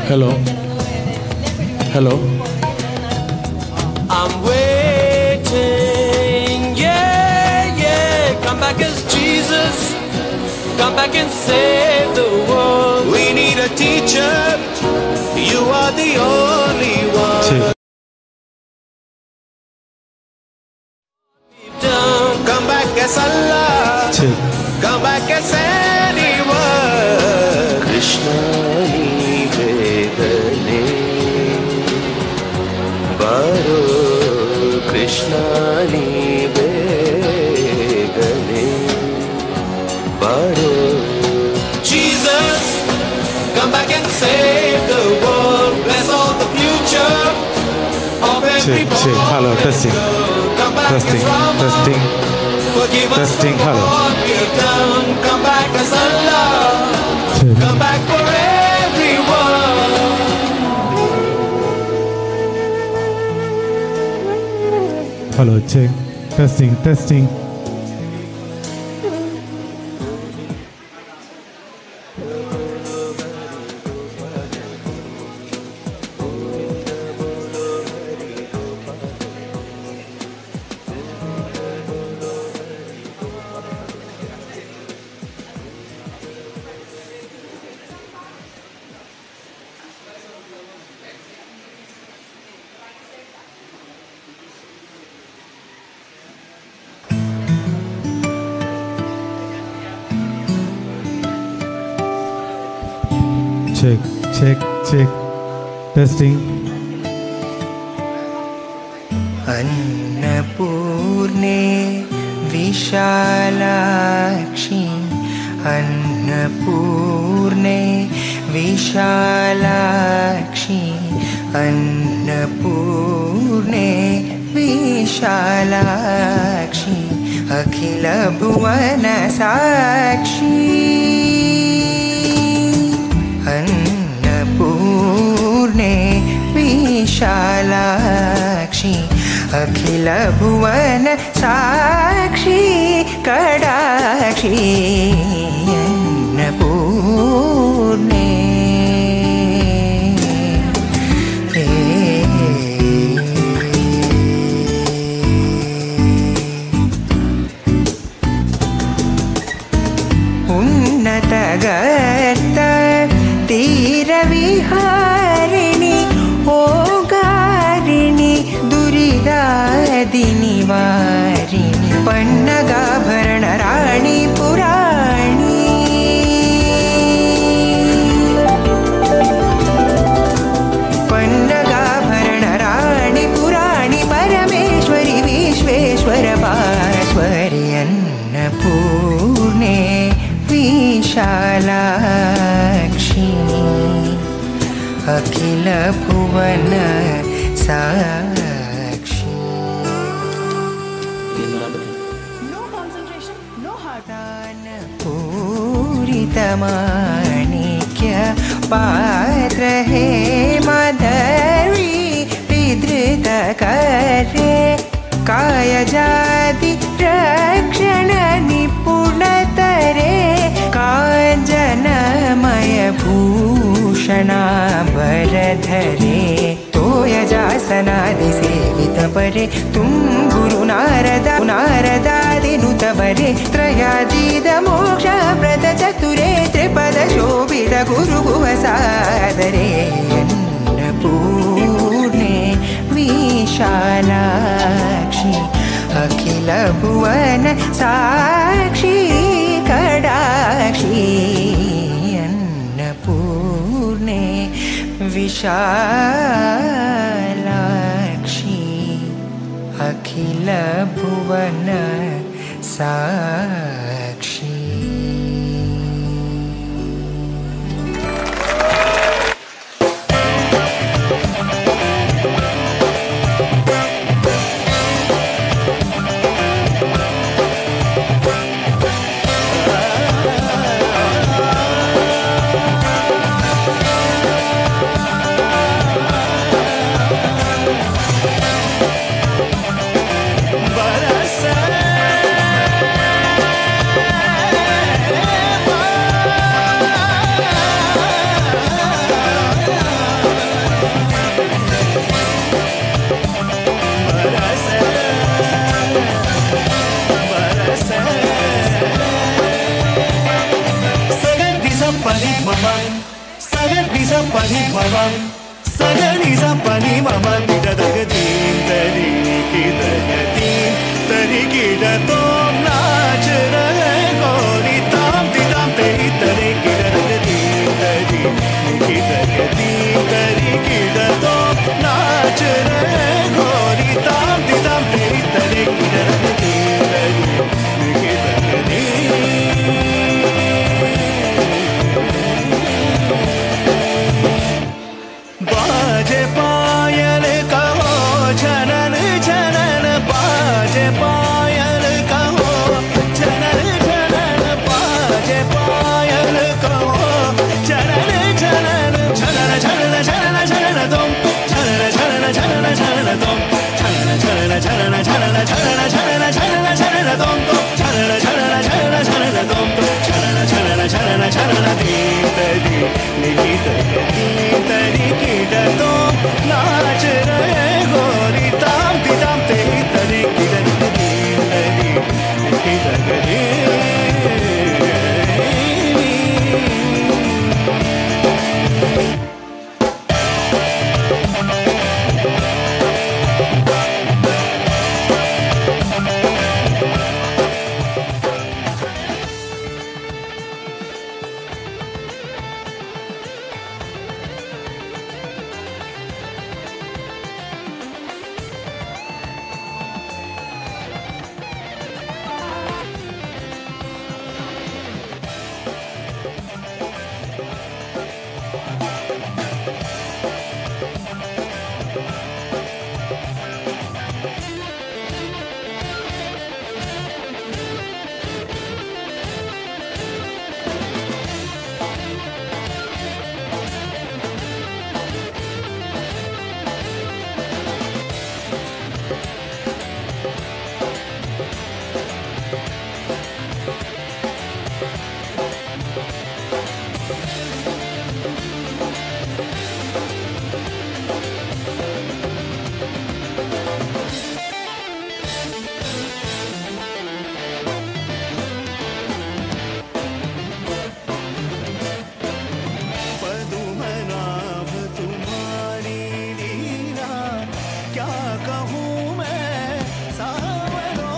Hello. Hello. I'm waiting, yeah, yeah. Come back as Jesus. Come back and save the world. We need a teacher. You are the only one. ശരി Done. Come back as Allah. ശരി Come back as anyone. Krishna ನೀವೇಗನೆ ಬಾರೋ ಕೃಷ್ಣ ನೀವೇಗನೆ ಬಾರೋ Jesus, come back and save the world. Bless all the future of every ശരി ശരി hello testing Come back testing as Rama. Testing Forgive us Testing, for hello. what we've done. Come back as Allah. ശരി Come back for everyone. Hello check testing testing check check check testing अन्नपूर्णे विशालाक्षी अन्नपूर्णे विशालाक्षी अन्नपूर्णे विशालाक्षी अखिलभुवनसाक्षी अन्नपूर्णे विशालाक्षी अखिलभुवन साक्षी कडाक्षी अन्नपूर्णे उन्नतगर्त तीरविहारिणि ओगारिणि दुरिदादिनि वारिणि पन्नगाभरणराणि पुराणि पन्नगाभरणराणि पुराणि परमेश्वरि विश्वेश्वर भास्वरि अन्नपूर्णे विशालाक्षी अखिलभुवन साक्षी No concentration, no heart. पूरितमाणिक्य पात्र हे मधर्वी विधृत करे कायजाति रक्षण निपुणतरे काञ्जनमय भूषणाभरधरे तोयजासनादिसेवितपरे तुं गुरुनारद नारदादिनुतवरे त्रयादीदमोक्षप्रद चतुरे त्रिपदशोभित गुरुभुवसादरे अन्नपूर्णे विशालाक्षि अखिलभुवन साक्षी कडाक्षी अन्नपूर्णे विशालाक्षी अखिलभुवन साक्षी बरसा పని మమ సగని పని మమ కిడదగ దీన్ తరి కిదగ దీన్ తరి కిడతో नाच रहे गोरी ताम दी ताम तेरी तरी किडदग दीन तरी किदग दीन तरी किडतो नाच रहे गोरी ताम दी ताम तेरी तरी किडदग दीन तरी किदग बाजे पायल कहो जनन जनन बाजे पायल कहो जनन जनन बाजे पायल कहो जनन जनन जनन जनन जनन जनन तुम जनन जनन जनन जनन तुम जनन जनन जनन जनन जनन जनन जनन जनन तुम जनन जनन जनन जनन तुम जनन जनन जनन जनन दीन तरी निहित दीन तरी किड तो नाच रहे गोरी ताम दी ताम तेरी तरी किड दीन तरी निहित दीन पदुमनाभ तुम्हारी लीला क्या कहूँ मैं सावरो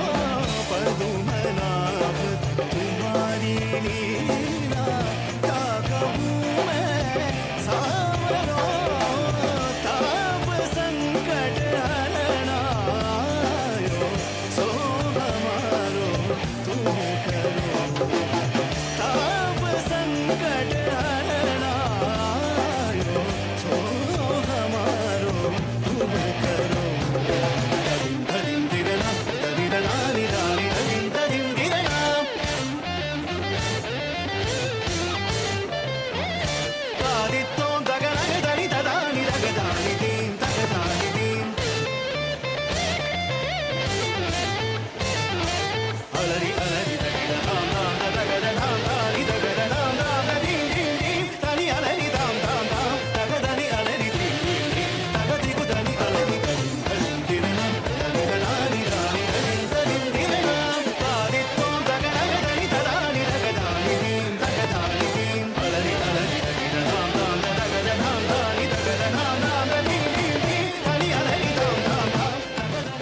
पदुमनाभ तुम्हारी लीला क्या कहूँ मैं सावरो ताप संकट हरनायो सो हमारो तुम करो ताप संकट हरनायो छो हमारो तुम करो धदिम धदिम दिरना धदिरना निरानी धदिम धदिम दिरना तादित्तो दगनग दरि ददानि दगदानि दीं दगदानि दीं अलरि अलरि दगिद धाम धाम दगद धाम धानि दगद धाम धाम दीं दीं दीं तनि अलरि धाम धाम धाम दगदनि अलरि दीं दीं दीं दगदि गुदनि अलरि ददिं ददिं दिरना दगदनानि दानि ददिं ददिं दिरना तादित्तो दगनग दरि ददानि दगदानि दीं दगदानि दीं अलरि अलरि दगिद धाम धाम दगद धाम धानि दगद धाम धाम दीं दीं दीं तनि अलरि धाम धाम धाम दगदनि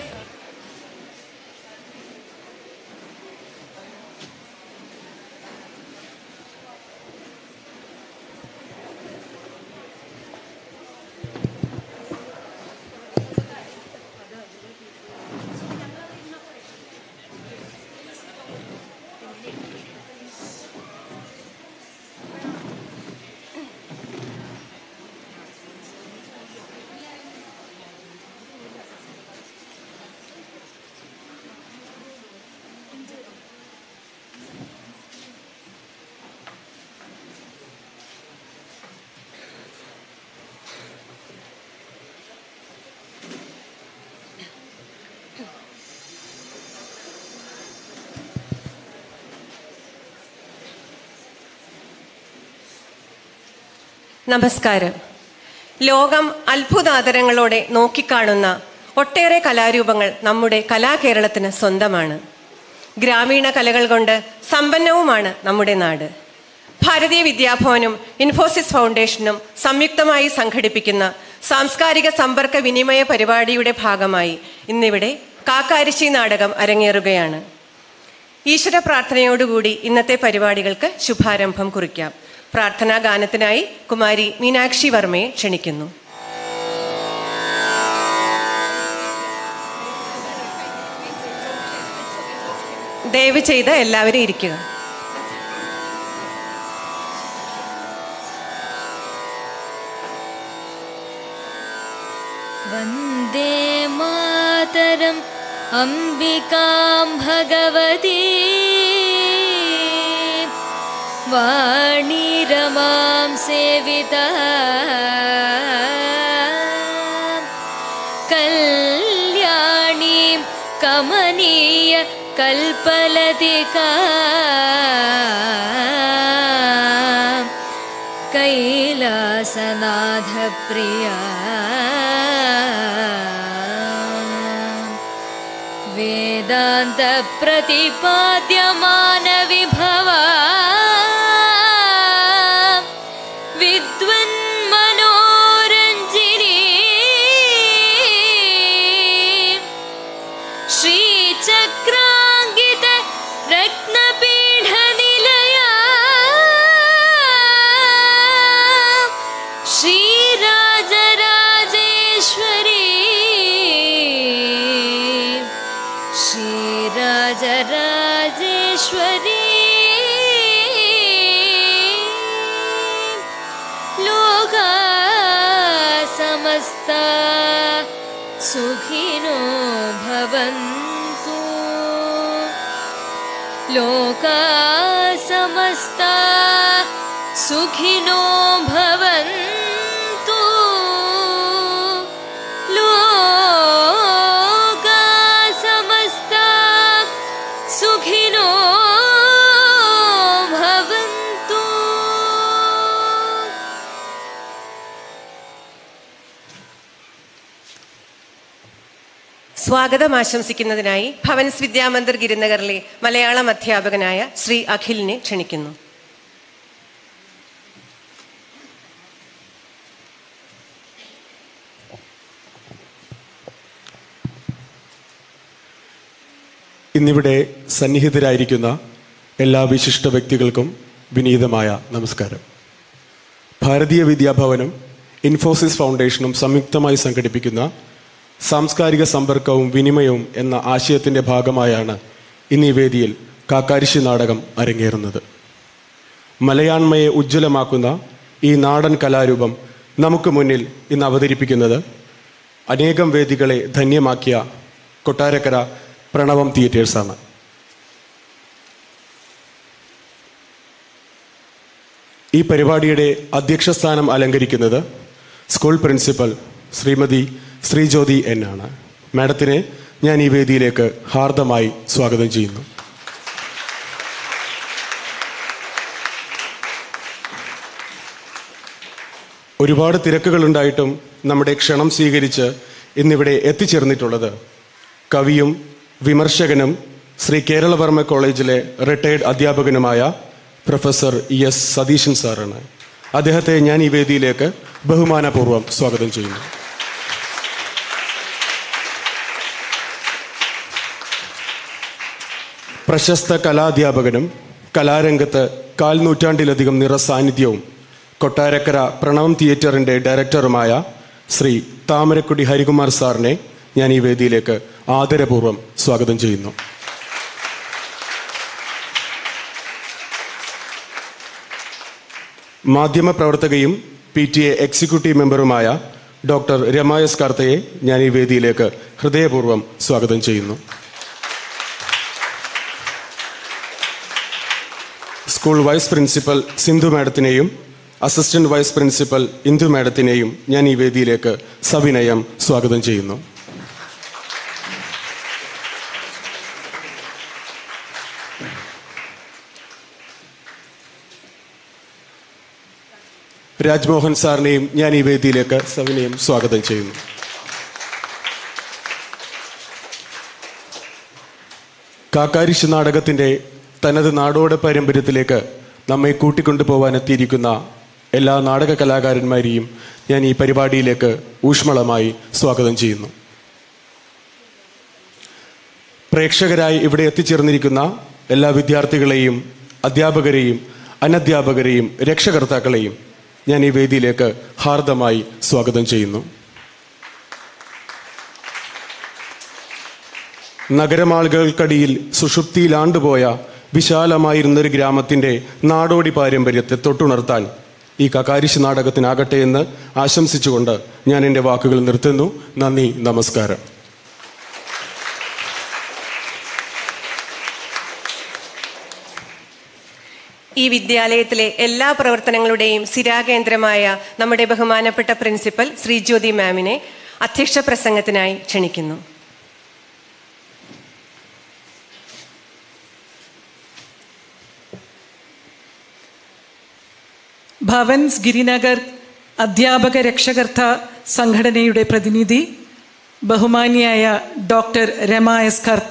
നമസ്കാരം ലോകം അത്ഭുതാദരങ്ങളോടെ നോക്കിക്കാണുന്ന ഒട്ടേറെ കലാരൂപങ്ങൾ നമ്മുടെ കലാകേരളത്തിന് സ്വന്തമാണ് ഗ്രാമീണ കലകൾ കൊണ്ട് സമ്പന്നവുമാണ് നമ്മുടെ നാട് ഭാരതീയ വിദ്യാഭവനും ഇൻഫോസിസ് ഫൗണ്ടേഷനും സംയുക്തമായി സംഘടിപ്പിക്കുന്ന സാംസ്കാരിക സമ്പർക്ക വിനിമയ പരിപാടിയുടെ ഭാഗമായി ഇന്നിവിടെ കാക്കാരിശി നാടകം അരങ്ങേറുകയാണ് ഈശ്വര പ്രാർത്ഥനയോടുകൂടി ഇന്നത്തെ പരിപാടികൾക്ക് ശുഭാരംഭം കുറിക്കാം പ്രാർത്ഥനാ ഗാനത്തിനായി കുമാരി മീനാക്ഷി വർമ്മയെ ക്ഷണിക്കുന്നു ദയവ് ചെയ്ത് എല്ലാവരും ഇരിക്കുക वन्दे मातरम् अम्बिकां भगवती वाणी रमां सेविता कल्याणीं कमनीय कल्पलतिका कैलासनाथप्रिया वेदान्तप्रतिपाद्यमानविभवा विद्वन्मनोरञ्जिनी श्रीचक्राङ्गित रत्नपीठनिलया श्रीराजराजेश्वरी श्रीराजराजेश्वरी लोका समस्ता सुखिनो भवन्तु लोका समस्ता सुखिनो भवन्तु लोका समस्ता सुखिनो भवन्तु സ്വാഗതം ആശംസിക്കുന്നതിനായി ഭവൻസ് വിദ്യാമന്ദിർ ഗിരിനഗറിലെ മലയാളം അധ്യാപകനായ ശ്രീ അഖിലിനെ ക്ഷണിക്കുന്നു ഇന്നിവിടെ സന്നിഹിതരായിരിക്കുന്ന എല്ലാ വിശിഷ്ട വ്യക്തികൾക്കും വിനീതമായ നമസ്കാരം ഭാരതീയ വിദ്യാഭവനും ഇൻഫോസിസ് ഫൗണ്ടേഷനും സംയുക്തമായി സംഘടിപ്പിക്കുന്ന സാംസ്കാരിക സമ്പർക്കവും വിനിമയവും എന്ന ആശയത്തിൻ്റെ ഭാഗമായാണ് ഇന്ന് ഈ വേദിയിൽ കാക്കാരിശി നാടകം അരങ്ങേറുന്നത് മലയാണ്മയെ ഉജ്ജ്വലമാക്കുന്ന ഈ നാടൻ കലാരൂപം നമുക്ക് മുന്നിൽ ഇന്ന് അവതരിപ്പിക്കുന്നത് അനേകം വേദികളെ ധന്യമാക്കിയ കൊട്ടാരക്കര പ്രണവം തിയേറ്റേഴ്സാണ് ഈ പരിപാടിയുടെ അധ്യക്ഷസ്ഥാനം അലങ്കരിക്കുന്നത് school principal Shrimati Sreejyothi N ആണ് മാഡത്തിനെ ഞാൻ ഈ വേദിയിലേക്ക് ഹാർദമായി സ്വാഗതം ചെയ്യുന്നു ഒരുപാട് തിരക്കുകളുണ്ടായിട്ടും നമ്മുടെ ക്ഷണം സ്വീകരിച്ച് ഇന്നിവിടെ എത്തിച്ചേർന്നിട്ടുള്ളത് കവിയും വിമർശകനും ശ്രീ കേരളവർമ്മ കോളേജിലെ റിട്ടയർഡ് അധ്യാപകനുമായ പ്രൊഫസർ ഇ എസ് സതീശൻ സാറാണ് അദ്ദേഹത്തെ ഞാൻ ഈ വേദിയിലേക്ക് ബഹുമാനപൂർവ്വം സ്വാഗതം ചെയ്യുന്നു പ്രശസ്ത കലാധ്യാപകനും കലാരംഗത്ത് കാൽ നൂറ്റാണ്ടിലധികം നിറസാന്നിധ്യവും കൊട്ടാരക്കര പ്രണവം തിയേറ്ററിൻ്റെ ഡയറക്ടറുമായ ശ്രീ താമരക്കുടി ഹരികുമാർ സാറിനെ ഞാൻ ഈ വേദിയിലേക്ക് ആദരപൂർവ്വം സ്വാഗതം ചെയ്യുന്നു മാധ്യമപ്രവർത്തകയും പി ടി എ എക്സിക്യൂട്ടീവ് മെമ്പറുമായ ഡോക്ടർ രമായസ് കാർത്തയെ ഞാൻ ഈ വേദിയിലേക്ക് ഹൃദയപൂർവ്വം സ്വാഗതം ചെയ്യുന്നു സ്കൂൾ വൈസ് പ്രിൻസിപ്പൽ സിന്ധു മാഡത്തിനെയും അസിസ്റ്റന്റ് വൈസ് പ്രിൻസിപ്പൽ ഇന്ദു മാഡത്തിനെയും ഞാൻ ഈ വേദിയിലേക്ക് സവിനയം സ്വാഗതം ചെയ്യുന്നു രാജ്മോഹൻ സാറിനെയും ഞാൻ ഈ വേദിയിലേക്ക് സവിനയം സ്വാഗതം ചെയ്യുന്നു കാക്കാരിശ് നാടകത്തിൻ്റെ തനത് നാടോട് പാരമ്പര്യത്തിലേക്ക് നമ്മെ കൂട്ടിക്കൊണ്ടുപോകാൻ എത്തിയിരിക്കുന്ന എല്ലാ നാടക കലാകാരന്മാരെയും ഞാൻ ഈ പരിപാടിയിലേക്ക് ഊഷ്മളമായി സ്വാഗതം ചെയ്യുന്നു പ്രേക്ഷകരായി ഇവിടെ എത്തിച്ചേർന്നിരിക്കുന്ന എല്ലാ വിദ്യാർത്ഥികളെയും അധ്യാപകരെയും അനധ്യാപകരെയും രക്ഷകർത്താക്കളെയും ഞാൻ ഈ വേദിയിലേക്ക് ഹാർദമായി സ്വാഗതം ചെയ്യുന്നു നഗരമാളുകൾക്കടിയിൽ സുഷുപ്തിയിലാണ്ടുപോയ വിശാലമായിരുന്നൊരു ഗ്രാമത്തിൻ്റെ നാടോടി പാരമ്പര്യത്തെ തൊട്ടുണർത്താൻ ഈ കകാരിശ് നാടകത്തിനാകട്ടെ എന്ന് ആശംസിച്ചുകൊണ്ട് ഞാൻ എൻ്റെ വാക്കുകൾ നിർത്തുന്നു നന്ദി നമസ്കാരം ഈ വിദ്യാലയത്തിലെ എല്ലാ പ്രവർത്തനങ്ങളുടെയും സ്ഥിരാകേന്ദ്രമായ നമ്മുടെ ബഹുമാനപ്പെട്ട പ്രിൻസിപ്പൽ ശ്രീജ്യോതി മാമിനെ അധ്യക്ഷ പ്രസംഗത്തിനായി ക്ഷണിക്കുന്നു ഭവൻസ് ഗിരിനഗർ അധ്യാപക രക്ഷകർത്ത സംഘടനയുടെ പ്രതിനിധി ബഹുമാനിയായ ഡോക്ടർ രമ എസ് കർത്ത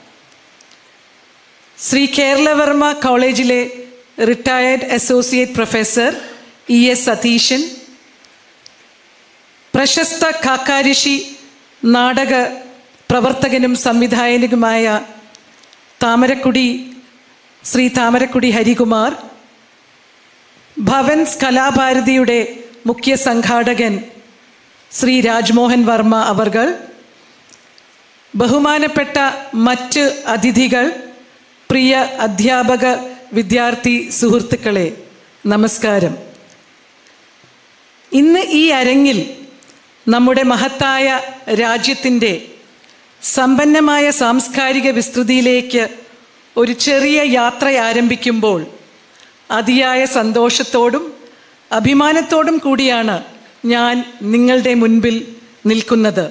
ശ്രീ കേരളവർമ്മ കോളേജിലെ retired associate professor E S Satheesan പ്രശസ്ത കാക്കാരിഷി നാടക പ്രവർത്തകനും സംവിധായകനുമായ താമരക്കുടി ശ്രീ താമരക്കുടി ഹരികുമാർ ഭവൻസ് കലാഭാരതിയുടെ മുഖ്യ സംഘാടകൻ ശ്രീ രാജ്മോഹൻ വർമ്മ അവർകൾ ബഹുമാനപ്പെട്ട മറ്റ് അതിഥികൾ പ്രിയ അധ്യാപക വിദ്യാർത്ഥി സുഹൃത്തുക്കളെ നമസ്കാരം ഇന്ന് ഈ അരങ്ങിൽ നമ്മുടെ മഹത്തായ രാജ്യത്തിൻ്റെ സമ്പന്നമായ സാംസ്കാരിക വിസ്തൃതിയിലേക്ക് ഒരു ചെറിയ യാത്ര ആരംഭിക്കുമ്പോൾ അതിയായ സന്തോഷത്തോടും അഭിമാനത്തോടും കൂടിയാണ് ഞാൻ നിങ്ങളുടെ മുൻപിൽ നിൽക്കുന്നത്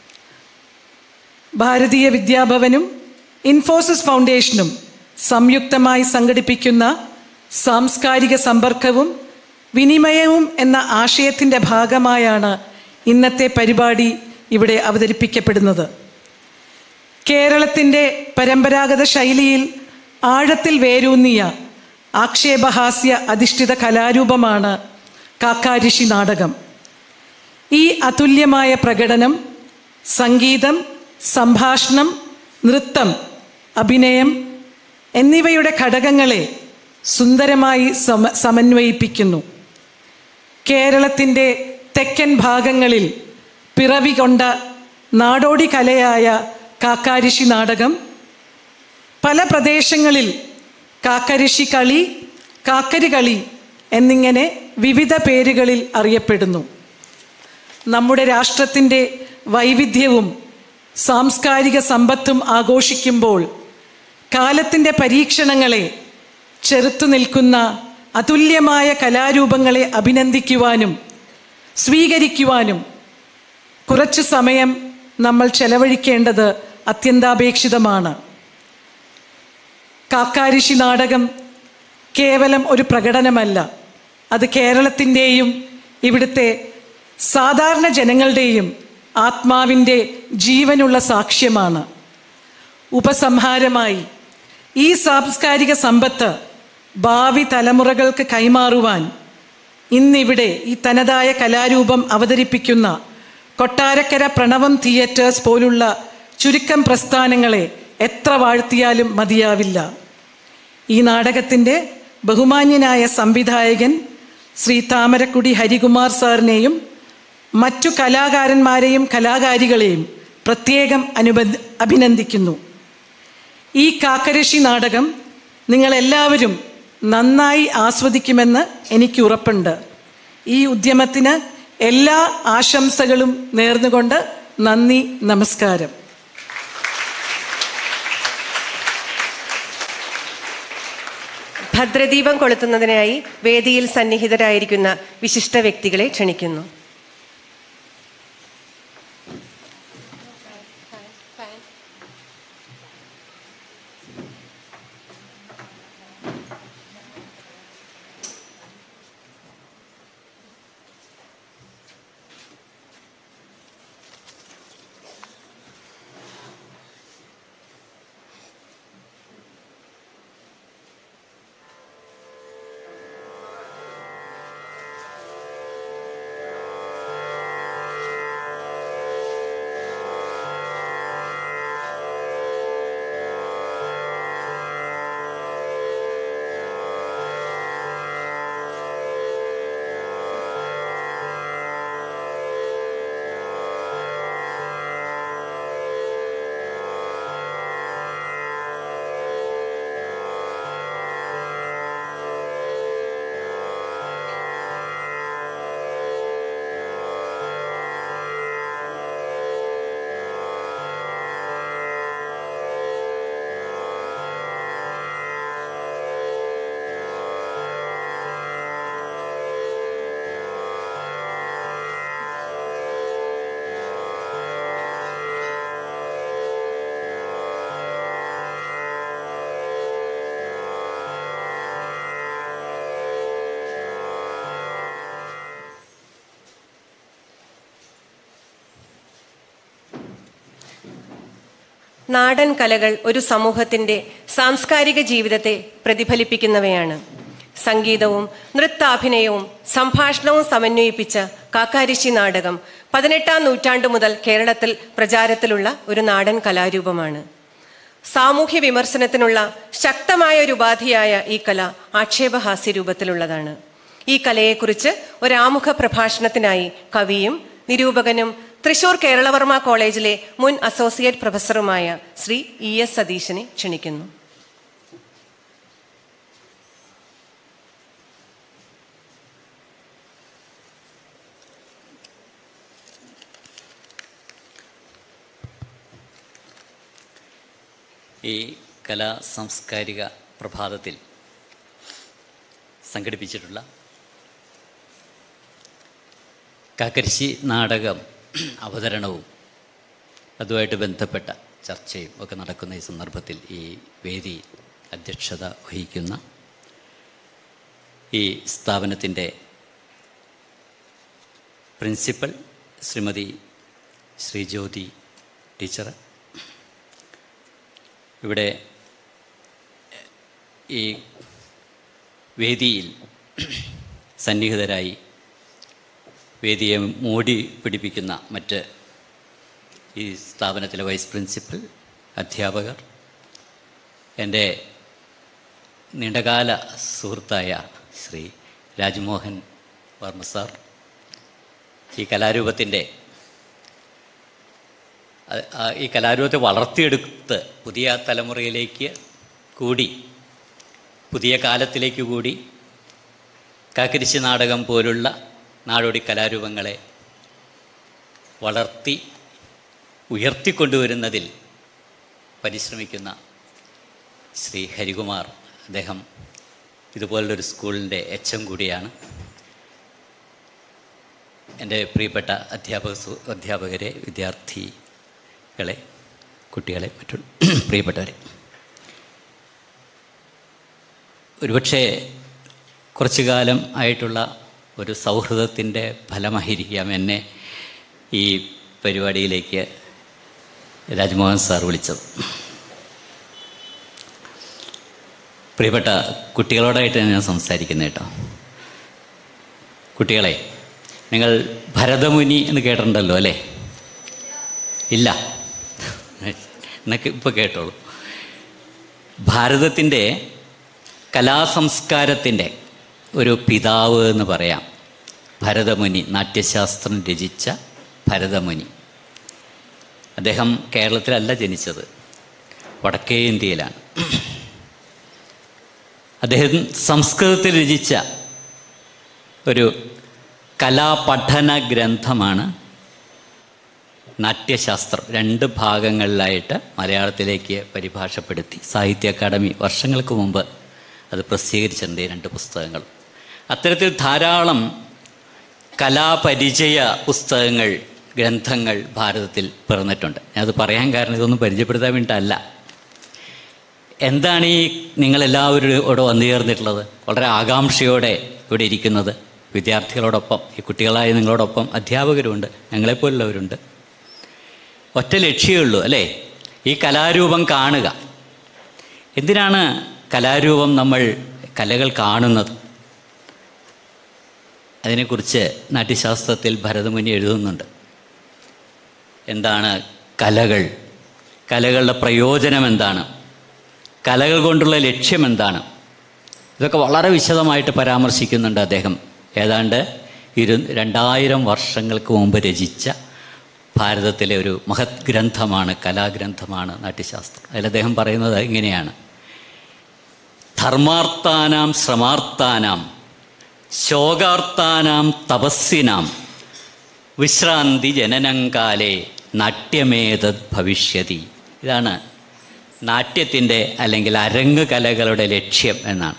ഭാരതീയ വിദ്യാഭവനും ഇൻഫോസിസ് ഫൗണ്ടേഷനും സംയുക്തമായി സംഘടിപ്പിക്കുന്ന സാംസ്കാരിക സമ്പർക്കവും വിനിമയവും എന്ന ആശയത്തിൻ്റെ ഭാഗമായാണ് ഇന്നത്തെ പരിപാടി ഇവിടെ അവതരിപ്പിക്കപ്പെടുന്നത് കേരളത്തിൻ്റെ പരമ്പരാഗത ശൈലിയിൽ ആഴത്തിൽ വേരൂന്നിയ ആക്ഷേപഹാസ്യ അധിഷ്ഠിത കലാരൂപമാണ് കാക്കാരിഷി നാടകം ഈ അതുല്യമായ പ്രകടനം സംഗീതം സംഭാഷണം നൃത്തം അഭിനയം എന്നിവയുടെ ഘടകങ്ങളെ സുന്ദരമായി സമ സമന്വയിപ്പിക്കുന്നു കേരളത്തിൻ്റെ തെക്കൻ ഭാഗങ്ങളിൽ പിറവി കൊണ്ട നാടോടി കലയായ കാക്കാരിഷി നാടകം പല പ്രദേശങ്ങളിൽ കാക്കരിഷി കളി കാക്കരി കളി എന്നിങ്ങനെ വിവിധ പേരുകളിൽ അറിയപ്പെടുന്നു നമ്മുടെ രാഷ്ട്രത്തിൻ്റെ വൈവിധ്യവും സാംസ്കാരിക സമ്പത്തും ആഘോഷിക്കുമ്പോൾ കാലത്തിൻ്റെ പരീക്ഷണങ്ങളെ ചെറുത്തു നിൽക്കുന്ന അതുല്യമായ കലാരൂപങ്ങളെ അഭിനന്ദിക്കുവാനും സ്വീകരിക്കുവാനും കുറച്ചു സമയം നമ്മൾ ചെലവഴിക്കേണ്ടത് അത്യന്താപേക്ഷിതമാണ് കാക്കാരിഷി നാടകം കേവലം ഒരു പ്രകടനമല്ല അത് കേരളത്തിൻ്റെയും ഇവിടുത്തെ സാധാരണ ജനങ്ങളുടെയും ആത്മാവിൻ്റെ ജീവനുള്ള സാക്ഷ്യമാണ് ഉപസംഹാരമായി ഈ സാംസ്കാരിക സമ്പത്ത് ഭാവി തലമുറകൾക്ക് കൈമാറുവാൻ ഇന്നിവിടെ ഈ തനതായ കലാരൂപം അവതരിപ്പിക്കുന്ന കൊട്ടാരക്കര പ്രണവം തിയേറ്റേഴ്സ് പോലുള്ള ചുരുക്കം പ്രസ്ഥാനങ്ങളെ എത്ര വാഴ്ത്തിയാലും മതിയാവില്ല ഈ നാടകത്തിൻ്റെ ബഹുമാന്യനായ സംവിധായകൻ ശ്രീ താമരക്കുടി ഹരികുമാർ സാറിനെയും മറ്റു കലാകാരന്മാരെയും കലാകാരികളെയും പ്രത്യേകം അനുബന്ധ അഭിനന്ദിക്കുന്നു ഈ കാക്കരശി നാടകം നിങ്ങളെല്ലാവരും നന്നായി ആസ്വദിക്കുമെന്ന് എനിക്ക് ഉറപ്പുണ്ട് ഈ ഉദ്യമത്തിന് എല്ലാ ആശംസകളും നേർന്നുകൊണ്ട് നന്ദി നമസ്കാരം ഭദ്രദീപം കൊളുത്തുന്നതിനായി വേദിയിൽ സന്നിഹിതരായിരിക്കുന്ന വിശിഷ്ട വ്യക്തികളെ ക്ഷണിക്കുന്നു നാടൻ കലകൾ ഒരു സമൂഹത്തിന്റെ സാംസ്കാരിക ജീവിതത്തെ പ്രതിഫലിപ്പിക്കുന്നവയാണ് സംഗീതവും നൃത്താഭിനയവും സംഭാഷണവും സമന്വയിപ്പിച്ച കാക്കാരിശി നാടകം പതിനെട്ടാം നൂറ്റാണ്ട് മുതൽ കേരളത്തിൽ പ്രചാരത്തിലുള്ള ഒരു നാടൻ കലാരൂപമാണ് സാമൂഹ്യ വിമർശനത്തിനുള്ള ശക്തമായ ഒരു ഉപാധിയായ ഈ കല ആക്ഷേപഹാസ്യ രൂപത്തിലുള്ളതാണ് ഈ കലയെക്കുറിച്ച് ഒരാമുഖ പ്രഭാഷണത്തിനായി കവിയും നിരൂപകനും തൃശൂർ കേരളവർമ്മ കോളേജിലെ മുൻ അസോസിയേറ്റ് പ്രൊഫസറുമായ ശ്രീ ഇ എസ് സതീശനെ ക്ഷണിക്കുന്നു ഈ കലാ സാംസ്കാരിക പ്രഭാതത്തിൽ സംഘടിപ്പിച്ചിട്ടുള്ള കാക്കരിശി നാടകം അവതരണവും അതുമായിട്ട് ബന്ധപ്പെട്ട ചർച്ചയും ഒക്കെ നടക്കുന്ന ഈ സന്ദർഭത്തിൽ ഈ വേദി അധ്യക്ഷത വഹിക്കുന്ന ഈ സ്ഥാപനത്തിൻ്റെ പ്രിൻസിപ്പൽ ശ്രീമതി ശ്രീജ്യോതി ടീച്ചർ ഇവിടെ ഈ വേദിയിൽ സന്നിഹിതരായി വേദിയെ മൂടി പിടിപ്പിക്കുന്ന മറ്റ് ഈ സ്ഥാപനത്തിലെ വൈസ് പ്രിൻസിപ്പൽ അധ്യാപകർ എൻ്റെ നീണ്ടകാല സുഹൃത്തായ ശ്രീ രാജ്മോഹൻ വർമ്മ സാർ ഈ കലാരൂപത്തിൻ്റെ അത് ആ ഈ കലാരൂപത്തെ വളർത്തിയെടുത്ത് പുതിയ തലമുറയിലേക്ക് കൂടി പുതിയ കാലത്തിലേക്ക് കൂടി കാക്കരിശി നാടകം പോലുള്ള നാടോടി കലാരൂപങ്ങളെ വളർത്തി ഉയർത്തിക്കൊണ്ടുവരുന്നതിൽ പരിശ്രമിക്കുന്ന ശ്രീ ഹരികുമാർ അദ്ദേഹം ഇതുപോലുള്ളൊരു സ്കൂളിൻ്റെ എച്ച് എം കൂടിയാണ് എൻ്റെ പ്രിയപ്പെട്ട അധ്യാപക സു- അധ്യാപകരെ വിദ്യാർത്ഥികളെ കുട്ടികളെ മറ്റു പ്രിയപ്പെട്ടവരെ ഒരുപക്ഷെ കുറച്ചു കാലം ആയിട്ടുള്ള ഒരു സൗഹൃദത്തിൻ്റെ ഫലമായിരിക്കാം എന്നെ ഈ പരിപാടിയിലേക്ക് രാജ്മോഹൻ സാർ വിളിച്ചത് പ്രിയപ്പെട്ട കുട്ടികളോടായിട്ടാണ് ഞാൻ സംസാരിക്കുന്നത് കേട്ടോ കുട്ടികളെ നിങ്ങൾ ഭരതമുനി എന്ന് കേട്ടിട്ടുണ്ടല്ലോ അല്ലേ ഇല്ല എന്നൊക്കെ ഇപ്പോൾ കേട്ടോളൂ ഭാരതത്തിൻ്റെ കലാസംസ്കാരത്തിൻ്റെ ഒരു പിതാവ് എന്ന് പറയാം ഭരതമുനി നാട്യശാസ്ത്രം രചിച്ച ഭരതമുനി അദ്ദേഹം കേരളത്തിലല്ല ജനിച്ചത് വടക്കേ ഇന്ത്യയിലാണ് അദ്ദേഹം സംസ്കൃതത്തിൽ രചിച്ച ഒരു കലാപഠന ഗ്രന്ഥമാണ് നാട്യശാസ്ത്രം രണ്ട് ഭാഗങ്ങളിലായിട്ട് മലയാളത്തിലേക്ക് പരിഭാഷപ്പെടുത്തി സാഹിത്യ അക്കാദമി വർഷങ്ങൾക്ക് മുമ്പ് അത് പ്രസിദ്ധീകരിച്ചിട്ടുണ്ട് ഈ രണ്ട് പുസ്തകങ്ങൾ അത്തരത്തിൽ ധാരാളം കലാപരിചയ പുസ്തകങ്ങൾ ഗ്രന്ഥങ്ങൾ ഭാരതത്തിൽ പിറന്നിട്ടുണ്ട് ഞാനത് പറയാൻ കാരണം ഇതൊന്നും പരിചയപ്പെടുത്താൻ വേണ്ടിയിട്ടല്ല എന്താണ് ഈ നിങ്ങളെല്ലാവരും ഇവിടെ വന്നു ചേർന്നിട്ടുള്ളത് വളരെ ആകാംക്ഷയോടെ ഇവിടെ ഇരിക്കുന്നത് വിദ്യാർത്ഥികളോടൊപ്പം ഈ കുട്ടികളായ നിങ്ങളോടൊപ്പം അധ്യാപകരുമുണ്ട് ഞങ്ങളെപ്പോലുള്ളവരുണ്ട് ഒറ്റ ലക്ഷ്യമേ ഉള്ളൂ അല്ലേ ഈ കലാരൂപം കാണുക എന്തിനാണ് കലാരൂപം നമ്മൾ കലകൾ കാണുന്നത് അതിനെക്കുറിച്ച് നാട്യശാസ്ത്രത്തിൽ ഭരതമുനി എഴുതുന്നുണ്ട് എന്താണ് കലകൾ കലകളുടെ പ്രയോജനം എന്താണ് കലകൾ കൊണ്ടുള്ള ലക്ഷ്യം എന്താണ് ഇതൊക്കെ വളരെ വിശദമായിട്ട് പരാമർശിക്കുന്നുണ്ട് അദ്ദേഹം ഏതാണ്ട് ഇരു രണ്ടായിരം വർഷങ്ങൾക്ക് മുമ്പ് രചിച്ച ഭാരതത്തിലെ ഒരു മഹത് ഗ്രന്ഥമാണ് കലാഗ്രന്ഥമാണ് നാട്യശാസ്ത്രം അതിൽ അദ്ദേഹം പറയുന്നത് ഇങ്ങനെയാണ് ധർമാർത്ഥാനാം ശ്രമാർത്ഥാനാം ശോകാർത്ഥാനാം തപസ്സിനാം വിശ്രാന്തി ജനനങ്കാലേ നാട്യമേതത് ഭവിഷ്യതി ഇതാണ് നാട്യത്തിൻ്റെ അല്ലെങ്കിൽ അരങ്ങ് കലകളുടെ ലക്ഷ്യം എന്നാണ്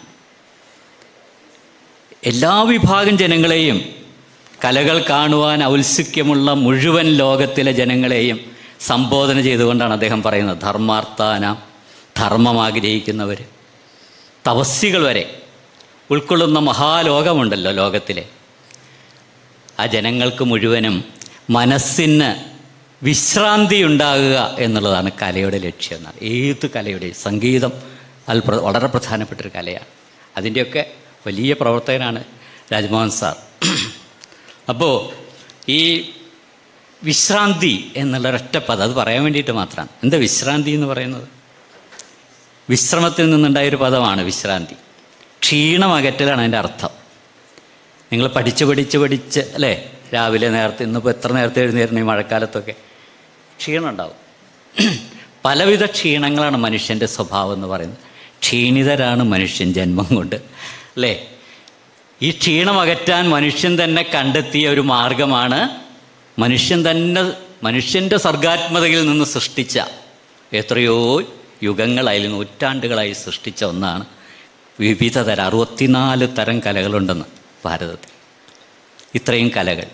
എല്ലാ വിഭാഗം ജനങ്ങളെയും കലകൾ കാണുവാൻ ഔത്സുക്യമുള്ള മുഴുവൻ ലോകത്തിലെ ജനങ്ങളെയും സംബോധന ചെയ്തുകൊണ്ടാണ് അദ്ദേഹം പറയുന്നത് ധർമാർത്ഥാനാം ധർമ്മം ആഗ്രഹിക്കുന്നവർ തപസ്സികൾ വരെ ഉൾക്കൊള്ളുന്ന മഹാലോകമുണ്ടല്ലോ ലോകത്തിലെ ആ ജനങ്ങൾക്ക് മുഴുവനും മനസ്സിന് വിശ്രാന്തി ഉണ്ടാകുക എന്നുള്ളതാണ് കലയുടെ ലക്ഷ്യം എന്നാണ് ഏത് കലയുടെയും സംഗീതം അത് പ്ര- വളരെ പ്രധാനപ്പെട്ടൊരു കലയാണ് അതിൻ്റെയൊക്കെ വലിയ പ്രവർത്തകനാണ് രാജ്മോഹൻ സാർ അപ്പോൾ ഈ വിശ്രാന്തി എന്നുള്ള ഒരൊറ്റ പദം അത് പറയാൻ വേണ്ടിയിട്ട് മാത്രമാണ് എന്താ വിശ്രാന്തി എന്ന് പറയുന്നത് വിശ്രമത്തിൽ നിന്നുണ്ടായൊരു പദമാണ് വിശ്രാന്തി ക്ഷീണം അകറ്റലാണ് അതിൻ്റെ അർത്ഥം നിങ്ങൾ പഠിച്ച് പഠിച്ച് പഠിച്ച് അല്ലേ രാവിലെ നേരത്തെ ഇന്നിപ്പോൾ എത്ര നേരത്തെ എഴുന്നേരുന്നു ഈ മഴക്കാലത്തൊക്കെ ക്ഷീണം ഉണ്ടാവും പലവിധ ക്ഷീണങ്ങളാണ് മനുഷ്യൻ്റെ സ്വഭാവം എന്ന് പറയുന്നത് ക്ഷീണിതരാണ് മനുഷ്യൻ ജന്മം കൊണ്ട് അല്ലേ ഈ ക്ഷീണം അകറ്റാൻ മനുഷ്യൻ തന്നെ കണ്ടെത്തിയ ഒരു മാർഗമാണ് മനുഷ്യൻ തന്നെ മനുഷ്യൻ്റെ സർഗാത്മതയിൽ നിന്ന് സൃഷ്ടിച്ച എത്രയോ യുഗങ്ങളായി നൂറ്റാണ്ടുകളായി സൃഷ്ടിച്ച ഒന്നാണ് വിവിധ തരം അറുപത്തിനാല് തരം കലകളുണ്ടെന്ന് ഭാരതത്തിൽ ഇത്രയും കലകൾ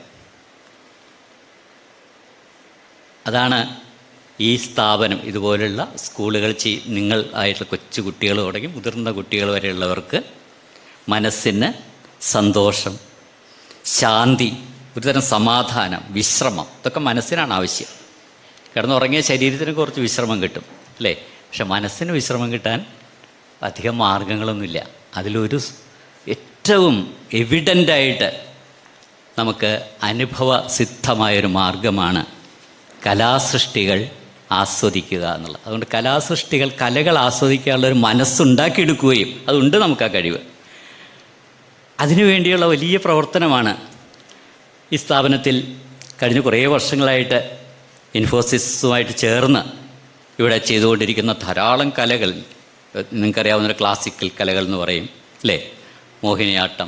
അതാണ് ഈ സ്ഥാപനം ഇതുപോലുള്ള സ്കൂളുകൾ ചെയ് നിങ്ങൾ ആയിട്ടുള്ള കൊച്ചു കുട്ടികൾ തുടങ്ങി മുതിർന്ന കുട്ടികൾ വരെയുള്ളവർക്ക് മനസ്സിന് സന്തോഷം ശാന്തി ഒരുതരം സമാധാനം വിശ്രമം ഇതൊക്കെ മനസ്സിനാണ് ആവശ്യം കിടന്നുറങ്ങിയ ശരീരത്തിന് കുറച്ച് വിശ്രമം കിട്ടും അല്ലേ പക്ഷെ മനസ്സിന് വിശ്രമം കിട്ടാൻ അധികം മാർഗങ്ങളൊന്നുമില്ല അതിലൊരു സ് ഏറ്റവും എവിഡൻ്റായിട്ട് നമുക്ക് അനുഭവ സിദ്ധമായൊരു മാർഗമാണ് കലാസൃഷ്ടികൾ ആസ്വദിക്കുക എന്നുള്ളത് അതുകൊണ്ട് കലാസൃഷ്ടികൾ കലകൾ ആസ്വദിക്കാനുള്ള ഒരു മനസ്സുണ്ടാക്കിയെടുക്കുകയും അതുണ്ട് നമുക്ക് ആ കഴിവ് അതിനു വേണ്ടിയുള്ള വലിയ പ്രവർത്തനമാണ് ഈ സ്ഥാപനത്തിൽ കഴിഞ്ഞ കുറേ വർഷങ്ങളായിട്ട് ഇൻഫോസിസുമായിട്ട് ചേർന്ന് ഇവിടെ ചെയ്തുകൊണ്ടിരിക്കുന്ന ധാരാളം കലകൾ നിങ്ങൾക്കറിയാവുന്ന ക്ലാസിക്കൽ കലകൾ എന്ന് പറയും അല്ലേ മോഹിനിയാട്ടം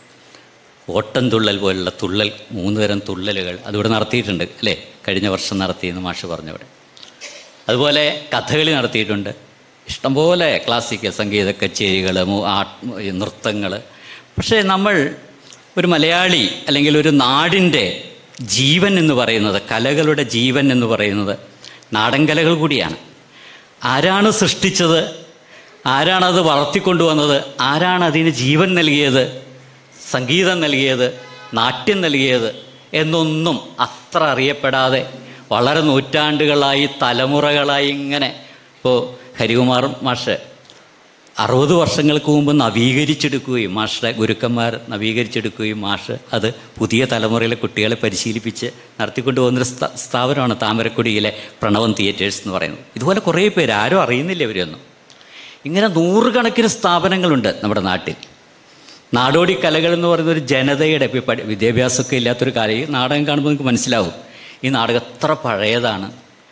ഓട്ടംതുള്ളൽ പോലുള്ള തുള്ളൽ മൂന്ന് തരം തുള്ളലുകൾ അതിവിടെ നടത്തിയിട്ടുണ്ട് അല്ലേ കഴിഞ്ഞ വർഷം നടത്തിയെന്ന് മാഷ് പറഞ്ഞു ഇവിടെ അതുപോലെ കഥകളി നടത്തിയിട്ടുണ്ട് ഇഷ്ടംപോലെ ക്ലാസിക്കൽ സംഗീത കച്ചേരികൾ നൃത്തങ്ങൾ പക്ഷേ നമ്മൾ ഒരു മലയാളി അല്ലെങ്കിൽ ഒരു നാടിൻ്റെ ജീവൻ എന്ന് പറയുന്നത് കലകളുടെ ജീവൻ എന്ന് പറയുന്നത് നാടൻ കലകൾ കൂടിയാണ് ആരാണ് സൃഷ്ടിച്ചത് ആരാണത് വളർത്തിക്കൊണ്ടുവന്നത് ആരാണ് അതിന് ജീവൻ നൽകിയത് സംഗീതം നൽകിയത് നാട്യം നൽകിയത് എന്നൊന്നും അത്ര അറിയപ്പെടാതെ വളരെ നൂറ്റാണ്ടുകളായി തലമുറകളായി ഇങ്ങനെ ഇപ്പോൾ ഹരികുമാർ മാഷ് അറുപത് വർഷങ്ങൾക്ക് മുമ്പ് നവീകരിച്ചെടുക്കുകയും മാഷെ ഗുരുക്കന്മാർ നവീകരിച്ചെടുക്കുകയും മാഷ് അത് പുതിയ തലമുറയിലെ കുട്ടികളെ പരിശീലിപ്പിച്ച് നടത്തിക്കൊണ്ടു പോകുന്നൊരു സ്ഥാ സ്ഥാപനമാണ് താമരക്കുടിയിലെ പ്രണവം തിയേറ്റേഴ്സ് എന്ന് പറയുന്നത് ഇതുപോലെ കുറേ പേര് ആരും അറിയുന്നില്ല ഇവരൊന്നും ഇങ്ങനെ നൂറുകണക്കിന് സ്ഥാപനങ്ങളുണ്ട് നമ്മുടെ നാട്ടിൽ നാടോടി കലകൾ എന്ന് പറയുന്ന ഒരു ജനതയുടെ ഇപ്പോൾ പഠി വിദ്യാഭ്യാസമൊക്കെ ഇല്ലാത്തൊരു കാലം ഈ നാടകം കാണുമ്പോൾ നിങ്ങൾക്ക് മനസ്സിലാവും ഈ നാടകം എത്ര പഴയതാണ്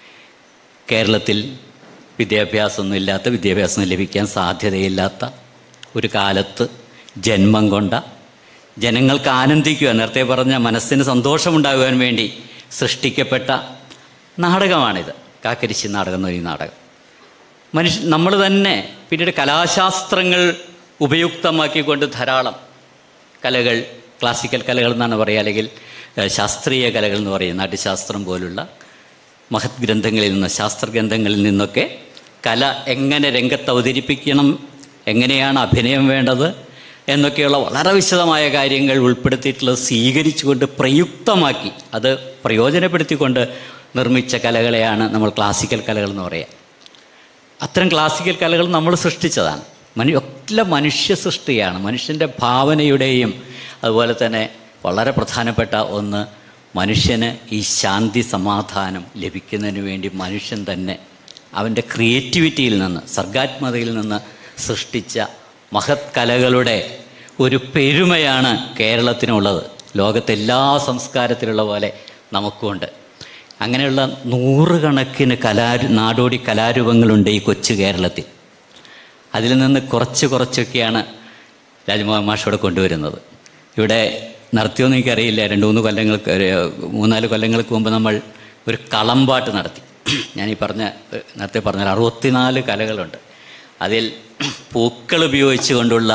കേരളത്തിൽ വിദ്യാഭ്യാസമൊന്നും ഇല്ലാത്ത വിദ്യാഭ്യാസം ലഭിക്കാൻ സാധ്യതയില്ലാത്ത ഒരു കാലത്ത് ജന്മം കൊണ്ട ജനങ്ങൾക്ക് ആനന്ദിക്കുക നേരത്തെ പറഞ്ഞ മനസ്സിന് സന്തോഷമുണ്ടാകുവാൻ വേണ്ടി സൃഷ്ടിക്കപ്പെട്ട നാടകമാണിത് കാക്കരിശി നാടകം എന്ന് പറയുന്ന നാടകം മനുഷ്യ നമ്മൾ തന്നെ പിന്നീട് കലാശാസ്ത്രങ്ങൾ ഉപയുക്തമാക്കിക്കൊണ്ട് ധാരാളം കലകൾ ക്ലാസിക്കൽ കലകൾ എന്നാണ് പറയുക അല്ലെങ്കിൽ ഏഹ്, ശാസ്ത്രീയ കലകൾ എന്ന് പറയും നാട്യശാസ്ത്രം പോലുള്ള മഹത് ഗ്രന്ഥങ്ങളിൽ നിന്ന് ശാസ്ത്രഗ്രന്ഥങ്ങളിൽ നിന്നൊക്കെ കല എങ്ങനെ രംഗത്ത് അവതരിപ്പിക്കണം എങ്ങനെയാണ് അഭിനയം വേണ്ടത് എന്നൊക്കെയുള്ള വളരെ വിശദമായ കാര്യങ്ങൾ ഉൾപ്പെടുത്തിയിട്ടുള്ളത് സ്വീകരിച്ചുകൊണ്ട് പ്രയുക്തമാക്കി അത് പ്രയോജനപ്പെടുത്തിക്കൊണ്ട് നിർമ്മിച്ച കലകളെയാണ് നമ്മൾ ക്ലാസിക്കൽ കലകൾ എന്ന് പറയുക അത്തരം ക്ലാസിക്കൽ കലകൾ നമ്മൾ സൃഷ്ടിച്ചതാണ് മനു ഒക്കെ മനുഷ്യ സൃഷ്ടിയാണ് മനുഷ്യൻ്റെ ഭാവനയുടെയും അതുപോലെ തന്നെ വളരെ പ്രധാനപ്പെട്ട ഒന്ന് മനുഷ്യന് ഈ ശാന്തി സമാധാനം ലഭിക്കുന്നതിന് വേണ്ടി മനുഷ്യൻ തന്നെ അവൻ്റെ ക്രിയേറ്റിവിറ്റിയിൽ നിന്ന് സർഗാത്മകതയിൽ നിന്ന് സൃഷ്ടിച്ച മഹത് കലകളുടെ ഒരു പെരുമയാണ് കേരളത്തിനുള്ളത് ലോകത്തെല്ലാ സംസ്കാരത്തിലുള്ള പോലെ നമുക്കുമുണ്ട് അങ്ങനെയുള്ള നൂറുകണക്കിന് കലാ നാടോടി കലാരൂപങ്ങളുണ്ട് ഈ കൊച്ചു കേരളത്തിൽ അതിൽ നിന്ന് കുറച്ച് കുറച്ചൊക്കെയാണ് രാജ്മോഹൻ മാഷോടെ കൊണ്ടുവരുന്നത് ഇവിടെ നടത്തിയോന്ന് എനിക്കറിയില്ല രണ്ട് മൂന്ന് കൊല്ലങ്ങൾക്ക് ഒരു മൂന്നാല് കൊല്ലങ്ങൾക്ക് മുമ്പ് നമ്മൾ ഒരു കളമ്പാട്ട് നടത്തി ഞാൻ ഈ പറഞ്ഞ നേരത്തെ പറഞ്ഞ അറുപത്തിനാല് കലകളുണ്ട് അതിൽ പൂക്കൾ ഉപയോഗിച്ച് കൊണ്ടുള്ള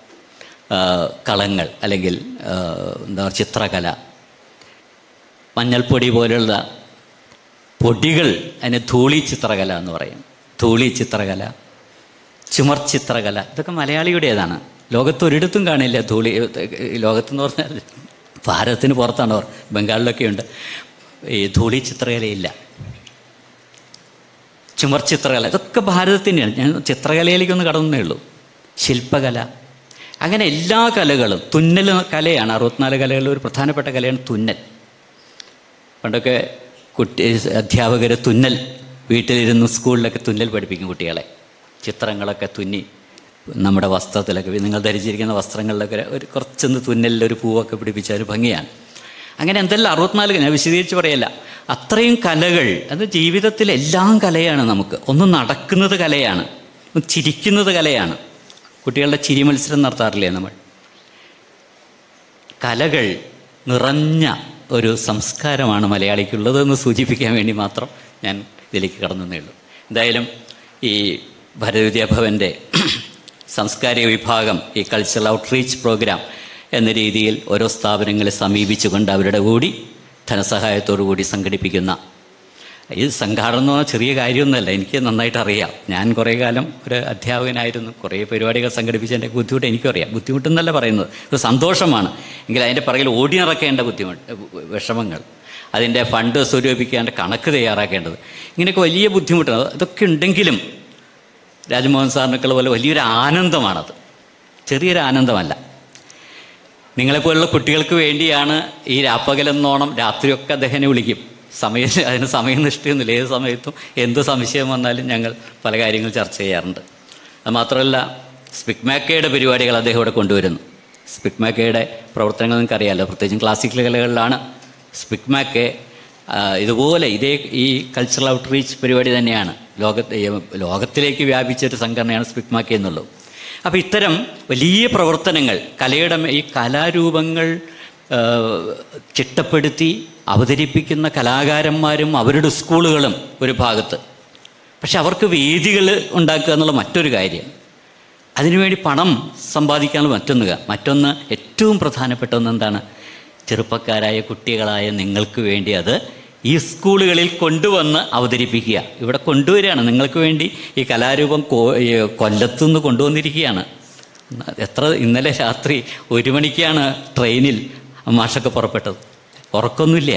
ആ, കളങ്ങൾ അല്ലെങ്കിൽ ആ, എന്താ പറയുക ചിത്രകല മഞ്ഞൾപ്പൊടി പോലുള്ള പൊടികൾ അതിന് ധൂളി ചിത്രകല എന്ന് പറയും ധൂളി ചിത്രകല ചുമർ ചിത്രകല ഇതൊക്കെ മലയാളിയുടേതാണ് ലോകത്ത് ഒരിടത്തും കാണില്ല ധൂളി ഈ ലോകത്തെന്ന് പറഞ്ഞാൽ ഭാരതത്തിന് പുറത്താണ് അവർ ബംഗാളിലൊക്കെ ഉണ്ട് ഈ ധൂളി ചിത്രകലയില്ല ചുമർ ചിത്രകല ഇതൊക്കെ ഭാരതത്തിൻ്റെയാണ് ഞാൻ ചിത്രകലയിലേക്കൊന്ന് കടന്നേ ഉള്ളൂ ശില്പകല അങ്ങനെ എല്ലാ കലകളും തുന്നൽ കലയാണ് അറുപത്തിനാല് കലകളിൽ ഒരു പ്രധാനപ്പെട്ട കലയാണ് തുന്നൽ പണ്ടൊക്കെ കുട്ടി അധ്യാപകർ തുന്നൽ വീട്ടിലിരുന്ന് സ്കൂളിലൊക്കെ തുന്നൽ പഠിപ്പിക്കും കുട്ടികളെ ചിത്രങ്ങളൊക്കെ തുന്നി നമ്മുടെ വസ്ത്രത്തിലൊക്കെ നിങ്ങൾ ധരിച്ചിരിക്കുന്ന വസ്ത്രങ്ങളിലൊക്കെ ഒരു കുറച്ചൊന്ന് തുന്നലിൽ ഒരു പൂവൊക്കെ പിടിപ്പിച്ച ഒരു ഭംഗിയാണ് അങ്ങനെ എന്തെല്ലാം അറുപത്തിനാല് ഞാൻ വിശദീകരിച്ച് പറയല്ല അത്രയും കലകൾ അത് ജീവിതത്തിൽ എല്ലാം കലയാണ് നമുക്ക് ഒന്ന് നടക്കുന്നത് കലയാണ് ഒന്ന് ചിരിക്കുന്നത് കലയാണ് കുട്ടികളുടെ ചിരി മത്സരം നടത്താറില്ലേ നമ്മൾ കലകൾ നിറഞ്ഞ ഒരു സംസ്കാരമാണ് മലയാളിക്കുള്ളതെന്ന് സൂചിപ്പിക്കാൻ വേണ്ടി മാത്രം ഞാൻ ഇതിലേക്ക് കടന്നേ ഉള്ളൂ എന്തായാലും ഈ ഭരതവിദ്യാഭവൻ്റെ സാംസ്കാരിക വിഭാഗം ഈ കൾച്ചറൽ ഔട്ട്റീച്ച് പ്രോഗ്രാം എന്ന രീതിയിൽ ഓരോ സ്ഥാപനങ്ങളെ സമീപിച്ചുകൊണ്ട് അവരുടെ കൂടി ധനസഹായത്തോടു കൂടി സംഘടിപ്പിക്കുന്ന ഇത് സംഘാടനം എന്ന് പറഞ്ഞാൽ ചെറിയ കാര്യമൊന്നുമല്ല എനിക്ക് നന്നായിട്ട് അറിയാം ഞാൻ കുറേ കാലം ഒരു അധ്യാപകനായിരുന്നു കുറേ പരിപാടികൾ സംഘടിപ്പിച്ചതിൻ്റെ ബുദ്ധിമുട്ട് എനിക്കും അറിയാം ബുദ്ധിമുട്ടെന്നല്ല പറയുന്നത് ഒരു സന്തോഷമാണ് എങ്കിൽ അതിൻ്റെ പുറകിൽ ഓടി നടക്കേണ്ട ബുദ്ധിമുട്ട് വിഷമങ്ങൾ അതിൻ്റെ ഫണ്ട് സ്വരൂപിക്കേണ്ട കണക്ക് തയ്യാറാക്കേണ്ടത് ഇങ്ങനെയൊക്കെ വലിയ ബുദ്ധിമുട്ടാണ് ഇതൊക്കെ ഉണ്ടെങ്കിലും രാജ്മോഹൻ സാറിനൊക്കെ പോലെ വലിയൊരു ആനന്ദമാണത് ചെറിയൊരു ആനന്ദമല്ല നിങ്ങളെപ്പോലുള്ള കുട്ടികൾക്ക് വേണ്ടിയാണ് ഈ രാപ്പകലെന്നോണം രാത്രിയൊക്കെ അദ്ദേഹനെ വിളിക്കും സമയം അതിന് സമയനിഷ്ഠയൊന്നുമില്ല ഏത് സമയത്തും എന്ത് സംശയം വന്നാലും ഞങ്ങൾ പല കാര്യങ്ങൾ ചർച്ച ചെയ്യാറുണ്ട് അത് മാത്രമല്ല സ്പിക്മാക്കയുടെ പരിപാടികൾ അദ്ദേഹം ഇവിടെ കൊണ്ടുവരുന്നു സ്പിക്മാക്കയുടെ പ്രവർത്തനങ്ങൾ നിങ്ങൾക്ക് അറിയാമല്ലോ പ്രത്യേകിച്ചും ക്ലാസിക്കൽ കലകളിലാണ് സ്പിക്മാക്കെ ആ, ഇതുപോലെ ഇതേ ഈ കൾച്ചറൽ ഔട്ട്റീച്ച് പരിപാടി തന്നെയാണ് ലോകത്ത് ലോകത്തിലേക്ക് വ്യാപിച്ചൊരു സംഘടനയാണ് സ്പിക്മാക്കെ എന്നുള്ളത് അപ്പോൾ ഇത്തരം വലിയ പ്രവർത്തനങ്ങൾ കലയുടെ മേ- ഈ കലാരൂപങ്ങൾ ആ, ചിട്ടപ്പെടുത്തി അവതരിപ്പിക്കുന്ന കലാകാരന്മാരും അവരുടെ സ്കൂളുകളും ഒരു ഭാഗത്ത് പക്ഷെ അവർക്ക് വേദികൾ ഉണ്ടാക്കുക എന്നുള്ള മറ്റൊരു കാര്യം അതിനുവേണ്ടി പണം സമ്പാദിക്കാനുള്ള മറ്റൊന്ന് മറ്റൊന്ന് ഏറ്റവും പ്രധാനപ്പെട്ട ഒന്ന് എന്താണ് ചെറുപ്പക്കാരായ കുട്ടികളായ നിങ്ങൾക്ക് വേണ്ടി അത് ഈ സ്കൂളുകളിൽ കൊണ്ടുവന്ന് അവതരിപ്പിക്കുക ഇവിടെ കൊണ്ടുവരികയാണ് നിങ്ങൾക്ക് വേണ്ടി ഈ കലാരൂപം കോ ഈ കൊല്ലത്തുനിന്ന് കൊണ്ടുവന്നിരിക്കുകയാണ് എത്ര ഇന്നലെ രാത്രി ഒരു മണിക്കാണ് ട്രെയിനിൽ മാഷൊക്കെ പുറപ്പെട്ടത് ഉറക്കൊന്നുമില്ല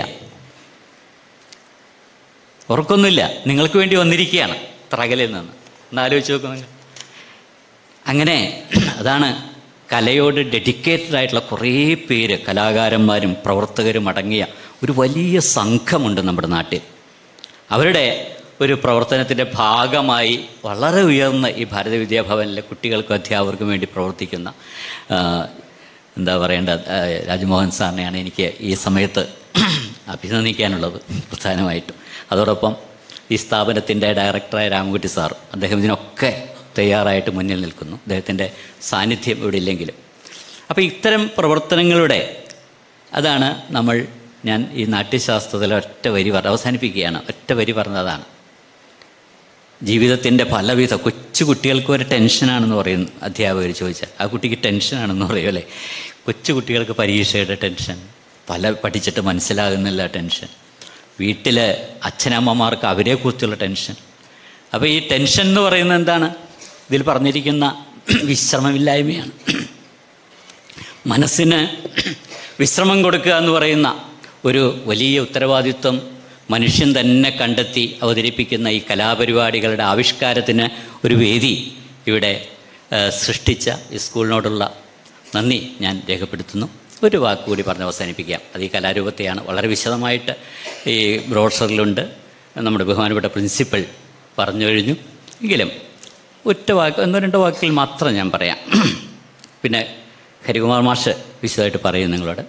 ഉറക്കൊന്നുമില്ല നിങ്ങൾക്ക് വേണ്ടി വന്നിരിക്കുകയാണ് ത്രകലിൽ നിന്ന് ഒന്ന് ആലോചിച്ച് നോക്കുക നിങ്ങൾ അങ്ങനെ അതാണ് കലയോട് ഡെഡിക്കേറ്റഡ് ആയിട്ടുള്ള കുറേ പേര് കലാകാരന്മാരും പ്രവർത്തകരും അടങ്ങിയ ഒരു വലിയ സംഘമുണ്ട് നമ്മുടെ നാട്ടിൽ അവരുടെ ഒരു പ്രവർത്തനത്തിൻ്റെ ഭാഗമായി വളരെ ഉയർന്ന ഈ ഭാരത വിദ്യാഭവനിലെ കുട്ടികൾക്കും അധ്യാപകർക്കും വേണ്ടി പ്രവർത്തിക്കുന്ന ആ, എന്താ പറയേണ്ട ആ, രാജ്മോഹൻ സാറിനെയാണ് എനിക്ക് ഈ സമയത്ത് അഭിനന്ദിക്കാനുള്ളത് പ്രധാനമായിട്ടും അതോടൊപ്പം ഈ സ്ഥാപനത്തിൻ്റെ ഡയറക്ടറായ രാമകുട്ടി സാർ അദ്ദേഹം ഇതിനൊക്കെ തയ്യാറായിട്ട് മുന്നിൽ നിൽക്കുന്നു അദ്ദേഹത്തിൻ്റെ സാന്നിധ്യം ഇവിടെ ഇല്ലെങ്കിലും അപ്പോൾ ഇത്തരം പ്രവർത്തനങ്ങളുടെ അതാണ് നമ്മൾ ഞാൻ ഈ നാട്യശാസ്ത്രത്തിൽ ഒറ്റ വരി പറഞ്ഞ അവസാനിപ്പിക്കുകയാണ് ഒറ്റ വരി പറഞ്ഞതാണ് ജീവിതത്തിൻ്റെ പലവിധ കൊച്ചു കുട്ടികൾക്ക് ഒരു ടെൻഷനാണെന്ന് പറയും അധ്യാപകർ ചോദിച്ചാൽ ആ കുട്ടിക്ക് ടെൻഷനാണെന്ന് പറയും അല്ലേ കൊച്ചു കുട്ടികൾക്ക് പരീക്ഷയുടെ ടെൻഷൻ പല പഠിച്ചിട്ട് മനസ്സിലാകുന്നില്ല ടെൻഷൻ വീട്ടിൽ അച്ഛനമ്മമാർക്ക് അവരെക്കുറിച്ചുള്ള ടെൻഷൻ അപ്പോൾ ഈ ടെൻഷൻ എന്ന് പറയുന്നത് എന്താണ് ഇതിൽ പറഞ്ഞിരിക്കുന്ന വിശ്രമമില്ലായ്മയാണ് മനസ്സിന് വിശ്രമം കൊടുക്കുക എന്ന് പറയുന്ന ഒരു വലിയ ഉത്തരവാദിത്വം മനുഷ്യൻ തന്നെ കണ്ടെത്തി അവതരിപ്പിക്കുന്ന ഈ കലാപരിപാടികളുടെ ആവിഷ്കാരത്തിന് ഒരു വേദി ഇവിടെ ആ, സൃഷ്ടിച്ച ഈ സ്കൂളിനോടുള്ള നന്ദി ഞാൻ രേഖപ്പെടുത്തുന്നു ഒരു വാക്ക് കൂടി പറഞ്ഞ് അവസാനിപ്പിക്കാം അത് ഈ കലാരൂപത്തെയാണ് വളരെ വിശദമായിട്ട് ഈ ബ്രോഷറിലുണ്ട് നമ്മുടെ ബഹുമാനപ്പെട്ട പ്രിൻസിപ്പൽ പറഞ്ഞു കഴിഞ്ഞു എങ്കിലും ഒറ്റ വാക്ക് ഒന്നോ രണ്ടോ വാക്കുകൾ മാത്രം ഞാൻ പറയാം പിന്നെ ഹരികുമാർ മാഷ് വിശദമായിട്ട് പറയും നിങ്ങളോട്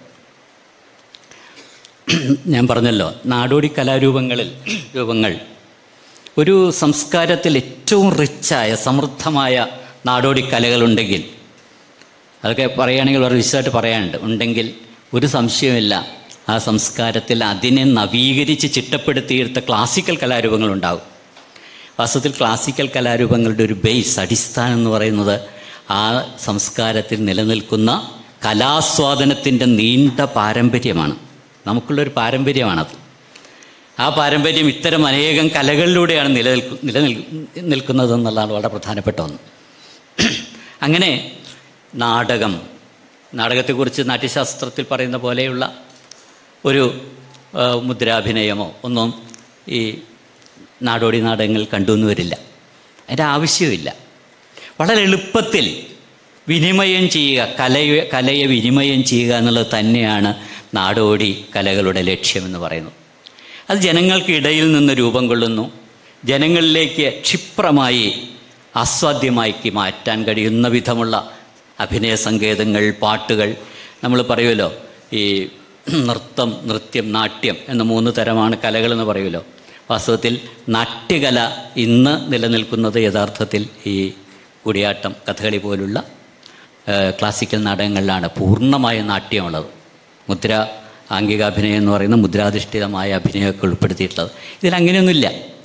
ഞാൻ പറഞ്ഞല്ലോ നാടോടി കലാരൂപങ്ങളിൽ രൂപങ്ങൾ ഒരു സംസ്കാരത്തിൽ ഏറ്റവും റിച്ചായ സമൃദ്ധമായ നാടോടി കലകളുണ്ടെങ്കിൽ അതൊക്കെ പറയുകയാണെങ്കിൽ വളരെ വിശദമായിട്ട് പറയാനുണ്ട് ഉണ്ടെങ്കിൽ ഒരു സംശയമില്ല ആ സംസ്കാരത്തിൽ അതിനെ നവീകരിച്ച് ചിട്ടപ്പെടുത്തിയെടുത്ത ക്ലാസിക്കൽ കലാരൂപങ്ങളുണ്ടാകും വാസ്തവത്തിൽ ക്ലാസിക്കൽ കലാരൂപങ്ങളുടെ ഒരു ബേസ് അടിസ്ഥാനം എന്ന് പറയുന്നത് ആ സംസ്കാരത്തിൽ നിലനിൽക്കുന്ന കലാസ്വാദനത്തിൻ്റെ നീണ്ട പാരമ്പര്യമാണ് നമുക്കുള്ളൊരു പാരമ്പര്യമാണത് ആ പാരമ്പര്യം ഇത്തരം അനേകം കലകളിലൂടെയാണ് നിലനിൽക്കു നിലനിൽ നിൽക്കുന്നതെന്നുള്ളതാണ് വളരെ പ്രധാനപ്പെട്ട ഒന്ന് അങ്ങനെ നാടകം നാടകത്തെക്കുറിച്ച് നാട്യശാസ്ത്രത്തിൽ പറയുന്ന പോലെയുള്ള ഒരു ആ, മുദ്രാഭിനയമോ ഒന്നും ഈ നാടോടി നാടകങ്ങൾ കണ്ടുവന്നു വരില്ല അതിൻ്റെ ആവശ്യമില്ല വളരെ എളുപ്പത്തിൽ വിനിമയം ചെയ്യുക കലയെ കലയെ വിനിമയം ചെയ്യുക എന്നുള്ളത് തന്നെയാണ് നാടോടി കലകളുടെ ലക്ഷ്യമെന്ന് പറയുന്നത് അത് ജനങ്ങൾക്ക് ഇടയിൽ നിന്ന് രൂപം കൊള്ളുന്നു ജനങ്ങളിലേക്ക് ക്ഷിപ്രമായി ആസ്വാദ്യമാക്കി മാറ്റാൻ കഴിയുന്ന വിധമുള്ള അഭിനയ സങ്കേതങ്ങൾ പാട്ടുകൾ നമ്മൾ പറയുമല്ലോ ഈ നൃത്തം നൃത്യം നാട്യം എന്ന മൂന്ന് തരമാണ് കലകളെന്ന് പറയുമല്ലോ വാസ്തവത്തിൽ നാട്യകല ഇന്ന് നിലനിൽക്കുന്നത് യഥാർത്ഥത്തിൽ ഈ കൂടിയാട്ടം കഥകളി പോലുള്ള ഏഹ്, ക്ലാസിക്കൽ നാടകങ്ങളിലാണ് പൂർണ്ണമായ നാട്യമുള്ളത് മുദ്ര ആംഗികാഭിനയം എന്ന് പറയുന്ന മുദ്രാധിഷ്ഠിതമായ അഭിനയമൊക്കെ ഉൾപ്പെടുത്തിയിട്ടുള്ളത് ഇതിലങ്ങനെയൊന്നുമില്ല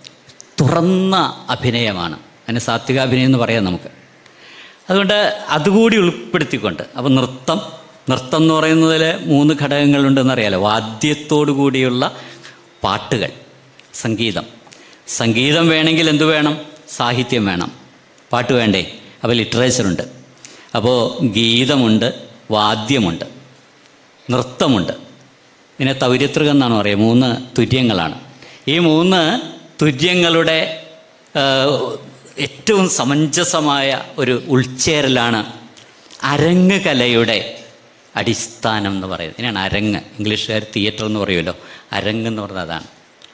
തുറന്ന അഭിനയമാണ് അതിന് സാത്വികാഭിനയം എന്ന് പറയാം നമുക്ക് അതുകൊണ്ട് അതുകൂടി ഉൾപ്പെടുത്തിക്കൊണ്ട് അപ്പോൾ നൃത്തം നൃത്തം എന്ന് പറയുന്നതിൽ മൂന്ന് ഘടകങ്ങളുണ്ടെന്നറിയാലോ വാദ്യത്തോടു കൂടിയുള്ള പാട്ടുകൾ സംഗീതം സംഗീതം വേണമെങ്കിൽ എന്തു വേണം സാഹിത്യം വേണം പാട്ട് വേണ്ടേ അപ്പോൾ ലിറ്ററേച്ചറുണ്ട് അപ്പോൾ ഗീതമുണ്ട് വാദ്യമുണ്ട് നൃത്തമുണ്ട് ഇതിനെ തൗര്യത്രികം എന്നാണ് പറയുക മൂന്ന് തുര്യങ്ങളാണ് ഈ മൂന്ന് തുര്യങ്ങളുടെ ആ, ഏറ്റവും സമഞ്ജസമായ ഒരു ഉൾച്ചേരലാണ് അരങ്ങ് കലയുടെ അടിസ്ഥാനം എന്ന് പറയുന്നത് ഇതിനാണ് അരങ്ങ് ഇംഗ്ലീഷുകാർ തിയേറ്റർ എന്ന് പറയുമല്ലോ അരങ്ങ് എന്ന് പറഞ്ഞത് അതാണ്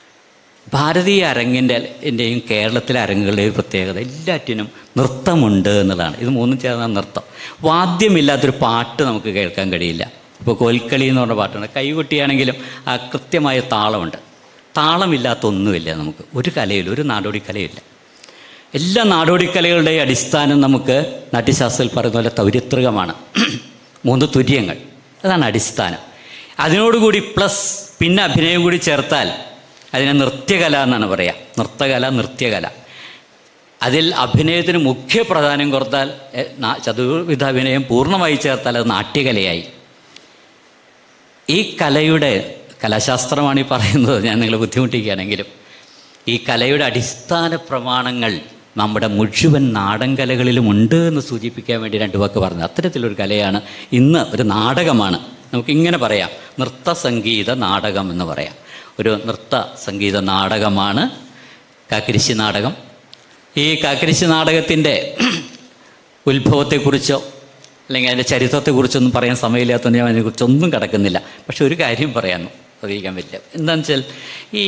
ഭാരതീയ അരങ്ങിൻ്റെ എൻ്റെയും കേരളത്തിലെ അരങ്ങുകളുടെ ഒരു പ്രത്യേകത എല്ലാറ്റിനും നൃത്തമുണ്ട് എന്നുള്ളതാണ് ഇത് മൂന്നും ചേർന്ന നൃത്തം വാദ്യമില്ലാത്തൊരു പാട്ട് നമുക്ക് കേൾക്കാൻ കഴിയില്ല ഇപ്പോൾ കോൽക്കളി എന്ന് പറഞ്ഞ പാട്ടുണ്ട് കൈകൊട്ടിയാണെങ്കിലും ആ കൃത്യമായ താളമുണ്ട് താളമില്ലാത്ത ഒന്നുമില്ല നമുക്ക് ഒരു കലയില്ല ഒരു നാടോടി കലയില്ല എല്ലാ നാടോടിക്കലകളുടെയും അടിസ്ഥാനം നമുക്ക് നാട്യശാസ്ത്രത്തിൽ പറയുന്ന പോലെ തൗര്യത്രികമാണ് മൂന്ന് തുര്യങ്ങൾ അതാണ് അടിസ്ഥാനം അതിനോടുകൂടി പ്ലസ് പിന്നെ അഭിനയം കൂടി ചേർത്താൽ അതിനെ നൃത്യകല എന്നാണ് പറയുക നൃത്തകല നൃത്യകല അതിൽ അഭിനയത്തിന് മുഖ്യ പ്രാധാന്യം കൊടുത്താൽ എ, നാ- ചതുർവിധ അഭിനയം പൂർണ്ണമായി ചേർത്താൽ അത് നാട്യകലയായി ഈ കലയുടെ കലാശാസ്ത്രമാണ് ഈ പറയുന്നത് ഞാൻ നിങ്ങളെ ബുദ്ധിമുട്ടിക്കുകയാണെങ്കിലും ഈ കലയുടെ അടിസ്ഥാന പ്രമാണങ്ങൾ നമ്മുടെ മുഴുവൻ നാടൻ കലകളിലും ഉണ്ട് എന്ന് സൂചിപ്പിക്കാൻ വേണ്ടി രണ്ട് വാക്ക് പറഞ്ഞു അത്തരത്തിലൊരു കലയാണ് ഇന്ന് ഒരു നാടകമാണ് നമുക്കിങ്ങനെ പറയാം നൃത്ത സംഗീത നാടകം എന്ന് പറയാം ഒരു നൃത്ത സംഗീത നാടകമാണ് കാക്കരിശി നാടകം ഈ കാക്കരിശി നാടകത്തിൻ്റെ ഉത്ഭവത്തെക്കുറിച്ചോ അല്ലെങ്കിൽ അതിൻ്റെ ചരിത്രത്തെക്കുറിച്ചൊന്നും പറയാൻ സമയമില്ലാത്തതുകൊണ്ട് ഞാൻ അതിനെക്കുറിച്ചൊന്നും കിടക്കുന്നില്ല പക്ഷെ ഒരു കാര്യം പറയാൻ അറിയിക്കാൻ പറ്റില്ല എന്താണെന്ന് വെച്ചാൽ ഈ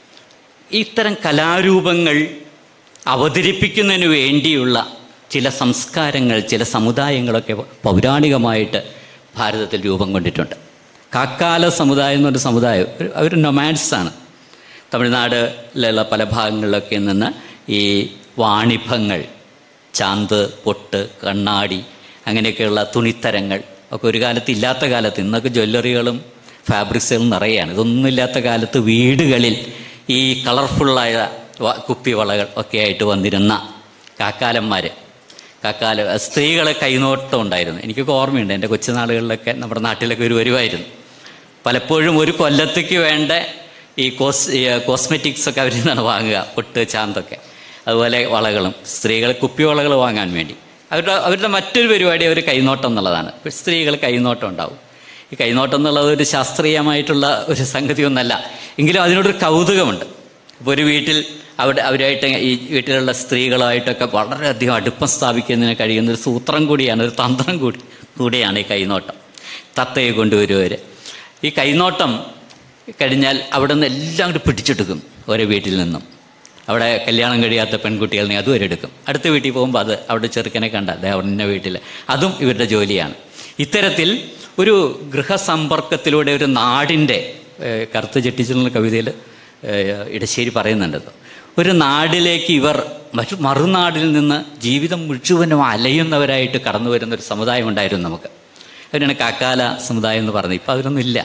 ഇത്തരം കലാരൂപങ്ങൾ അവതരിപ്പിക്കുന്നതിന് വേണ്ടിയുള്ള ചില സംസ്കാരങ്ങൾ ചില സമുദായങ്ങളൊക്കെ പൗരാണികമായിട്ട് ഭാരതത്തിൽ രൂപം കൊണ്ടിട്ടുണ്ട് കാക്കാല സമുദായം എന്നൊരു സമുദായം ഒരു- അവർ നൊമാഡ്സാണ് തമിഴ്നാടിലുള്ള പല ഭാഗങ്ങളിലൊക്കെ നിന്ന് ഈ വാണിഭങ്ങൾ ചാന്ത് പൊട്ട് കണ്ണാടി അങ്ങനെയൊക്കെയുള്ള തുണിത്തരങ്ങൾ ഒക്കെ ഒരു കാലത്ത് ഇല്ലാത്ത കാലത്ത് ഇന്നൊക്കെ ജ്വല്ലറികളും ഫാബ്രിക്സുകളും നിറയാണ് ഇതൊന്നും ഇല്ലാത്ത കാലത്ത് വീടുകളിൽ ഈ കളർഫുള്ളായ വ- കുപ്പിവളകൾ ഒക്കെ ആയിട്ട് വന്നിരുന്ന കാക്കാലന്മാർ കാക്കാല സ്ത്രീകളെ കൈനോട്ടം ഉണ്ടായിരുന്നു എനിക്കൊക്കെ ഓർമ്മയുണ്ട് എൻ്റെ കൊച്ചുനാളുകളിലൊക്കെ നമ്മുടെ നാട്ടിലൊക്കെ ഒരു വരുമായിരുന്നു പലപ്പോഴും ഒരു കൊല്ലത്തേക്ക് വേണ്ട ഈ കോസ് ഈ കോസ്മെറ്റിക്സ് ഒക്കെ അവരിൽ നിന്നാണ് വാങ്ങുക പൊട്ട് ചാന്തൊക്കെ അതുപോലെ വളകളും സ്ത്രീകൾ കുപ്പിവളകൾ വാങ്ങാൻ വേണ്ടി അവരുടെ അവരുടെ മറ്റൊരു പരിപാടി അവർ കൈനോട്ടം എന്നുള്ളതാണ് ഇപ്പം സ്ത്രീകൾ കൈനോട്ടം ഉണ്ടാവും ഈ കൈനോട്ടം എന്നുള്ളത് ഒരു ശാസ്ത്രീയമായിട്ടുള്ള ഒരു സംഗതിയൊന്നല്ല എങ്കിലും അതിനോടൊരു കൗതുകമുണ്ട് ഇപ്പോൾ ഒരു വീട്ടിൽ അവിടെ അവരായിട്ട് ഈ വീട്ടിലുള്ള സ്ത്രീകളുമായിട്ടൊക്കെ വളരെയധികം അടുപ്പം സ്ഥാപിക്കുന്നതിന് കഴിയുന്ന ഒരു സൂത്രം കൂടിയാണ് ഒരു തന്ത്രം കൂടി കൂടിയാണ് ഈ കൈനോട്ടം തത്തയെ കൊണ്ടുവരുവർ ഈ കൈനോട്ടം കഴിഞ്ഞാൽ അവിടെ നിന്ന് എല്ലാം കൂടി പിടിച്ചെടുക്കും ഓരോ വീട്ടിൽ നിന്നും അവിടെ കല്യാണം കഴിയാത്ത പെൺകുട്ടികളെ അതും അവരെടുക്കും അടുത്ത വീട്ടിൽ പോകുമ്പോൾ അത് അവിടെ ചെറുക്കനെ കണ്ട അതെ അവരുടെ വീട്ടിൽ അതും ഇവരുടെ ജോലിയാണ് ഇത്തരത്തിൽ ഒരു ഗൃഹസമ്പർക്കത്തിലൂടെ ഒരു നാടിൻ്റെ ഏഹ്, കറുത്ത ചെട്ടിച്ചുള്ള കവിതയിൽ ഏഹ്, ഇടശ്ശേരി പറയുന്നുണ്ടത് ഒരു നാടിലേക്ക് ഇവർ മറ്റു മറുനാടിൽ നിന്ന് ജീവിതം മുഴുവനും അലയുന്നവരായിട്ട് കടന്നു വരുന്ന ഒരു സമുദായം ഉണ്ടായിരുന്നു നമുക്ക് അവരാണ് കാക്കാല സമുദായം എന്ന് പറഞ്ഞത് ഇപ്പം അവരൊന്നും ഇല്ല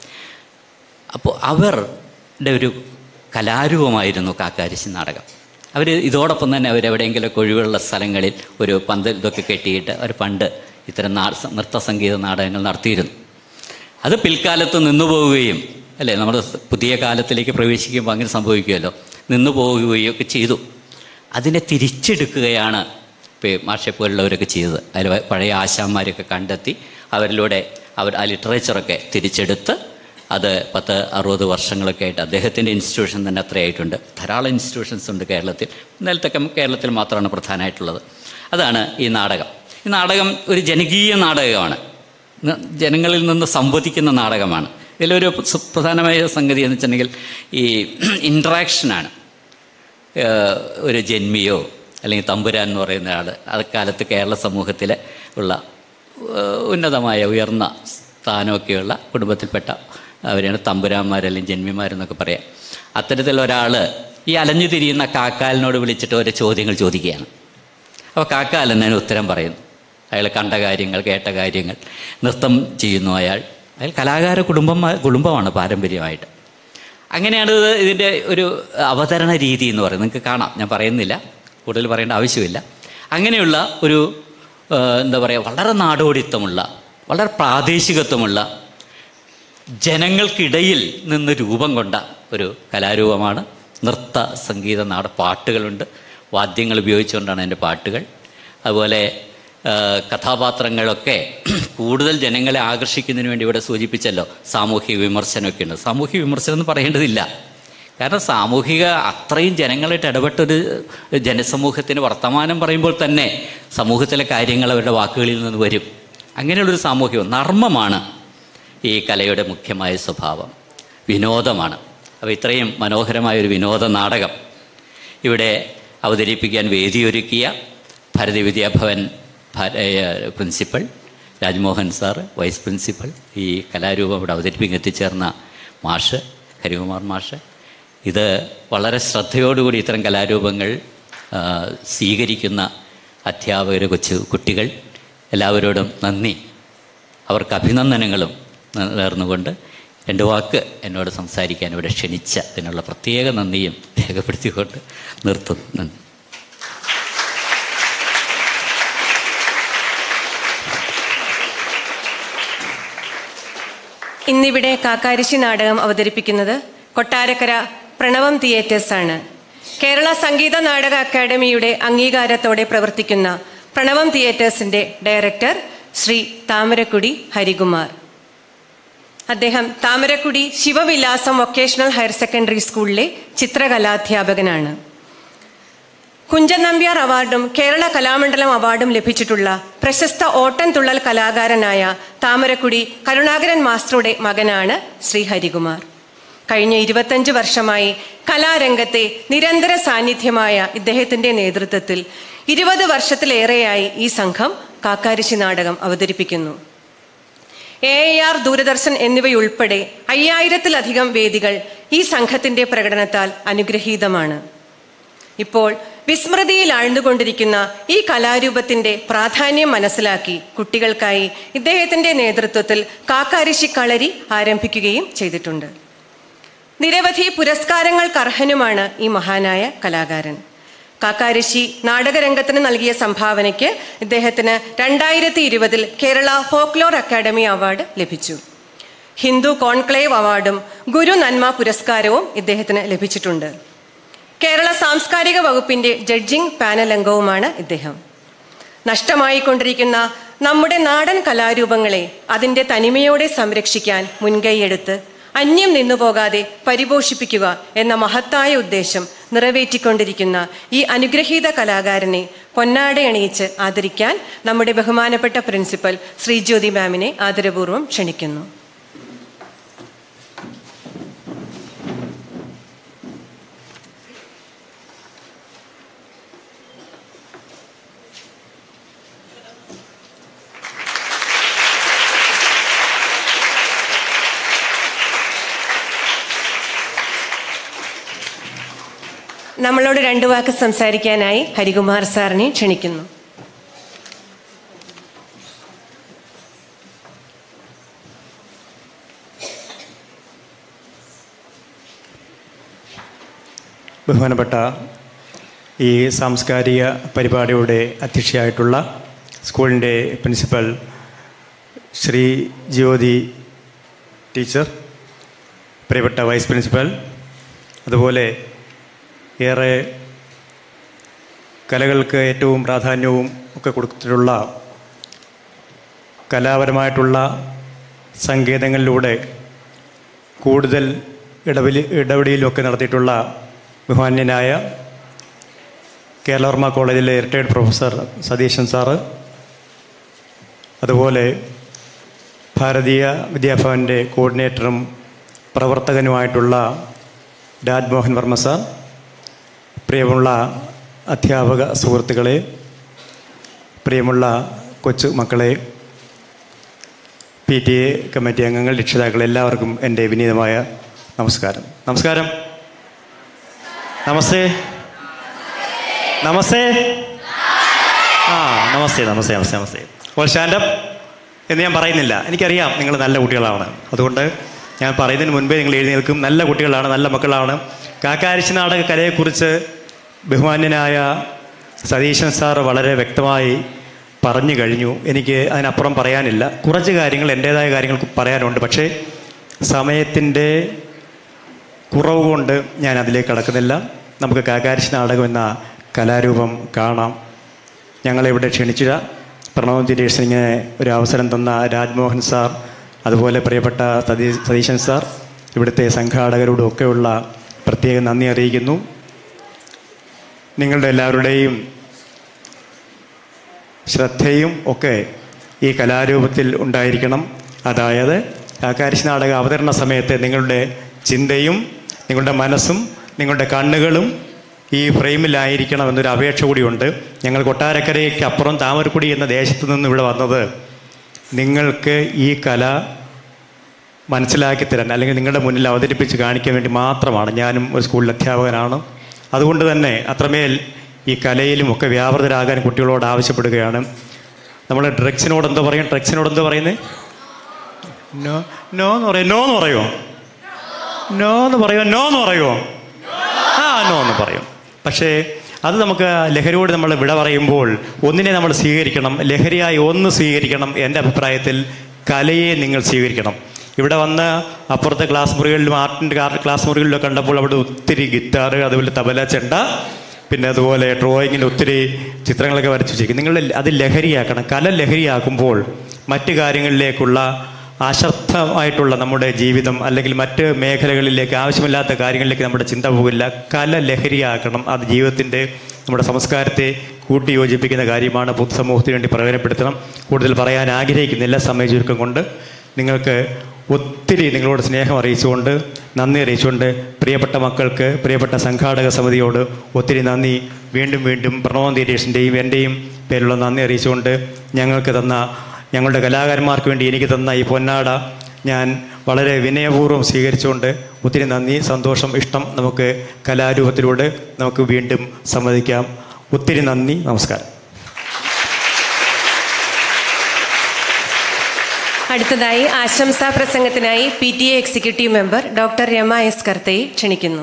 അപ്പോൾ അവരുടെ ഒരു കലാരൂപമായിരുന്നു കാക്കാരിശി നാടകം അവർ ഇതോടൊപ്പം തന്നെ അവരെവിടെയെങ്കിലുമൊക്കെ ഒഴിവുള്ള സ്ഥലങ്ങളിൽ ഒരു പന്തൽ ഇതൊക്കെ കെട്ടിയിട്ട് അവർ പണ്ട് ഇത്തരം നാ നൃത്ത സംഗീത നാടകങ്ങൾ നടത്തിയിരുന്നു അത് പിൽക്കാലത്ത് നിന്നു പോവുകയും അല്ലേ നമ്മൾ പുതിയ കാലത്തിലേക്ക് പ്രവേശിക്കുമ്പോൾ അങ്ങനെ സംഭവിക്കുമല്ലോ നിന്നു പോവുകയും ഒക്കെ ചെയ്തു അതിനെ തിരിച്ചെടുക്കുകയാണ് ഇപ്പോൾ മാഷെ പോലുള്ളവരൊക്കെ ചെയ്തത് അതിൽ പഴയ ആശാന്മാരൊക്കെ കണ്ടെത്തി അവരിലൂടെ അവർ ആ ലിറ്ററേച്ചറൊക്കെ തിരിച്ചെടുത്ത് അത് പത്ത് അറുപത് വർഷങ്ങളൊക്കെ ആയിട്ട് അദ്ദേഹത്തിൻ്റെ ഇൻസ്റ്റിറ്റ്യൂഷൻ തന്നെ അത്രയായിട്ടുണ്ട് ധാരാളം ഇൻസ്റ്റിറ്റ്യൂഷൻസ് ഉണ്ട് കേരളത്തിൽ നിലത്തൊക്കെ കേരളത്തിൽ മാത്രമാണ് പ്രധാനമായിട്ടുള്ളത് അതാണ് ഈ നാടകം ഈ നാടകം ഒരു ജനകീയ നാടകമാണ് ന- ജനങ്ങളിൽ നിന്ന് സംവദിക്കുന്ന നാടകമാണ് ഇതിലൊരു സു- പ്രധാനമായ സംഗതി എന്ന് വെച്ചിട്ടുണ്ടെങ്കിൽ ഈ ഇൻട്രാക്ഷനാണ് ഏഹ് ഒരു ജന്മിയോ അല്ലെങ്കിൽ തമ്പുരാൻ എന്ന് പറയുന്ന ആൾ അക്കാലത്ത് കേരള സമൂഹത്തിൽ ഉള്ള ഏഹ് ഉന്നതമായ ഉയർന്ന സ്ഥാനമൊക്കെയുള്ള കുടുംബത്തിൽപ്പെട്ട അവരെയാണ് തമ്പുരാന്മാർ അല്ലെങ്കിൽ ജന്മിമാരെന്നൊക്കെ പറയാം അത്തരത്തിലുള്ള ഒരാൾ ഈ അലഞ്ഞു തിരിയുന്ന കാക്കാലിനോട് വിളിച്ചിട്ട് ഓരോ ചോദ്യങ്ങൾ ചോദിക്കുകയാണ് അപ്പോൾ കാക്കാലൻ അതിന് ഉത്തരം പറയുന്നു അയാൾ കണ്ട കാര്യങ്ങൾ കേട്ട കാര്യങ്ങൾ നൃത്തം ചെയ്യുന്നു അയാൾ അയാൾ കലാകാര കുടുംബം കുടുംബമാണ് പാരമ്പര്യമായിട്ട് അങ്ങനെയാണ് ഇത് ഇതിൻ്റെ ഒരു അവതരണ രീതി എന്ന് പറയുന്നത് നിങ്ങൾക്ക് കാണാം ഞാൻ പറയുന്നില്ല കൂടുതൽ പറയേണ്ട ആവശ്യമില്ല അങ്ങനെയുള്ള ഒരു ആ, എന്താ പറയുക വളരെ നാടോടിത്തമുള്ള വളരെ പ്രാദേശികത്വമുള്ള ജനങ്ങൾക്കിടയിൽ നിന്ന് രൂപം കൊണ്ട ഒരു കലാരൂപമാണ് നൃത്ത സംഗീത നാട പാട്ടുകളുണ്ട് വാദ്യങ്ങൾ ഉപയോഗിച്ചുകൊണ്ടാണ് എൻ്റെ പാട്ടുകൾ അതുപോലെ ആ, കഥാപാത്രങ്ങളൊക്കെ കൂടുതൽ ജനങ്ങളെ ആകർഷിക്കുന്നതിന് വേണ്ടി ഇവിടെ സൂചിപ്പിച്ചല്ലോ സാമൂഹിക വിമർശനമൊക്കെ ഉണ്ട് സാമൂഹിക വിമർശനം എന്ന് പറയേണ്ടതില്ല കാരണം സാമൂഹിക അത്രയും ജനങ്ങളായിട്ട് ഇടപെട്ടൊരു ജനസമൂഹത്തിന് വർത്തമാനം പറയുമ്പോൾ തന്നെ സമൂഹത്തിലെ കാര്യങ്ങൾ അവരുടെ വാക്കുകളിൽ നിന്ന് വരും അങ്ങനെയുള്ളൊരു സാമൂഹികം നർമ്മമാണ് ഈ കലയുടെ മുഖ്യമായ സ്വഭാവം വിനോദമാണ് അപ്പോൾ ഇത്രയും മനോഹരമായ ഒരു വിനോദ നാടകം ഇവിടെ അവതരിപ്പിക്കാൻ വേദിയൊരുക്കിയ ഭാരതീയ വിദ്യാഭവൻ ഭാര- ഏഹ് principal Rajmohan sir vice principal ഈ കലാരൂപം ഇവിടെ അവതരിപ്പിക്കാൻ എത്തിച്ചേർന്ന മാഷ് ഹരികുമാർ മാഷ് ഇത് വളരെ ശ്രദ്ധയോടുകൂടി ഇത്തരം കലാരൂപങ്ങൾ ആ, സ്വീകരിക്കുന്ന അധ്യാപകർ കൊച്ചു കുട്ടികൾ എല്ലാവരോടും നന്ദി അവർക്ക് അഭിനന്ദനങ്ങളും ന- നേർന്നുകൊണ്ട് രണ്ട് വാക്ക് എന്നോട് സംസാരിക്കാൻ ഇവിടെ ക്ഷണിച്ച അതിനുള്ള പ്രത്യേക നന്ദിയും രേഖപ്പെടുത്തിക്കൊണ്ട് നിർത്തുന്നു നന്ദി ഇന്നിവിടെ കാക്കാരിശി നാടകം അവതരിപ്പിക്കുന്നത് കൊട്ടാരക്കര പ്രണവം തിയേറ്റേഴ്സ് ആണ് കേരള സംഗീത നാടക അക്കാദമിയുടെ അംഗീകാരത്തോടെ പ്രവർത്തിക്കുന്ന പ്രണവം തിയേറ്റേഴ്സിന്റെ ഡയറക്ടർ ശ്രീ താമരക്കുടി ഹരികുമാർ അദ്ദേഹം Thamarakkudi Shivavilasam vocational higher secondary സ്കൂളിലെ ചിത്രകലാധ്യാപകനാണ് കുഞ്ചൻ നമ്പ്യാർ അവാർഡും കേരള കലാമണ്ഡലം അവാർഡും ലഭിച്ചിട്ടുള്ള പ്രശസ്ത ഓട്ടൻതുള്ളൽ കലാകാരനായ താമരക്കുടി കരുണാകരൻ മാസ്റ്ററുടെ മകനാണ് ശ്രീ ഹരികുമാർ കഴിഞ്ഞ ഇരുപത്തഞ്ച് വർഷമായി കലാരംഗത്തെ നിരന്തര സാന്നിധ്യമായ ഇദ്ദേഹത്തിന്റെ നേതൃത്വത്തിൽ ഇരുപത് വർഷത്തിലേറെയായി ഈ സംഘം കാക്കാരിശി നാടകം അവതരിപ്പിക്കുന്നു എ ആർ ദൂരദർശൻ എന്നിവയുൾപ്പെടെ അയ്യായിരത്തിലധികം വേദികൾ ഈ സംഘത്തിന്റെ പ്രകടനത്താൽ അനുഗ്രഹീതമാണ് ഇപ്പോൾ വിസ്മൃതിയിൽ ആഴ്ന്നുകൊണ്ടിരിക്കുന്ന ഈ കലാരൂപത്തിന്റെ പ്രാധാന്യം മനസ്സിലാക്കി കുട്ടികൾക്കായി ഇദ്ദേഹത്തിന്റെ നേതൃത്വത്തിൽ കാക്കാരിശി കളരി ആരംഭിക്കുകയും ചെയ്തിട്ടുണ്ട് നിരവധി പുരസ്കാരങ്ങൾക്ക് അർഹനുമാണ് ഈ മഹാനായ കലാകാരൻ കാക്കാരിശി നാടകരംഗത്തിന് നൽകിയ സംഭാവനയ്ക്ക് ഇദ്ദേഹത്തിന് രണ്ടായിരത്തി ഇരുപതിൽ കേരള ഫോക്ലോർ അക്കാദമി അവാർഡ് ലഭിച്ചു ഹിന്ദു കോൺക്ലേവ് അവാർഡും ഗുരു നന്മ പുരസ്കാരവും ഇദ്ദേഹത്തിന് ലഭിച്ചിട്ടുണ്ട് കേരള സാംസ്കാരിക വകുപ്പിന്റെ ജഡ്ജിംഗ് പാനൽ അംഗവുമാണ് ഇദ്ദേഹം നഷ്ടമായിക്കൊണ്ടിരിക്കുന്ന നമ്മുടെ നാടൻ കലാരൂപങ്ങളെ അതിൻ്റെ തനിമയോടെ സംരക്ഷിക്കാൻ മുൻകൈയെടുത്ത് അന്യം നിന്നുപോകാതെ പരിപോഷിപ്പിക്കുക എന്ന മഹത്തായ ഉദ്ദേശം നിറവേറ്റിക്കൊണ്ടിരിക്കുന്ന ഈ അനുഗ്രഹീത കലാകാരനെ പൊന്നാടയണിയിച്ച് ആദരിക്കാൻ നമ്മുടെ ബഹുമാനപ്പെട്ട പ്രിൻസിപ്പൽ ശ്രീജ്യോതി മാമിനെ ആദരപൂർവ്വം ക്ഷണിക്കുന്നു നമ്മളോട് രണ്ടു വാക്ക് സംസാരിക്കാനായി ഹരികുമാർ സാറിനെ ക്ഷണിക്കുന്നു ബഹുമാനപ്പെട്ട ഈ സാംസ്കാരിക പരിപാടിയുടെ അധ്യക്ഷയായിട്ടുള്ള സ്കൂളിൻ്റെ പ്രിൻസിപ്പൽ ശ്രീ ജ്യോതി ടീച്ചർ പ്രിയപ്പെട്ട വൈസ് പ്രിൻസിപ്പൽ അതുപോലെ ഏറെ കലകൾക്ക് ഏറ്റവും പ്രാധാന്യവും ഒക്കെ കൊടുത്തിട്ടുള്ള കലാപരമായിട്ടുള്ള സങ്കേതങ്ങളിലൂടെ കൂടുതൽ ഇടപെലി ഇടപെടലിലൊക്കെ നടത്തിയിട്ടുള്ള ബഹുമാന്യനായ കേരളവർമ്മ കോളേജിലെ റിട്ടയർഡ് പ്രൊഫസർ സതീശൻ സാറ് അതുപോലെ ഭാരതീയ വിദ്യാഭവൻ്റെ കോർഡിനേറ്ററും പ്രവർത്തകനുമായിട്ടുള്ള രാജ്മോഹൻ വർമ്മ സാർ പ്രിയമുള്ള അധ്യാപക സുഹൃത്തുക്കളെ പ്രിയമുള്ള കൊച്ചു മക്കളെ പി ടി എ കമ്മിറ്റി അംഗങ്ങൾ രക്ഷിതാക്കൾ എല്ലാവർക്കും എൻ്റെ വിനീതമായ നമസ്കാരം നമസ്കാരം നമസ്തേ നമസ്തേ ആ നമസ്തേ നമസ്തേ നമസ്തേ നമസ്തേ ഓൾ സ്റ്റാൻഡപ്പ് എന്ന് ഞാൻ പറയുന്നില്ല എനിക്കറിയാം നിങ്ങൾ നല്ല കുട്ടികളാണ് അതുകൊണ്ട് ഞാൻ പറയുന്നതിന് മുൻപേ നിങ്ങൾ എഴുതി നിൽക്കും നല്ല കുട്ടികളാണ് നല്ല മക്കളാണ് കാക്കാരിശി നാടക കലയെക്കുറിച്ച് ബഹുമാന്യനായ സതീശൻ സാർ വളരെ വ്യക്തമായി പറഞ്ഞു കഴിഞ്ഞു എനിക്ക് അതിനപ്പുറം പറയാനില്ല കുറച്ച് കാര്യങ്ങൾ എൻ്റേതായ കാര്യങ്ങൾ പറയാനുണ്ട് പക്ഷേ സമയത്തിൻ്റെ കുറവ് കൊണ്ട് ഞാൻ അതിലേക്ക് കടക്കുന്നില്ല നമുക്ക് കാക്കാരിശി നാടകം എന്ന കലാരൂപം കാണാം ഞങ്ങളിവിടെ ക്ഷണിച്ചില്ല പ്രണവ് ദിനേഷിന് ഒരു അവസരം തന്ന രാജ്മോഹൻ സാർ അതുപോലെ പ്രിയപ്പെട്ട സതീ സതീശൻ സാർ ഇവിടുത്തെ സംഘാടകരോടും ഒക്കെയുള്ള പ്രത്യേക നന്ദി അറിയിക്കുന്നു നിങ്ങളുടെ എല്ലാവരുടെയും ശ്രദ്ധയും ഒക്കെ ഈ കലാരൂപത്തിൽ ഉണ്ടായിരിക്കണം അതായത് കാക്കാരിശി നാടക അവതരണ സമയത്ത് നിങ്ങളുടെ ചിന്തയും നിങ്ങളുടെ മനസ്സും നിങ്ങളുടെ കണ്ണുകളും ഈ ഫ്രെയിമിലായിരിക്കണം എന്നൊരു അപേക്ഷ കൂടിയുണ്ട് ഞങ്ങൾ കൊട്ടാരക്കരയ്ക്ക് അപ്പുറം താമരക്കുടി എന്ന ദേശത്ത് നിന്ന് ഇവിടെ വന്നത് നിങ്ങൾക്ക് ഈ കല മനസ്സിലാക്കി തരാൻ അല്ലെങ്കിൽ നിങ്ങളുടെ മുന്നിൽ അവതരിപ്പിച്ച് കാണിക്കാൻ വേണ്ടി മാത്രമാണ് ഞാനും ഒരു സ്കൂളിൽ അധ്യാപകനാണ് അതുകൊണ്ട് തന്നെ അത്രമേൽ ഈ കലയിലും ഒക്കെ വ്യാപൃതരാകാൻ കുട്ടികളോട് ആവശ്യപ്പെടുകയാണ് നമ്മൾ ഡ്രഗ്സിനോട് എന്തോ പറയും ഡ്രഗ്സിനോട് എന്തോ പറയുന്നത് നോ നോ എന്ന് പറയും നോ എന്ന് പറയുമോ നോ എന്ന് പറയുമോ നോ എന്ന് പറയുമോ ആ നോ എന്ന് പറയും പക്ഷേ അത് നമുക്ക് ലഹരിയോട് നമ്മൾ വിട പറയുമ്പോൾ ഒന്നിനെ നമ്മൾ സ്വീകരിക്കണം ലഹരിയായി ഒന്ന് സ്വീകരിക്കണം എൻ്റെ അഭിപ്രായത്തിൽ കലയെ നിങ്ങൾ സ്വീകരിക്കണം ഇവിടെ വന്ന് അപ്പുറത്തെ ക്ലാസ് മുറികളിലും ആർട്ടിൻ്റെ ക്ലാസ് മുറികളിലും കണ്ടപ്പോൾ അവിടെ ഒത്തിരി ഗിറ്റാർ അതുപോലെ തബല ചെണ്ട പിന്നെ അതുപോലെ ഡ്രോയിങ്ങിൻ്റെ ഒത്തിരി ചിത്രങ്ങളൊക്കെ വരച്ചു വെച്ചിരിക്കും നിങ്ങൾ അത് ലഹരിയാക്കണം കല ലഹരിയാക്കുമ്പോൾ മറ്റു കാര്യങ്ങളിലേക്കുള്ള അശ്രദ്ധമായിട്ടുള്ള നമ്മുടെ ജീവിതം അല്ലെങ്കിൽ മറ്റ് മേഖലകളിലേക്ക് ആവശ്യമില്ലാത്ത കാര്യങ്ങളിലേക്ക് നമ്മുടെ ചിന്ത പോകില്ല കല ലഹരിയാക്കണം അത് ജീവിതത്തിൻ്റെ നമ്മുടെ സംസ്കാരത്തെ കൂട്ടിയോജിപ്പിക്കുന്ന കാര്യമാണ് പൊതുസമൂഹത്തിന് വേണ്ടി പ്രയോജനപ്പെടുത്തണം കൂടുതൽ പറയാൻ ആഗ്രഹിക്കുന്നില്ല സമയ ചുരുക്കം കൊണ്ട് നിങ്ങൾക്ക് ഒത്തിരി നിങ്ങളോട് സ്നേഹം അറിയിച്ചുകൊണ്ട് നന്ദി അറിയിച്ചുകൊണ്ട് പ്രിയപ്പെട്ട മക്കൾക്ക് പ്രിയപ്പെട്ട സംഘാടക സമിതിയോട് ഒത്തിരി നന്ദി വീണ്ടും വീണ്ടും പ്രണവ് തീരേഷിൻ്റെയും എൻ്റെയും പേരിലുള്ള നന്ദി അറിയിച്ചുകൊണ്ട് ഞങ്ങൾക്ക് തന്ന ഞങ്ങളുടെ കലാകാരന്മാർക്ക് വേണ്ടി എനിക്ക് തന്ന ഈ പൊന്നാട ഞാൻ വളരെ വിനയപൂർവ്വം സ്വീകരിച്ചുകൊണ്ട് ഒത്തിരി നന്ദി സന്തോഷം ഇഷ്ടം നമുക്ക് കലാരൂപത്തിലൂടെ നമുക്ക് വീണ്ടും സമ്മതിക്കാം ഒത്തിരി നന്ദി നമസ്കാരം അടുത്തതായി ആശംസാ പ്രസംഗത്തിനായി P T A executive member doctor Rama S കർത്തയെ ക്ഷണിക്കുന്നു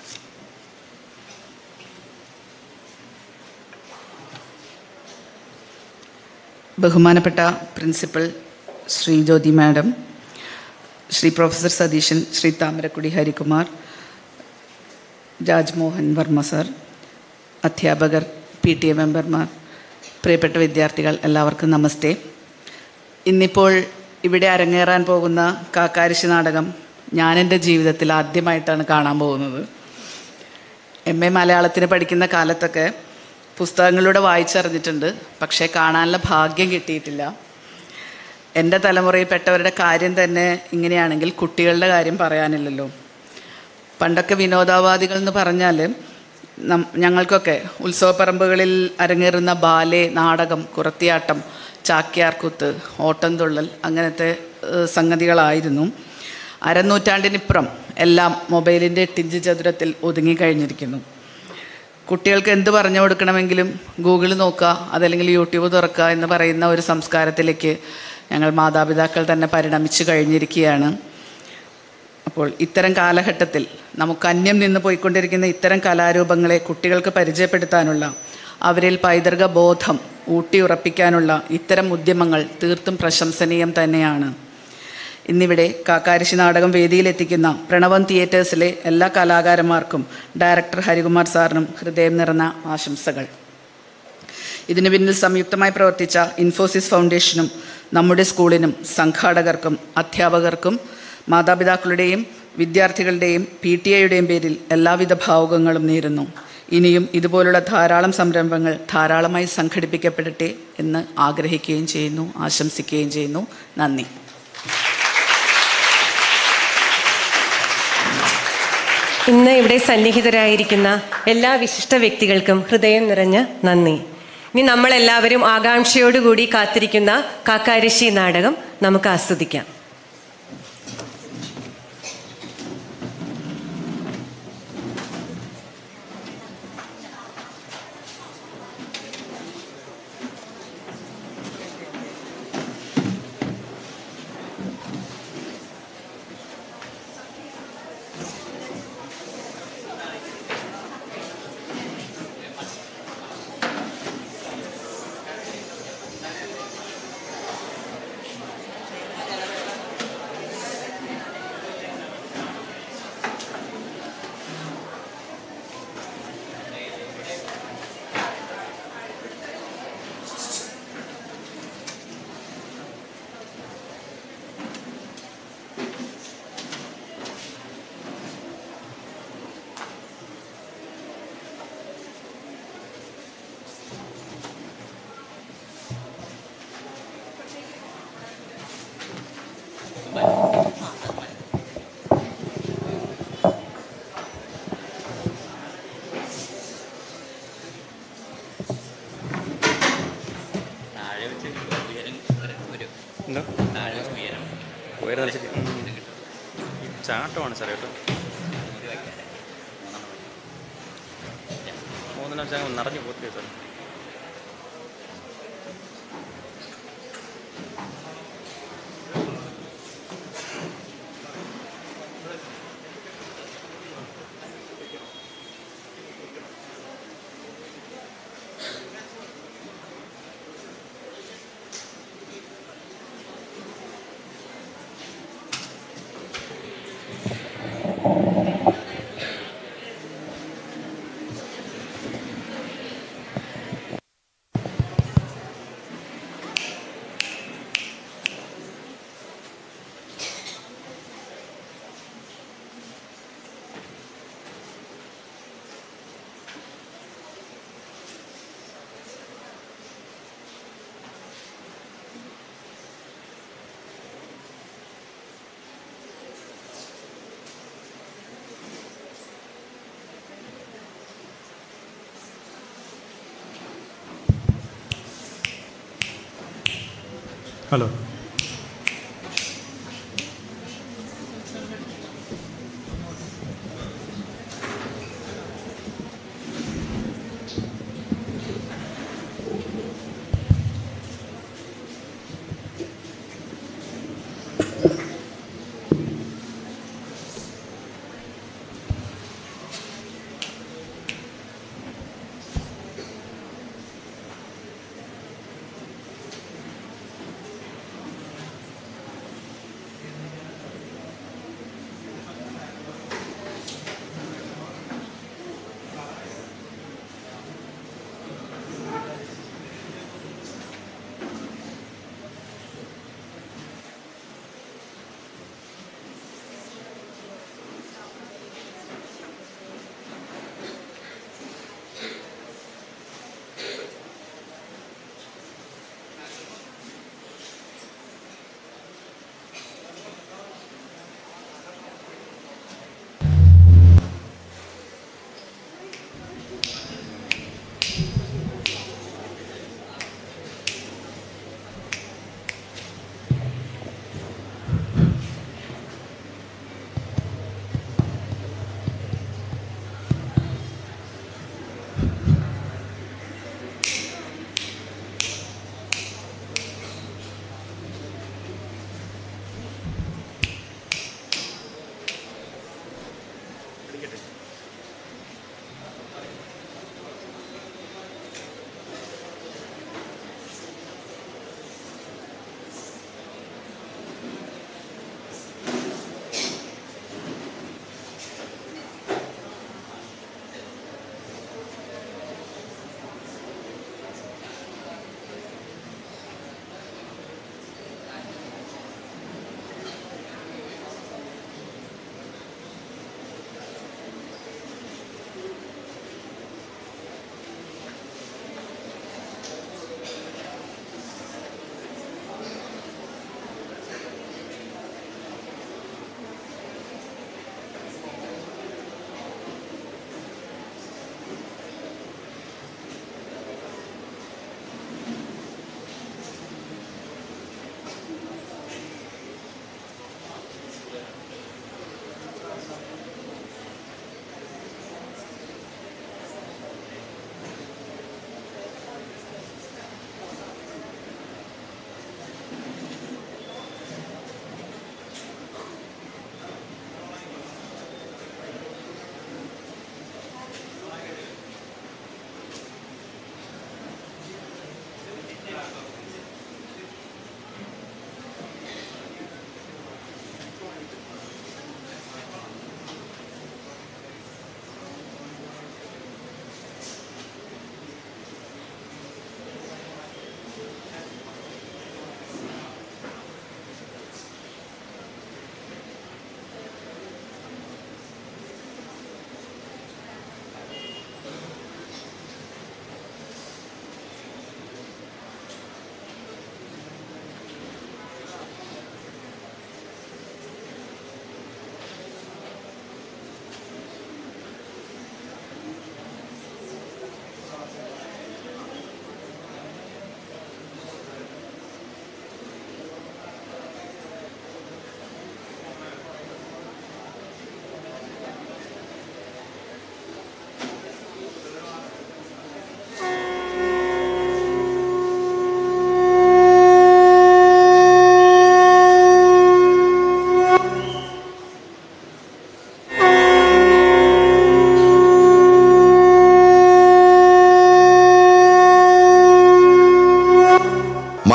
ബഹുമാനപ്പെട്ട principal Shri Jyothi madam Shri professor Satheesan Shri Thamarakkudi Harikumar Rajmohan Varma sir അധ്യാപകർ പി ടി എ മെമ്പർമാർ പ്രിയപ്പെട്ട വിദ്യാർത്ഥികൾ എല്ലാവർക്കും നമസ്തേ ഇന്നിപ്പോൾ ഇവിടെ അരങ്ങേറാൻ പോകുന്ന കാക്കാരിശി നാടകം ഞാൻ എൻ്റെ ജീവിതത്തിൽ ആദ്യമായിട്ടാണ് കാണാൻ പോകുന്നത് എം എ മലയാളത്തിന് പഠിക്കുന്ന കാലത്തൊക്കെ പുസ്തകങ്ങളിലൂടെ വായിച്ചറിഞ്ഞിട്ടുണ്ട് പക്ഷേ കാണാനുള്ള ഭാഗ്യം കിട്ടിയിട്ടില്ല എൻ്റെ തലമുറയിൽപ്പെട്ടവരുടെ കാര്യം തന്നെ ഇങ്ങനെയാണെങ്കിൽ കുട്ടികളുടെ കാര്യം പറയാനില്ലല്ലോ പണ്ടൊക്കെ വിനോദാവാദികൾ എന്ന് പറഞ്ഞാൽ നം ഞങ്ങൾക്കൊക്കെ ഉത്സവപ്പറമ്പുകളിൽ അരങ്ങേറുന്ന ബാലെ നാടകം കുറത്തിയാട്ടം ചാക്യാർകൂത്ത് ഓട്ടംതുള്ളൽ അങ്ങനത്തെ ഏഹ്, സംഗതികളായിരുന്നു അരനൂറ്റാണ്ടിനിപ്പുറം എല്ലാം മൊബൈലിൻ്റെ എട്ടിഞ്ച് ചതുരത്തിൽ ഒതുങ്ങിക്കഴിഞ്ഞിരിക്കുന്നു കുട്ടികൾക്ക് എന്ത് പറഞ്ഞു കൊടുക്കണമെങ്കിലും ഗൂഗിൾ നോക്കുക അതല്ലെങ്കിൽ യൂട്യൂബ് തുറക്കുക എന്ന് പറയുന്ന ഒരു സംസ്കാരത്തിലേക്ക് ഞങ്ങൾ മാതാപിതാക്കൾ തന്നെ പരിണമിച്ചു കഴിഞ്ഞിരിക്കുകയാണ് അപ്പോൾ ഇത്തരം കാലഘട്ടത്തിൽ നമുക്ക് അന്യം നിന്ന് പോയിക്കൊണ്ടിരിക്കുന്ന ഇത്തരം കലാരൂപങ്ങളെ കുട്ടികൾക്ക് പരിചയപ്പെടുത്താനുള്ള അവരിൽ പൈതൃക ബോധം ഊട്ടിയുറപ്പിക്കാനുള്ള ഇത്തരം ഉദ്യമങ്ങൾ തീർത്തും പ്രശംസനീയം തന്നെയാണ് ഇന്നിവിടെ കാക്കാരിശി നാടകം വേദിയിലെത്തിക്കുന്ന പ്രണവം തിയേറ്റേഴ്സിലെ എല്ലാ കലാകാരന്മാർക്കും ഡയറക്ടർ ഹരികുമാർ സാറിനും ഹൃദയം നിറഞ്ഞ ആശംസകൾ ഇതിനു പിന്നിൽ സംയുക്തമായി പ്രവർത്തിച്ച ഇൻഫോസിസ് ഫൗണ്ടേഷനും നമ്മുടെ സ്കൂളിനും സംഘാടകർക്കും അധ്യാപകർക്കും മാതാപിതാക്കളുടെയും വിദ്യാർത്ഥികളുടെയും പി ടി എയുടെയും പേരിൽ എല്ലാവിധ ഭാവുകങ്ങളും നേരുന്നു ഇനിയും ഇതുപോലുള്ള ധാരാളം സംരംഭങ്ങൾ ധാരാളമായി സംഘടിപ്പിക്കപ്പെടട്ടെ എന്ന് ആഗ്രഹിക്കുകയും ചെയ്യുന്നു ആശംസിക്കുകയും ചെയ്യുന്നു നന്ദി ഇന്ന് ഇവിടെ സന്നിഹിതരായിരിക്കുന്ന എല്ലാ വിശിഷ്ട വ്യക്തികൾക്കും ഹൃദയം നിറഞ്ഞ നന്ദി ഇനി നമ്മളെല്ലാവരും ആകാംക്ഷയോടുകൂടി കാത്തിരിക്കുന്ന കാക്കാരശ്ശി നാടകം നമുക്ക് ആസ്വദിക്കാം താഴെ വെച്ച് ഉയരം ഒരു എന്താ താഴെ ഉയരം ഉയരം വെച്ചിട്ട് ഉം. ഈ ചാട്ടമാണ് സാറേ കേട്ടോ മൂന്നെണ്ണം വെച്ചാൽ നിറഞ്ഞു പോത്തില്ല സാർ ഹലോ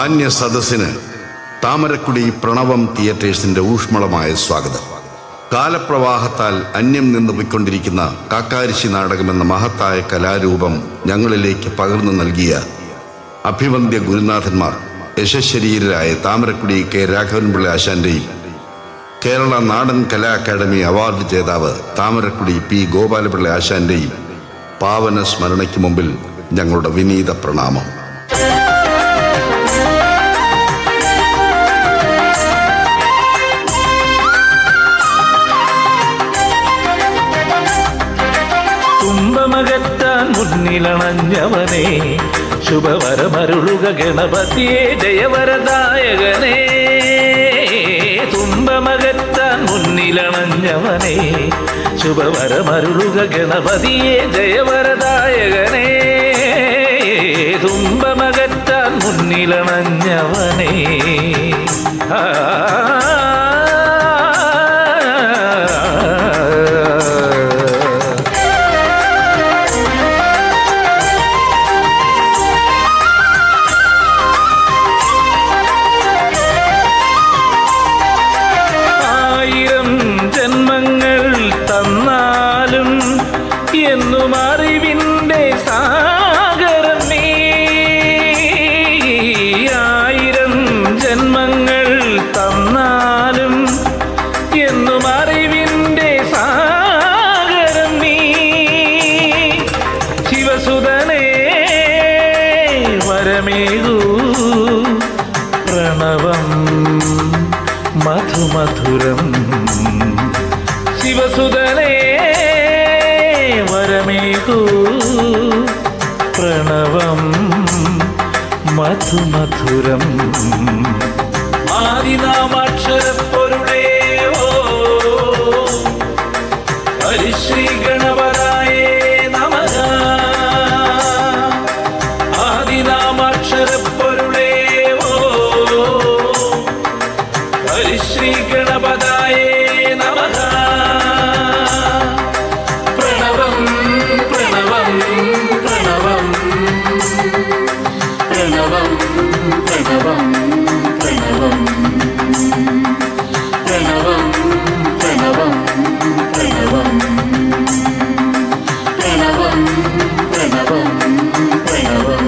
മാന്യ സദസ്സിന് താമരക്കുടി പ്രണവം തിയേറ്റേഴ്സിന്റെ ഊഷ്മളമായ സ്വാഗതം കാലപ്രവാഹത്താൽ അന്യം നിന്ന് പോയിക്കൊണ്ടിരിക്കുന്ന കാക്കാരിശി നാടകമെന്ന മഹത്തായ കലാരൂപം ഞങ്ങളിലേക്ക് പകർന്നു നൽകിയ അഭിവന്ദ്യ ഗുരുനാഥന്മാർ യശശരീരരായ താമരക്കുടി കെ രാഘവൻപിള്ള ആശാന്റെയും കേരള നാടൻ കലാ അക്കാദമി അവാർഡ് ജേതാവ് താമരക്കുടി പി ഗോപാലപിള്ള ആശാന്റെയും പാവന സ്മരണയ്ക്ക് മുമ്പിൽ ഞങ്ങളുടെ വിനീത പ്രണാമം തുമ്പമകറ്റാൻ മുന്നിലണഞ്ഞവനെ ശുഭവരമരുളുക ഗണപതിയെ ജയവരദായകനെ തുമ്പമകറ്റാൻ മുന്നിലണഞ്ഞവനെ ശുഭവരമരുളുക ഗണപതിയെ ജയവരദായകനെ തുമ്പമകറ്റാൻ മുന്നിലണഞ്ഞവനെ ആ ആയിരം ജന്മങ്ങൾ തന്നാലും എന്നും അറിവിൻ്റെ സാഗരം നീ ആയിരം ജന്മങ്ങൾ തന്നാലും എന്നും അറിവിൻ്റെ സാഗരം നീ ശിവസുതനേ വരമേകൂ പ്രണവം മധുമധുരം ശിവസുതനേ വരമേകൂ പ്രണവം മധുമധുരം ആദിനാമാക്ഷരപ്പൊരുളേ ഓ ഹരിശ്രീ ഗണപരായേ നമഃ ആദിനാമാക്ഷരപ്പൊരുളേ ഓ ഹരിശ്രീ ഗണപതായേ നമഃ പ്രണവം പ്രണവം പ്രണവം പ്രണവം പ്രണവം പ്രണവം പ്രണവം പ്രണവം പ്രണവം പ്രണവം പ്രണവം പ്രണവം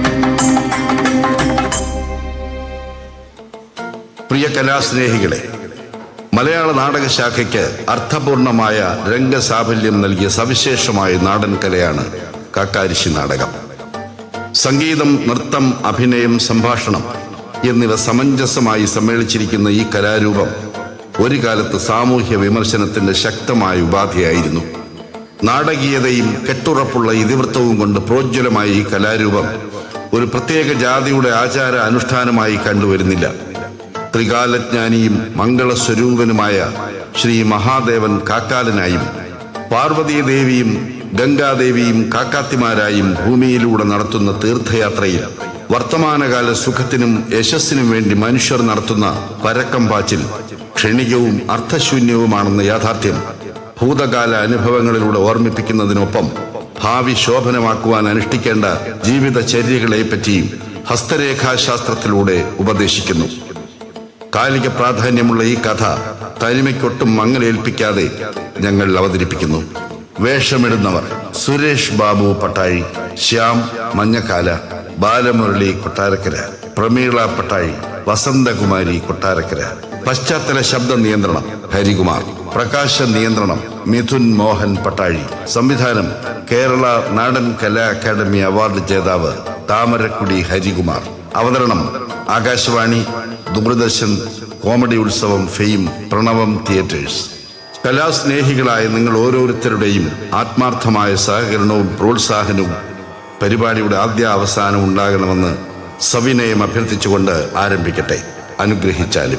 പ്രിയ കലാസ്നേഹികളെ മലയാള നാടകശാഖയ്ക്ക് അർത്ഥപൂർണമായ രംഗസാഫല്യം നൽകിയ സവിശേഷമായ നാടൻ കലയാണ് കാക്കാരിശി നാടകം സംഗീതം നൃത്തം അഭിനയം സംഭാഷണം എന്നിവ സമഞ്ജസമായി സമ്മേളിച്ചിരിക്കുന്ന ഈ കലാരൂപം ഒരു കാലത്ത് സാമൂഹ്യ വിമർശനത്തിന്റെ ശക്തമായ ഉപാധിയായിരുന്നു നാടകീയതയും കെട്ടുറപ്പുള്ള ഇതിവൃത്തവും കൊണ്ട് പ്രോജ്വലമായ ഈ കലാരൂപം ഒരു പ്രത്യേക ജാതിയുടെ ആചാര അനുഷ്ഠാനമായി കണ്ടുവരുന്നില്ല ത്രികാലജ്ഞാനിയും മംഗളസ്വരൂപനുമായ ശ്രീ മഹാദേവൻ കാക്കാലനായും പാർവതീദേവിയും ഗംഗാദേവിയും കാക്കാത്തിമാരായും ഭൂമിയിലൂടെ നടത്തുന്ന തീർത്ഥയാത്രയിൽ വർത്തമാനകാല സുഖത്തിനും യശസ്സിനും വേണ്ടി മനുഷ്യർ നടത്തുന്ന പരക്കം പാച്ചിൽ ക്ഷണികവും അർത്ഥശൂന്യവുമാണെന്ന യാഥാർത്ഥ്യം ഭൂതകാല അനുഭവങ്ങളിലൂടെ ഓർമ്മിപ്പിക്കുന്നതിനൊപ്പം ഭാവി ശോഭനമാക്കുവാൻ അനുഷ്ഠിക്കേണ്ട ജീവിതചര്യകളെ പറ്റിയും ഹസ്തരേഖാശാസ്ത്രത്തിലൂടെ ഉപദേശിക്കുന്നു കാലിക പ്രാധാന്യമുള്ള ഈ കഥ തനിമയ്ക്കൊട്ടും മങ്ങലേൽപ്പിക്കാതെ ഞങ്ങൾ അവതരിപ്പിക്കുന്നു വേഷമിടുന്നവർ സുരേഷ് ബാബു പട്ടാഴി ശ്യാം മഞ്ഞക്കാല ബാലമുരളി കൊട്ടാരക്കര പ്രമീള പട്ടാഴി വസന്തകുമാരി കൊട്ടാരക്കര പശ്ചാത്തല ശബ്ദ നിയന്ത്രണം ഹരികുമാർ പ്രകാശ നിയന്ത്രണം മിഥുൻ മോഹൻ പട്ടാഴി സംവിധാനം കേരള നാടൻ കലാ അക്കാദമി അവാർഡ് ജേതാവ് താമരക്കുടി ഹരികുമാർ അവതരണം Akashvani Doordarshan comedy Utsavam fame Pranavam theatres കലാസ്നേഹികളായ നിങ്ങൾ ഓരോരുത്തരുടെയും ആത്മാർത്ഥമായ സഹകരണവും പ്രോത്സാഹനവും പരിപാടിയുടെ ആദ്യ അവസാനം ഉണ്ടാകണമെന്ന് സവിനയം അഭ്യർത്ഥിച്ചുകൊണ്ട് ആരംഭിക്കട്ടെ അനുഗ്രഹിച്ചാലും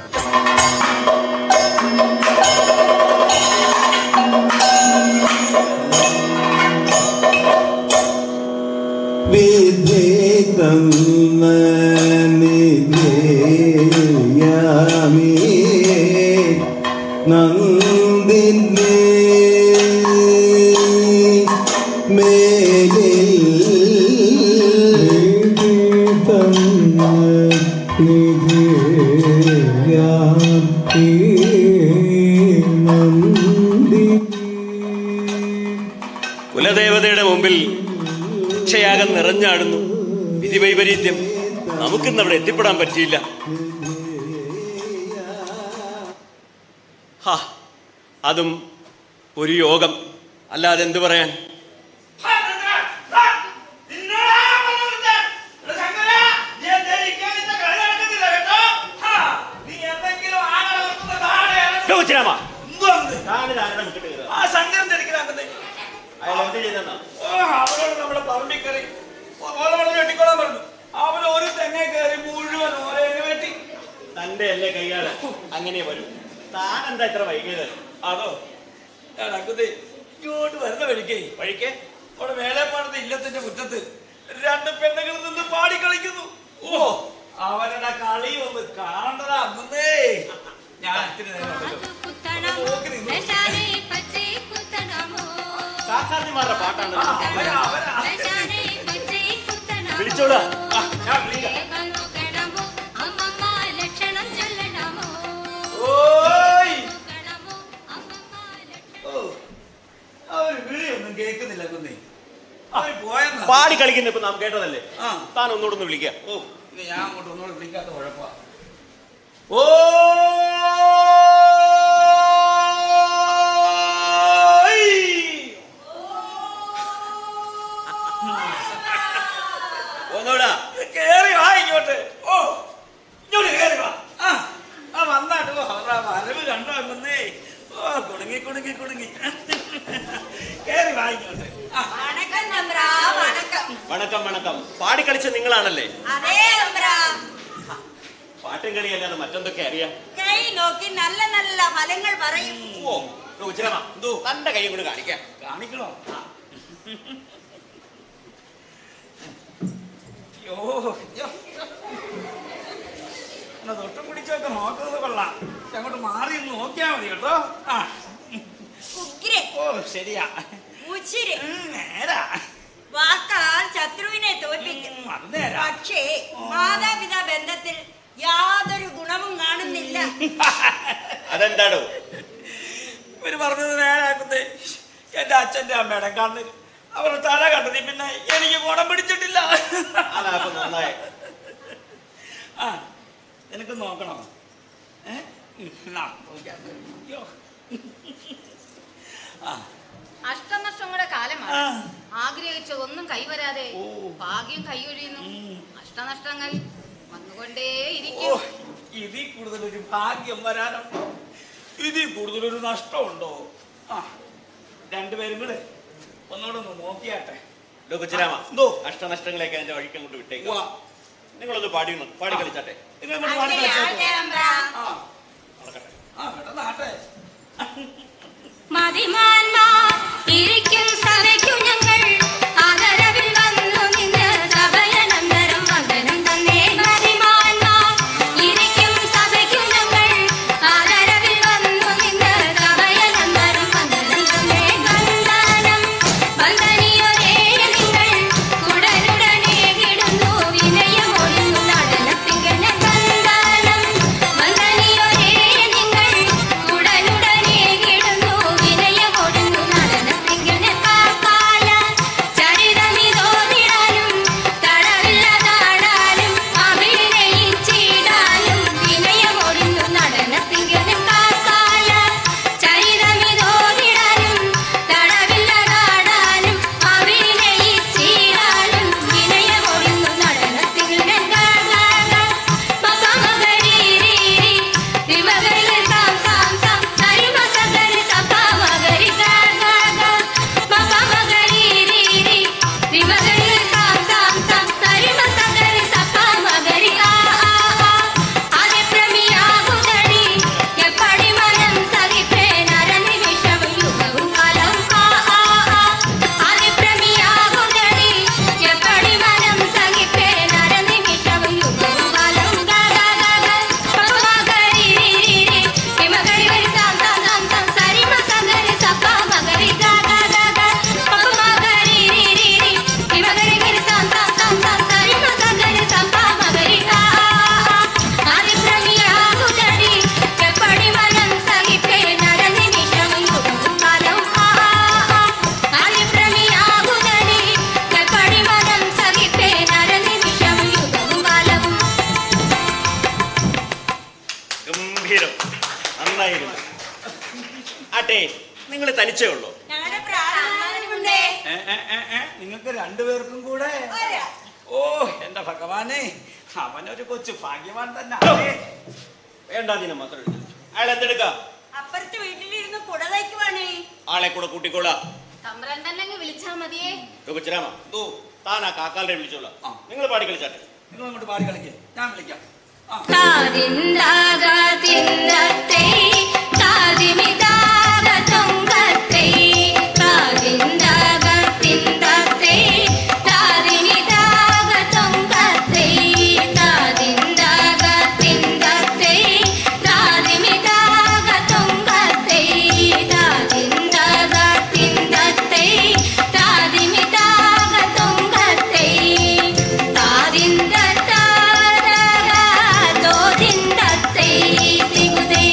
വിധേതം നിധേയാമി നന്ദിനെ മേലിൽ വിധേതം കുലദേവതയുടെ മുമ്പിൽ ക്ഷയാകം നിറഞ്ഞാടുന്നു വിധിവൈപരീത്യം നമുക്കിന്ന് അവിടെ എത്തിപ്പെടാൻ പറ്റിയില്ല ഹാ അതും ഒരു യോഗം അല്ലാതെ എന്തു പറയാൻ ഗൗചരാമ, ആ ശങ്കരൻ തിരക്കിലാക്കുന്നത് അയാൾ എന്ത് ചെയ്തെന്നാ? ഓ അവനോട് നമ്മുടെ പറമ്പിൽ കയറി ഓല പറഞ്ഞു വെട്ടിക്കോളാൻ പറഞ്ഞു അവൻ ഒരു തെങ്ങ കയറി മുഴുവൻ ഓരോ വെട്ടി തന്റെ അല്ലേ കൈകാല് അങ്ങനെ വരും താൻ എന്താ ഇത്ര വൈകിയത് അതോ ഞാൻ അക്കുതേ ഇങ്ങോട്ട് വരുന്ന വഴിക്കേ വഴിക്കേ അവിടെ മേലെപ്പാടത്തെ ഇല്ലത്തിന്റെ മുറ്റത്ത് രണ്ട് പെണ്ണുകൾ നിന്ന് പാടി കളിക്കുന്നു ഓ അവരുടെ കളി ഒന്ന് കാണണ്ടതാ അന്നേ ഞാൻ ഇത്തിരി നേരം ഉണ്ടല്ലോ. ഒന്ന് നോക്കി നിന്നു. കാക്കാത്തിമാരുടെ പാട്ടാണ് ആ, അവരാ, അവരാ. വിളിച്ചോടാ ആ, ഞാൻ വിളിക്കാം. ഓയ് ഓ അവര് വിളിയൊന്നും കേൾക്കുന്നില്ല കുന്നേ അവര് പോയെന്നാ പാടി കളിക്കുന്ന ഇപ്പൊ നാം കേട്ടതല്ലേ ആ. താൻ ഒന്നുകൂടെ ഒന്ന് വിളിക്കാം ഓ ഇത് ഞാൻ അങ്ങോട്ട് ഒന്നുകൂടെ വിളിക്കാത്ത കുഴപ്പമാ ഓ ഒന്നൂടാ കേറി വാ ഇങ്ങോട്ട് ഓ ഇങ്ങോട്ട് കേറി വാ ആ ആ വന്നാട്ട് പോ. അവരുടെ വരവ് കണ്ടോ എന്നേ ഓ കുടുങ്ങി കുടുങ്ങി കുടുങ്ങി കേറി വാ ഇങ്ങോട്ട് ആ, വണക്കം വണക്കം പാടി കളിച്ച നിങ്ങളാണല്ലേ അതേ നമ്പ്ര പാട്ടും കളിയല്ലാതെ മറ്റെന്തൊക്കെ അറിയാം കൈ നോക്കി നല്ല നല്ല ഫലങ്ങൾ പറയും ഓ ഉച്ചരമ തന്റെ കൈയും കൂടെ കാണിക്കാം കാണിക്കണോ യോ യ്യോ. എന്നാ തൊട്ടും പിടിച്ചൊക്കെ നോക്കുന്നത് കൊള്ളാം അങ്ങോട്ട് മാറി ഒന്ന് നോക്കിയാ മതി കേട്ടോ ആ ഉഗ്രൻ ഓ ശരിയാ ഉച്ചിര് നേരാ വാക്കാൽ ശത്രുവിനെ തോൽപ്പിക്കും അത് നേരാ പക്ഷേ മാതാപിതാ ബന്ധത്തിൽ യാതൊരു ഗുണവും കാണുന്നില്ല അതെന്താടോ ഇവര് പറഞ്ഞത് നേരാക്കുന്നേ എന്റെ അച്ഛന്റെ അമ്മയുടെ കണ്ണിൽ അവരുടെ തല കണ്ടതി പിന്നെ എനിക്ക് ഗുണം പിടിച്ചിട്ടില്ല അതാ ഇപ്പൊ നന്നായി ആ നിനക്ക് നോക്കണോ ഏ? ഉം, നാ, നോക്കിയാ മതി. അയ്യോ. ആ അഷ്ടനഷ്ടങ്ങളുടെ കാലമാണ് ആ. ആഗ്രഹിച്ചതൊന്നും കൈവരാതെ ഭാഗ്യം കൈയൊഴിയുന്നു അഷ്ടനഷ്ടങ്ങൾ വന്നുകൊണ്ടേയിരിക്കും ഓ ഇതിൽ കൂടുതലൊരു ഭാഗ്യം വരാനുണ്ടോ ഇതിൽ കൂടുതലൊരു നഷ്ടമുണ്ടോ ആ രണ്ടുപേരും കൂടെ ഒന്നുകൂടെ ഒന്ന് നോക്കിയാട്ടെ ഡോ കൊച്ചിരാമ എന്തോ? അഷ്ടനഷ്ടങ്ങളെയൊക്കെ എന്റെ വഴിക്ക് അങ്ങോട്ട് ഉവ്വ. വിട്ടേക്കാം നിങ്ങളൊന്ന് പാടി പാടി കളിച്ചാട്ടെ നിങ്ങൾ ഇങ്ങോട്ട് പാടി കളിച്ചോട്ടെ. ആ നടക്കട്ടെ. ആ പെട്ടെന്നാട്ടെ മതിമാന്മാർ ഇരിക്കും സഭയ്ക്കു ഞങ്ങൾ ആദരവിൽ വന്നു നിന്ന് സഭയനന്തരം വന്ദനം തന്നെ മതിമാന്മാർ ഇരിക്കും സഭയ്ക്കു ഞങ്ങൾ ആദരവിൽ വന്നു നിന്ന് സഭയനന്തരം വന്ദനം തന്നെ വന്ദനം വന്ദനിയൊരേ നിങ്ങൾ ഉടനുടനെ കിടുന്നു വിനയമൊഴിഞ്ഞു നടനത്തിങ്കൽ വന്ദനം വന്ദനിയൊരേ നിങ്ങൾ ഉടനുടനെ കിടുന്നു വിനയമൊഴിഞ്ഞു തനിച്ചേ ഉള്ളൂ ഞങ്ങളുടെ പ്രാർത്ഥനയുണ്ടേ ഏ, ഏ, ഏ, ഏ, നിങ്ങൾക്ക് രണ്ടുപേർക്കും കൂടെ ഓ എന്റെ ഭഗവാനെ അവനൊരു കൊച്ചു ഭാഗ്യവാൻ തന്നെ വേണ്ട അതിനെ മാത്രം എടുത്ത് വെച്ചു. അയാൾ എന്തെടുക്കാം അപ്പുറത്തെ വീട്ടിലിരുന്ന് കുട തയ്ക്കുവാണേ ആളെ കൂടെ കൂട്ടിക്കോളാം തമ്പ്രാൻ തന്നെ അങ്ങ് വിളിച്ചാ മതിയേ കൊച്ചുരാമ തൂ താൻ ആ കാക്കാലിനെ വിളിച്ചോളാം നിങ്ങൾ പാടി കളിച്ചാട്ടെ നിങ്ങൾ അങ്ങോട്ട് പാടി കളിക്കുക ഞാൻ വിളിക്കാം കാതിന്ദാഗതിന്ദത്തേ കാതിമിദാഗതൊങ്കത്തേ കാതിന്ദാഗതിന്ദത്തേ കാതിമിദാഗതൊങ്കത്തേ കാതിന്ദാഗതിന്ദത്തേ കാതിമിദാഗതൊങ്കത്തേ കാതിന്ദാഗതിന്ദത്തേ കാതിമിദാഗതൊങ്കത്തേ കാതിന്ദത്താദഗാദോദിന്ദത്തേ തിഗുദേ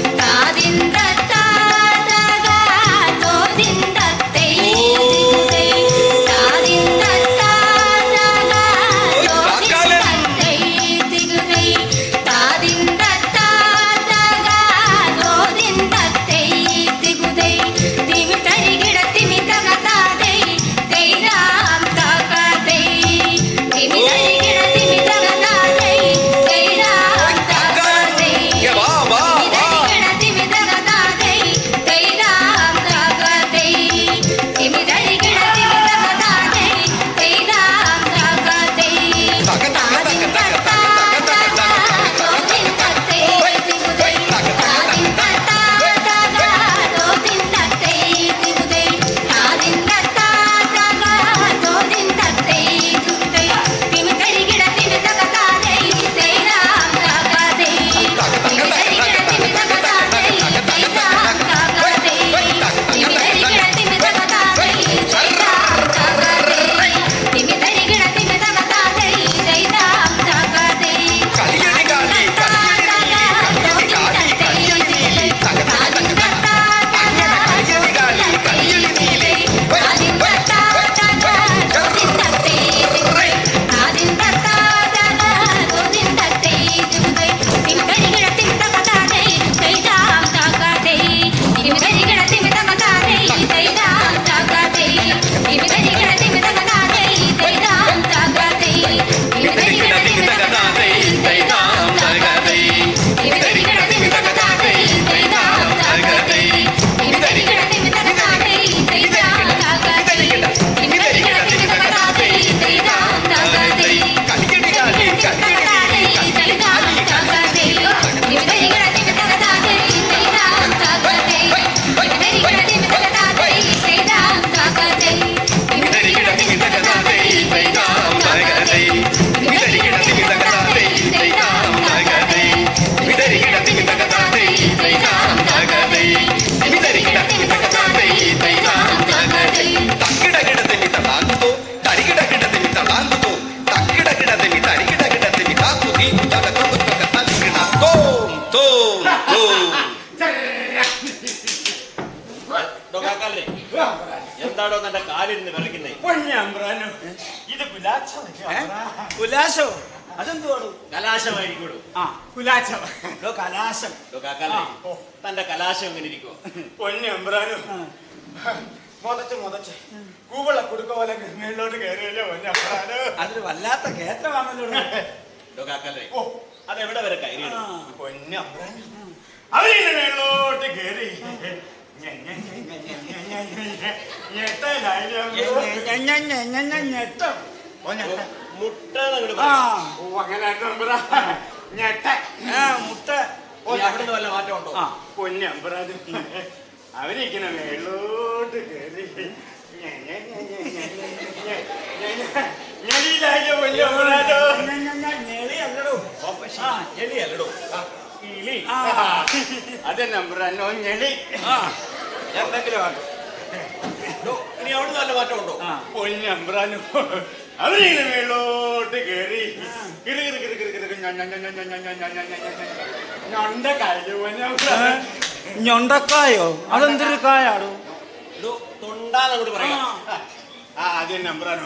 കാതിന്ദത്താദഗാദോദിന്ദത്തേ തിഗുദേ കാതിന്ദത്താദഗാദോദിന്ദത്തേ തിഗുദേ കാതിന്ദത്താദഗാദോദിന്ദത്തേ തിഗുദേ തിമിതരികിട തിമിതഗതാദേ ദൈരാം തഗതേ തിമിതരികിട തിമിതഗതാദേ ദൈരാം തഗതേ തിമിതരികിട തിമിതഗതാദേ ദൈരാം തഗതേ തിമിതരികിട തിമിതഗതാദേ ദൈരാം തഗതേ ഡോ കാക്കാലിനെ, എന്താടോ നിന്റെ കാലിരുന്ന് വിറയ്ക്കുന്നേ ഇത് കുലാച്ചോ കുലാശോ അതെന്തുവാടു കലാശമായിരിക്കൂടോ ആ കുലാച്ചോ ഡോ കലാശം ഡോ കാക്കാലിനെ, തന്റെ കലാശം എങ്ങനെ ഇരിക്കുവോ പൊന്നെ അമ്പ്രാനു മുതച്ച് മുതച്ച് കൂവള കുടുക്ക പോലെ മേളിലോട്ട് കയറിയല്ലോ പൊന്നെ അമ്പ്രാനു അതൊരു വല്ലാത്ത കേത്രമാണല്ലോ ഡോ കാക്കാലിനെ, അതെവിടെ വരെ കയറിയിടും പൊന്നെ അമ്പ്രാനു അവരിങ്ങനെ മേളിലോട്ട് കയറി മുട്ട അങ്ങോട്ട് ആ. മുട്ട അവിടുന്ന് വല്ല മാറ്റം ഉണ്ടോ ആ പൊന്നെ അമ്പ്രാനു അവരിങ്ങനെ മേളിലോട്ട് കയറി ഞെളിയിലായ പൊന്നെ അമ്പ്രാനു ഞെളിയല്ലടോ ആ, എലിയല്ലടോ കിളി അതെ നമ്പറോ ഞെളി എന്തെങ്കിലും ആക്കും ഡോ, ഇനി അവിടുന്ന് വല്ല മാറ്റം ഉണ്ടോ പൊന്നെ അമ്പ്രാനു അവരിങ്ങനെ മേളോട്ട് കയറി കിറി കിറി കിറി കിറി കിറി ഞ- ഞ- ഞ- ഞ- ഞ- ഞ- ഞ- ഞ- ഞ- ഞ- ഞ- ഞൊണ്ട കായല് പൊന്നെ അമ്പ്രാനു. ഞൊണ്ടക്കായോ അതെന്തൊരു കായാടോ ഡോ, തൊണ്ടാന്ന് അങ്ങോട്ട് പറയാം ആ അതെ നമ്പറാനോ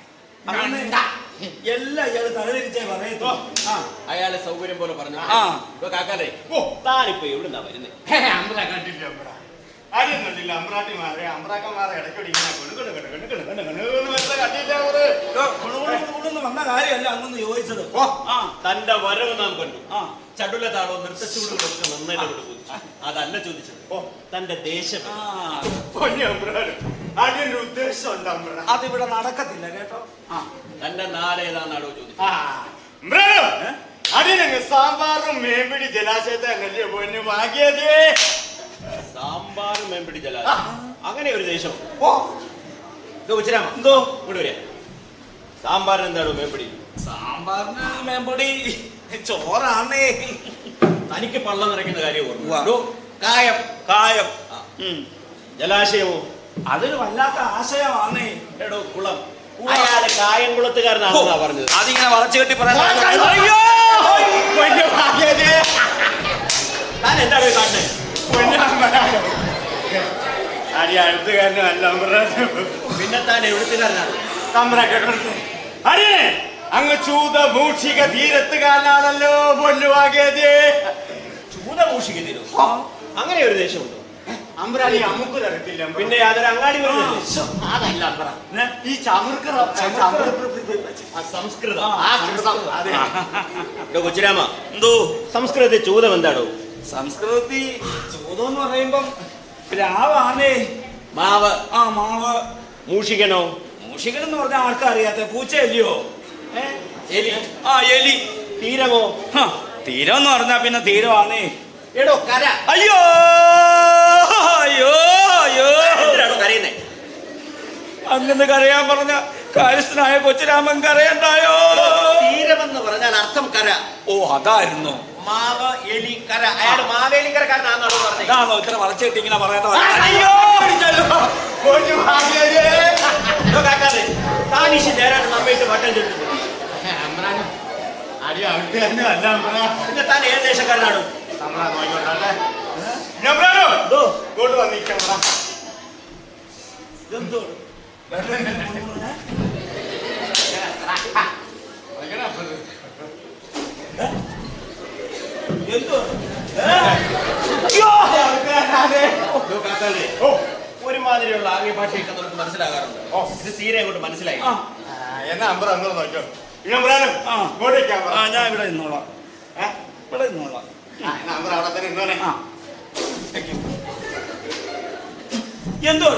എല്ലാം ഇയാള് തലതിരിച്ചേ പറയത്തോ അയാളെ സൗകര്യം പോലെ പറഞ്ഞു ആ. ഇപ്പൊ കാക്കാലേ ഓ താനിപ്പോ എവിടുന്നാ വരുന്നേ അമ്പ്ര കണ്ടില്ല അമ്പ്ര ആരെയും കണ്ടില്ല അമ്പ്രാട്ടിമാരെ അമ്പ്രാക്കന്മാരെ ഇടയ്ക്കൂടി ഇങ്ങനെ കൊണു കൊണു കൊണു കൊണു കൊണു കൊണു കൊണു എന്ന് വെറുതെ കണ്ടില്ല അവര്. വന്ന കാര്യമല്ല അങ്ങൊന്ന് ചോദിച്ചത് ഓ, ആ തന്റെ വരവ് നാം കണ്ടു ആ ചടുല താളോ നൃത്തച്ചൂടുകളൊക്കെ നന്നായിട്ട് അവിടെ ചോദിച്ചു അതല്ല ചോദിച്ചത് ഓ തന്റെ ദേശം പൊന്നെ അമ്പ്രാനും അതിന്റെ ഉദ്ദേശം ഉണ്ട് അമ്പ്രാ അതിവിടെ നടക്കത്തില്ല കേട്ടോ ആ തന്റെ നാട് ഏതാന്നാടോ ചോദിച്ചത് അതിനങ്ങ് സാമ്പാറും മേമ്പിടി ജലാശയത്തെ അങ്ങല്ലേ പൊന്നു ഭാഗ്യതേ സാമ്പാറും മേമ്പിടി ജലാശയം അങ്ങനെ ഒരു ദേശം ഓ ഉച്ചരാമ എന്തോ ഇങ്ങോട്ട് വരിക സാമ്പാറിന് എന്താണോ മേമ്പിടി സാമ്പാറിന് മേമ്പൊടി ചോറാണേ തനിക്ക് പള്ളം നിറയ്ക്കുന്ന കാര്യം ഉവ്വ. ഓർമ്മ എടോ, കായം കായം ജലാശയമോ അതൊരു വല്ലാത്ത ആശയമാണേ എടോ കുളം അയാള് കായംകുളത്തുകാരനാണെന്നാ പറഞ്ഞത് അതിങ്ങനെ വളച്ചു കെട്ടി പറയാൻ അയ്യോ! പൊന്നു ഭാഗ്യതേ. താൻ എന്താണ് ഈ കാണുന്നത്? അടി അടുത്തുകാരനും അല്ല അമ്പ്രാനും. പിന്നെ താൻ എവിടുത്തുകാരനാണ് തമ്പ്ര കേട്ടോ അരേ അങ്ങ് ചൂത മൂഷിക തീരത്തുകാരനാണല്ലോ പൊന്നുവാകിയതേ ചൂത മൂഷിക തീരം അങ്ങനെ ഒരു ദേശമുണ്ടോ അമ്പ്രാണി അമുക്ക് തരത്തില്ല പിന്നെ അതൊരു അങ്ങാടി വരുന്നത് അതല്ല അമ്പ്ര ഈ ചമുർക്കറ സംസ്കൃതം ആ കൃതം അതെ എടോ കൊച്ചുരാമ എന്തോ സംസ്കൃതത്തിൽ ചൂതം എന്താടോ സംസ്കൃതത്തിൽ ചൂതം എന്ന് പറയുമ്പം രാവാണേ മാവ് ആ മാവ് മൂഷികനോ മൂഷികൻ എന്ന് പറഞ്ഞ ആൾക്കറിയാത്ത പൂച്ചയല്ലയോ ഏ? എലി ആ എലി തീരമോ ഹ, തീരം എന്ന് പറഞ്ഞാ പിന്നെ തീരമാണേ എടോ കര അയ്യോ അയ്യോ അയ്യോ എന്തിനാണോ കരയുന്നേ അങ്ങനെ കരയാൻ പറഞ്ഞ കാര്യസ്ഥനായ കൊച്ചുരാമൻ കരയണ്ടായോ തീരമെന്ന് പറഞ്ഞാൽ അർത്ഥം കര ഓ അതായിരുന്നു മാവ് എലി കര അയാൾ മാവേലിക്കരക്കാരനാണെന്നാണോ പറഞ്ഞത് ഇതാണോ ഇത്ര വളച്ചിട്ട് ഇങ്ങനെ പറയാത്ത അയ്യോ പൊന്നു ഭാഗ്യതേ. എടോ കാക്കാതെ, താൻ ഈ നേരായിട്ട് നമ്മയിട്ട് വട്ടം ചുറ്റുന്നു അടി അവിടെ തന്നെ അല്ല അമ്പ്ര. പിന്നെ താൻ ഏത് ദേശക്കാരനാണ് നമ്മളാ നോക്കിക്കൊണ്ടല്ലേ ഞമ്പ്രാനോ ഇങ്ങോട്ട് വന്നിരിക്കാം എന്തോ എന്തോ ഒരുമാതിരിയുള്ള ആംഗ്യ ഭാഷയൊക്കെ നമുക്ക് മനസ്സിലാകാറുണ്ട് ഓ ഇത് തീരെ അങ്ങോട്ട് മനസ്സിലായി എന്നാ അമ്പറ അങ്ങോട്ട് നോക്കിയോ ഇനമ്പറാനും ആ. ഇങ്ങോട്ടേക്കാം ആ ഞാൻ ഇവിടെ നിന്നോളാം ഇവിടെ നിന്നോളാം അമ്പറ അവിടെ തന്നെ ഇന്നോനെ ആ എന്തോ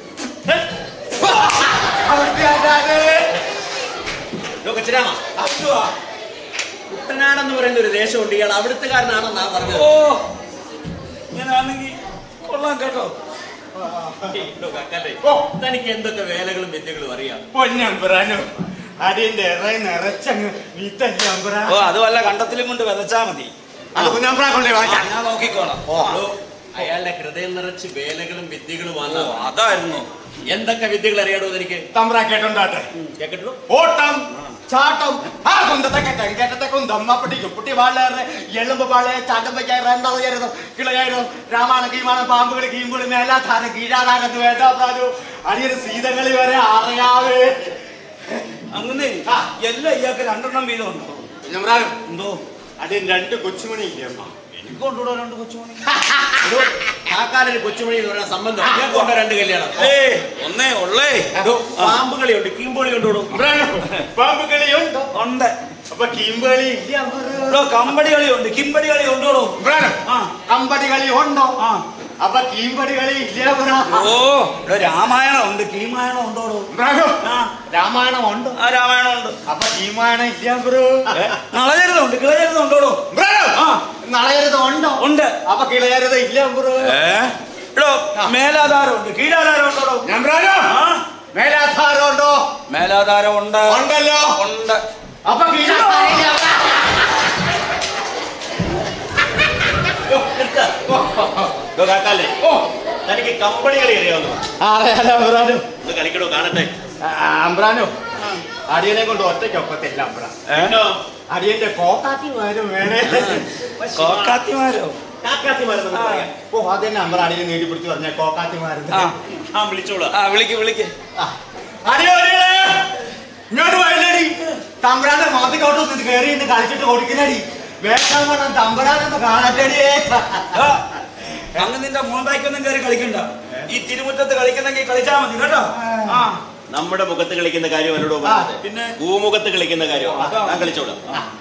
കൊച്ചിരാമ കുട്ടനാടെന്ന് പറയുന്ന ഒരു ദേശമുണ്ട് ഇയാൾ അവിടുത്തുകാരനാണെന്നാ പറഞ്ഞത് ഓ ഇങ്ങനാണെങ്കിൽ കൊള്ളാം കേട്ടോ ഇടോ കാക്കാലേ, തനിക്ക് എന്തൊക്കെ വേലകളും വിദ്യകളും അറിയാം പൊന്നമ്പുരാനോ അടിയന്റെ ഇറ നിറച്ചങ്ങ് വിത്തല്ലേ അമ്പറ ഓ അത് വല്ല കണ്ടത്തിലും കൊണ്ട് വിതച്ചാ മതി അത് കുഞ്ഞാമ്പ്ര കൊണ്ടേ വാങ്ങിച്ചാ ഞാൻ നോക്കിക്കോളാം ഓ, അയാളുടെ ഹൃദയം നിറച്ച് വേലകളും വിദ്യകളും വന്ന അതായിരുന്നു എന്തൊക്കെ വിദ്യകൾ അറിയാടോ എനിക്ക് തമ്പ്ര കേട്ടോണ്ടാട്ടെ കേട്ടോ ഓട്ടം ചാട്ടം ആ കൊന്തത്തൊക്കെ തെങ്കേറ്റത്തൊക്കെ ദമ്മപ്പട്ടി ചുപ്പട്ടി വാളേറെ എളുമ്പ് വാളെ ചാട്ടം വയ്ക്കാൻ രണ്ടാളായിരുന്നു കിളയായിരുന്നു രാമായണ കീമാണ് പാമ്പുകൾ കീമ്പുകൾ മേലാധാരം കീഴാധാരത്ത് വേണ്ടാത്താലും അടിയൊരു സീതകളി വരെ അറിയാവേ അങ്ങനെ എല്ലാം ഇയാൾക്ക് രണ്ടെണ്ണം വീതം ഉണ്ടോ എന്തോ അതിന് രണ്ട് കൊച്ചുമണി ഇല്ലേ എനിക്ക് കൊണ്ടുവിടാൻ രണ്ട് കൊച്ചുമണി കാക്കാലൊരു കൊച്ചുമണി എന്ന് പറയുന്ന സംബന്ധം ഞാൻ കൊണ്ട രണ്ട് കല്യാണം ഏ ഒന്നേ ഉള്ളേ എടോ, പാമ്പ് കളിയുണ്ട് കീമ്പുകളി ഉണ്ടോ പാമ്പ് കളിയുണ്ട് ഉണ്ട് അപ്പൊ കീമ്പുകളി ഇല്ല എടോ, കമ്പടി കളിയുണ്ട് കിമ്പടി കളി ഉണ്ടോടോ ആ കമ്പടി കളി ഉണ്ടോ ആ അപ്പൊ കീമ്പടി കളി ഇല്ല ഓ ഇവിടെ രാമായണം ഉണ്ട് കീമായണം ഉണ്ടോടോ ആ രാമായണം ഉണ്ട് ആ രാമായണം ഉണ്ട് അപ്പൊ കീമായണം ഇല്ല ബ്രോ നളചരിതം ഉണ്ട് കിളചരിതം ഉണ്ടോടോ ആ നളയരുത് ഉണ്ടോ ഉണ്ട് അപ്പൊ കിളയരുത് ഇല്ല ബ്രോ ഏ എടോ മേലാധാരം ഉണ്ട് കീഴാധാരം ഉണ്ടോടോ ഞാൻ ബ്രാനോ ആ മേലാധാരം ഉണ്ടോ മേലാധാരം ഉണ്ട് ഉണ്ടല്ലോ ഉണ്ട് അപ്പൊ കീഴാധാരം ഇല്ല. യ്യോ, നിർത്ത. യ്യോ, കാക്കാലേ. തനിക്ക് കമ്പടി കളി അറിയാവുന്നു ഒന്ന് കളിക്കണോ കാണട്ടെ അമ്പ്രാനോ അടിയനെ കൊണ്ട് ഒറ്റയ്ക്ക് ഒപ്പത്തില്ല അമ്പ്ര അടിയന്റെ കോക്കാത്തിമാരും വേണേ കോക്കാത്തിമാരോ കാക്കാത്തിമാരെന്ന് പറയാം ഓ അതെന്നെ അമ്പ്ര അടിയെ നീട്ടി പിടിച്ച് പറഞ്ഞ കോക്കാത്തിമാരെന്ന് ആ. ആ വിളിച്ചോളാം ആ വിളിക്ക് വിളിക്ക് അടിയോ അടിയേ ഇങ്ങോട്ട് വയലടി തമ്പ്രാന്റെ മോത്തിക്കോട്ട് നിന്ന് കയറി ഇന്ന് കളിച്ചിട്ട് കൊടുക്കുന്നടി വേഷം വേണം തമ്പ്രാനൊന്ന് കാണട്ടടിയേ അങ്ങ് നിന്റെ മോന്തായിക്കൊന്നും കയറി കളിക്കണ്ട ഈ തിരുമുറ്റത്ത് കളിക്കുന്നെങ്കിൽ കളിച്ചാ മതി കേട്ടോ ആ നമ്മുടെ മുഖത്ത് കളിക്കുന്ന കാര്യമല്ലടോ പറഞ്ഞത്. പിന്നെ ഭൂമുഖത്ത് കളിക്കുന്ന കാര്യം ഞാൻ കളിച്ചോളാം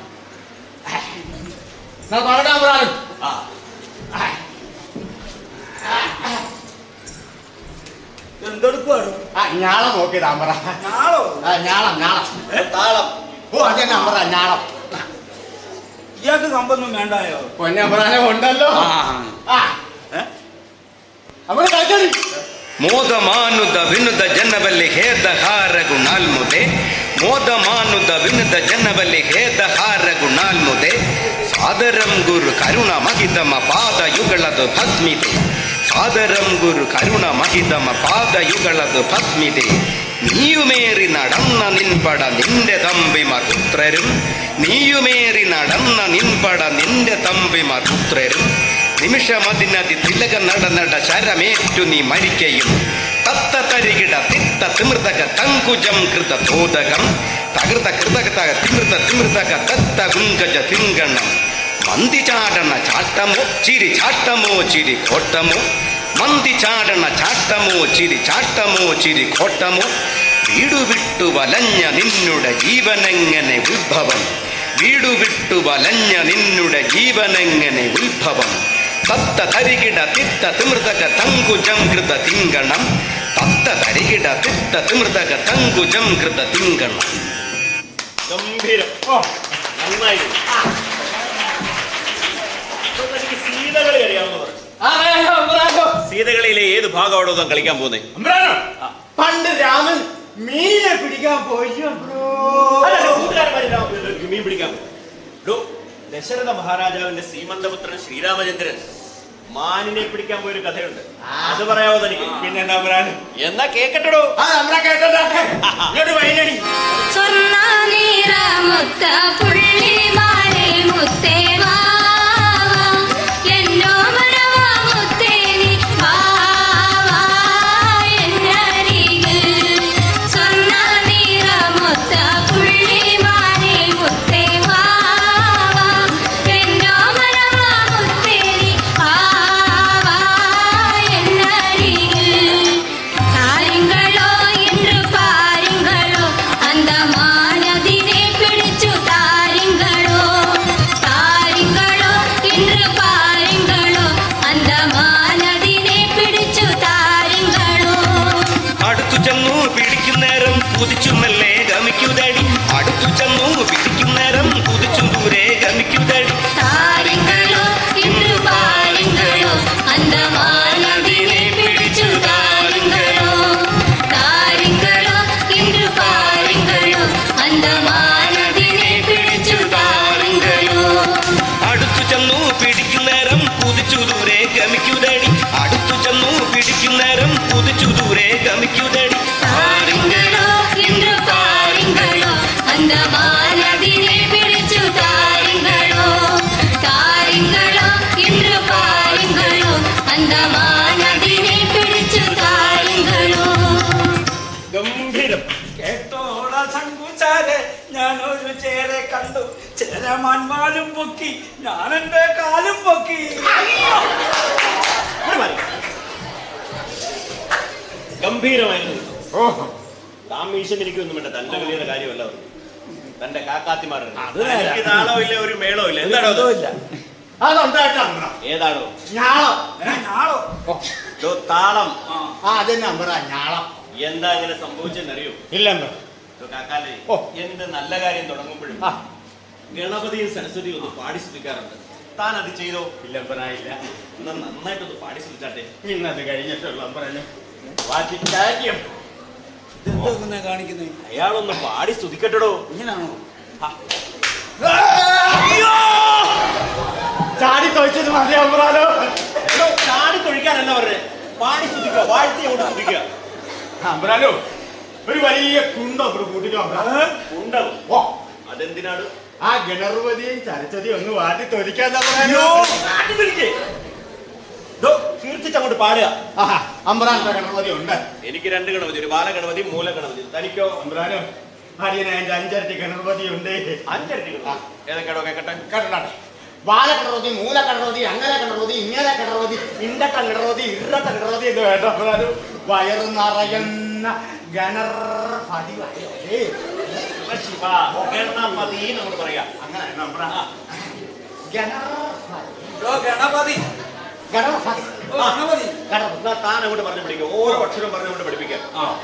എന്തെടുക്കുവാണ് ആ ഞാളം നോക്കി താമ്പറ ഞാളോ ആ ഞാളം ഞാളം താളം ഓ അതെ നമ്പറ ഞാളം ഇയാൾക്ക് കമ്പൊന്നും വേണ്ടായോ പൊന്നമ്പറാനെ ഉണ്ടല്ലോ ആ അവിടെ കളിച്ചടി ಮೋದಮಾನುದ ವಿನುದ ಜನಬಲ್ಲಿ ಹೇದ ಹಾರ ಗುಣಾಲ್ಮುದೆ ಮೋದಮಾನುದ ವಿನುದ ಜನಬಲ್ಲಿ ಹೇದ ಹಾರ ಗುಣಾಲ್ಮುದೆ ಸಾದರಂ ಗುರು ಕರುಣ ಮಹಿತಮ ಪಾದ ಯುಗಳದು ಭಸ್ಮಿದೆ ಸಾದರಂ ಗುರು ಕರುಣ ಮಹಿತಮ ಪಾದ ಯುಗಳದು ಭಸ್ಮಿದೆ നീയുമേറി നടന്ന നിൻപട നിന്റെ തമ്പിമാർ പുത്രരും നീയുമേറി നടന്ന നിൻപട നിന്റെ തമ്പിമാർ പുത്രരും നിമിഷമതിനതി തിലക നട നട ശരമേറ്റു നീ മരിക്കയും തത്ത തരികിട തിത്ത തിമൃതക തങ്കുജം കൃത തോദകം തകൃത കൃതക തക തിമൃത തിമൃതക തത്ത കുങ്കജ തിങ്കണം മന്തി ചാടണ ചാട്ടമോ ചിരി ചാട്ടമോ ചിരി കോട്ടമോ മന്തി ചാടണ ചാട്ടമോ ചിരി ചാട്ടമോ ചിരി കോട്ടമോ വീടു വിട്ടു വലഞ്ഞ നിന്നുടെ ജീവനെങ്ങനെ ഉത്ഭവം വീടു വിട്ടു വലഞ്ഞ നിന്നുടെ ജീവനെങ്ങനെ ഉത്ഭവം തത്ത തരികിട തിത്ത തിമൃതക തങ്കുജം കൃത തിങ്കണം തത്ത തരികിട തിത്ത തിമൃതക തങ്കുജം കൃത തിങ്കണം ഗംഭീരം ഓ നന്നായി എനിക്ക് സീതകളി അറിയാമെന്ന് പറഞ്ഞു സീതകളിയിലെ ഏത് ഭാഗമാണോ താൻ കളിക്കാൻ പോകുന്നത് പണ്ട് രാമൻ മീനെ പിടിക്കാൻ പോയി മീൻ പിടിക്കാൻ പോയി. ഡോ, ദശരഥ മഹാരാജാവിന്റെ ശ്രീമന്തപുത്രൻ ശ്രീരാമചന്ദ്രൻ മാനിനെ പിടിക്കാൻ പോയൊരു കഥയുണ്ട് അത് പറയാമോ തനിക്ക് പിന്നെ എന്താ പറയാൻ എന്നാ കേക്കട്ടോ ഇങ്ങോട്ട് വൈനടി സ്വർണ്ണ നിറമുത്ത പുള്ളിമാലെ മുത്തേ വാ എന്നോ മണവാ മുത്തേ നീ വാ വാ എന്നരികിൽ സ്വർണ്ണ നിറമുത്ത പുള്ളിമാലെ മുത്തേ വാ വാ എന്നോ മണവാ മുത്തേ നീ വാ വാ എന്നരികിൽ താരങ്ങളോ ഇன்று പാരുങ്ങളോ അന്തമാനതിനെ പിടിച്ചു താരങ്ങളോ താരങ്ങളോ ഇன்று പാരുങ്ങളോ അന്തമാനതിനെ പിടിച്ചു താരങ്ങളോ അടുത്തു ചെന്നു പിടിക്കുന്നേരം കുതിച്ചു മെല്ലെ ഗമിക്കുതടി അടുത്തു ചെന്നു പിടിക്കുന്നേരം കുതിച്ചു ദൂരെ ഗമിക്കുതടി താരങ്ങളോ ഇன்று പാരുങ്ങളോ അന്തമാനതിനെ പിടിച്ചു താരങ്ങളോ താരങ്ങളോ ഇன்று പാരുങ്ങളോ അന്തമാനതിനെ പിടിച്ചു താരങ്ങളോ അടുത്തു ചെന്നു പിടിക്കുന്നേരം കുതിച്ചു ദൂരെ ഗമിക്കുതടി അടുത്തു ചെന്നു പിടിക്കുന്നേരം കുതിച്ചു ദൂരെ ഗമിക്കുതടി താരങ്ങളോ ഇன்று പാരുങ്ങളോ അന്തമാനതിനെ പിടിച്ചു താരങ്ങളോ താരങ്ങളോ ഇன்று പാരുങ്ങളോ അന്തമാനതിനെ പിടിച്ചു താരങ്ങളോ ഗംഭീരം കേട്ടോടാ ശങ്കുചാരെ ഞാൻ ഒരു ചേരെ കണ്ടു ചേരമാൻമാലും പൊക്കി ഞാൻ എന്റെ കാലും പൊക്കി ഗംഭീരമായിരുന്നു താൻ മീശനിരിക്കൊന്നും വേണ്ട തന്റെ കളിയുടെ കാര്യമല്ല അത്. തന്റെ കാക്കാത്തിമാരുടെ അത് നേരാ. എനിക്ക് താളോ ഇല്ല ഒരു മേളോ ഇല്ല എന്താണോ അത്? ഇല്ല അതുണ്ടായിട്ടാ ഏതാണോ ഞാളം ഞാളോ ഡോ, താളം ആ അതെന്നെ അമ്പറ ഞാളം എന്താ ഇങ്ങനെ സംഭവിച്ചെന്നറിയോ ഇല്ല ഡോ, കാക്കാലേ എന്ത് നല്ല കാര്യം തുടങ്ങുമ്പോഴും ഗണപതിയും സരസ്വതിയും ഒന്ന് പാടി സ്തുതിക്കാറുണ്ട് താൻ അത് ചെയ്തോ ഇല്ലപ്പനായില്ല എന്നാ നന്നായിട്ടൊന്ന് പാടി സ്തുതിച്ചാട്ടെ ഇന്നത് കഴിഞ്ഞിട്ടുള്ള അമ്പറഞ്ഞു വാറ്റിക്കാര്യം ഇതെന്താ കാണിക്കുന്നേ അയാളൊന്ന് പാടി സ്തുതിക്കട്ടോ ഇങ്ങനാണോ ചാടി തൊഴിച്ചത് മതി അമ്പറാലോ എടോ, ചാടി തൊഴിക്കാനല്ല പറഞ്ഞത് പാടി സ്തുതിക്കുക വാഴ്ത്തി അങ്ങോട്ട് സ്തുതിക്കുക അമ്പറാലോ ഒരു വലിയ കുണ്ടം ഒരു കൂട്ടിട്ട് അമ്പറാ ഉണ്ടോ ഓ അതെന്തിനാണ് ആ ഗണർവതിയും സരസ്വതിയും ഒന്ന് വാട്ടി തൊലിക്കാൻ അയ്യോ, നാട്ടി വിളിക്ക്. ഡോ, തീർച്ചയായിട്ടും അങ്ങോട്ട് പാടുക അമ്പറാന്റെ ഗണർവതി ഉണ്ട് എനിക്ക് രണ്ട് ഗണപതി ഒരു ബാലഗണപതി മൂലഗണപതി തനിക്കോ അമ്പറാലോ അടിയനെ അതിന്റെ അഞ്ചരട്ടി ഗണർവതി ഉണ്ട് അഞ്ചരട്ടി ഗണപതി ഏതൊക്കെയാണോ കേക്കട്ടെ കേട്ടോ വാല കിണറോതി മൂല കിണറോതി അങ്ങനെ കിണറോതി ഇങ്ങനെ കിണറോതി ഇണ്ടക്ക കിണറോതി ഇറക്ക കിണറോതി എന്ന് വേണ്ട ഒരു വയറ് നിറയുന്ന ഗണർ പതിവായോ ശിവ ഗണപതി നമ്മൾ പറയാ അങ്ങനെ നമ്മുടെ ഗണർ ഗണപതി ഗണപതി ഗണപതി ഗണപതി താൻ അങ്ങോട്ട് പറഞ്ഞു പഠിക്കും ഓരോ അക്ഷരം പറഞ്ഞു കൊണ്ട് പഠിപ്പിക്കാം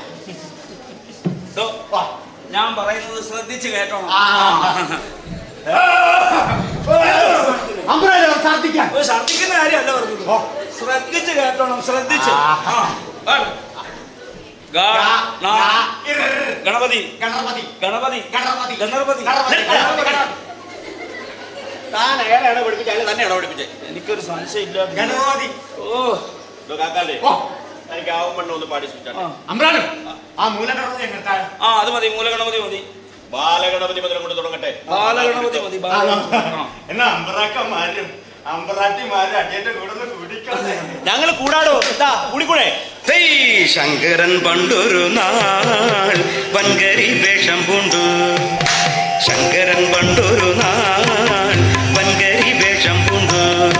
ദോ, ഞാൻ പറയുന്നത് ശ്രദ്ധിച്ച് കേട്ടോണം അമ്പലം ഛർദ്ദിക്കാൻ ഒരു ഛർദ്ദിക്കുന്ന കാര്യമല്ല പറഞ്ഞത് ശ്രദ്ധിച്ച് കേട്ടോണം ശ്രദ്ധിച്ച് ആ, ആ. ഗ, ന, ഗണപതി ഗണപതി ഗണപതി ഗണപതി ഗണപതി താൻ ഏതാണ് പഠിപ്പിച്ചത് തന്നെയാണോ പഠിപ്പിച്ചത് എനിക്കൊരു സംശയം ഇല്ല ഗണപതി ഓ ഇതോ കാക്കാലേ എനിക്ക് ആവും പെണ്ണ് ഒന്ന് പാടി സൂചിച്ചാണ് അമ്പലം ആ മൂല കിണറോതി എങ്ങനത്തെ ആ അത് മതി മൂലഗണപതി മതി ബാലഗണപതി മുതൽ കൊണ്ട് തുടങ്ങട്ടെ ബാലഗണപതി മതി ബാലഗണപതി. എന്നാ അമ്പറാക്കന്മാരും അമ്പറാട്ടിമാരും അടിയന്റെ കൂടെ ഒന്ന് കുടിക്കാതെ ഞങ്ങൾ കൂടാടോ ഇതാ കൂടിക്കൂടെ തൈ ശങ്കരൻ പണ്ടൊരു നാൾ വൻകരി വേഷം പൂണ്ടു ശങ്കരൻ പണ്ടൊരു നാൾ വൻകരി വേഷം പൂണ്ടു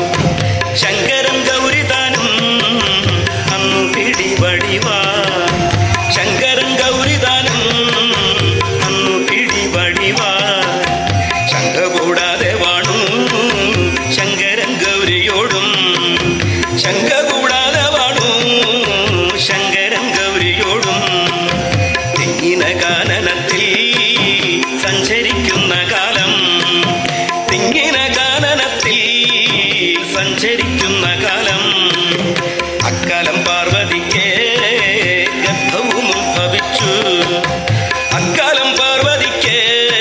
ശങ്കരൻ ഗൗരിതാനും അന്നു പിടിപടിവാ ശങ്കരൻ ഗൗരിതാനും അന്നു പിടിപടിവാ ശങ്ക കൂടാതെ വാണു ശങ്കരൻ ഗൗരിയോടും ശങ്ക കൂടാതെ വാണു ശങ്കരൻ ഗൗരിയോടും തെങ്ങിന കാനനത്തിൽ സഞ്ചരിക്കുന്ന കാലം തെങ്ങിന കാനനത്തിൽ സഞ്ചരിക്കുന്ന കാലം അക്കാലം പാർവതിക്ക് ഗർഭവും ഉത്ഭവിച്ചു അക്കാലം പാർവതിക്ക്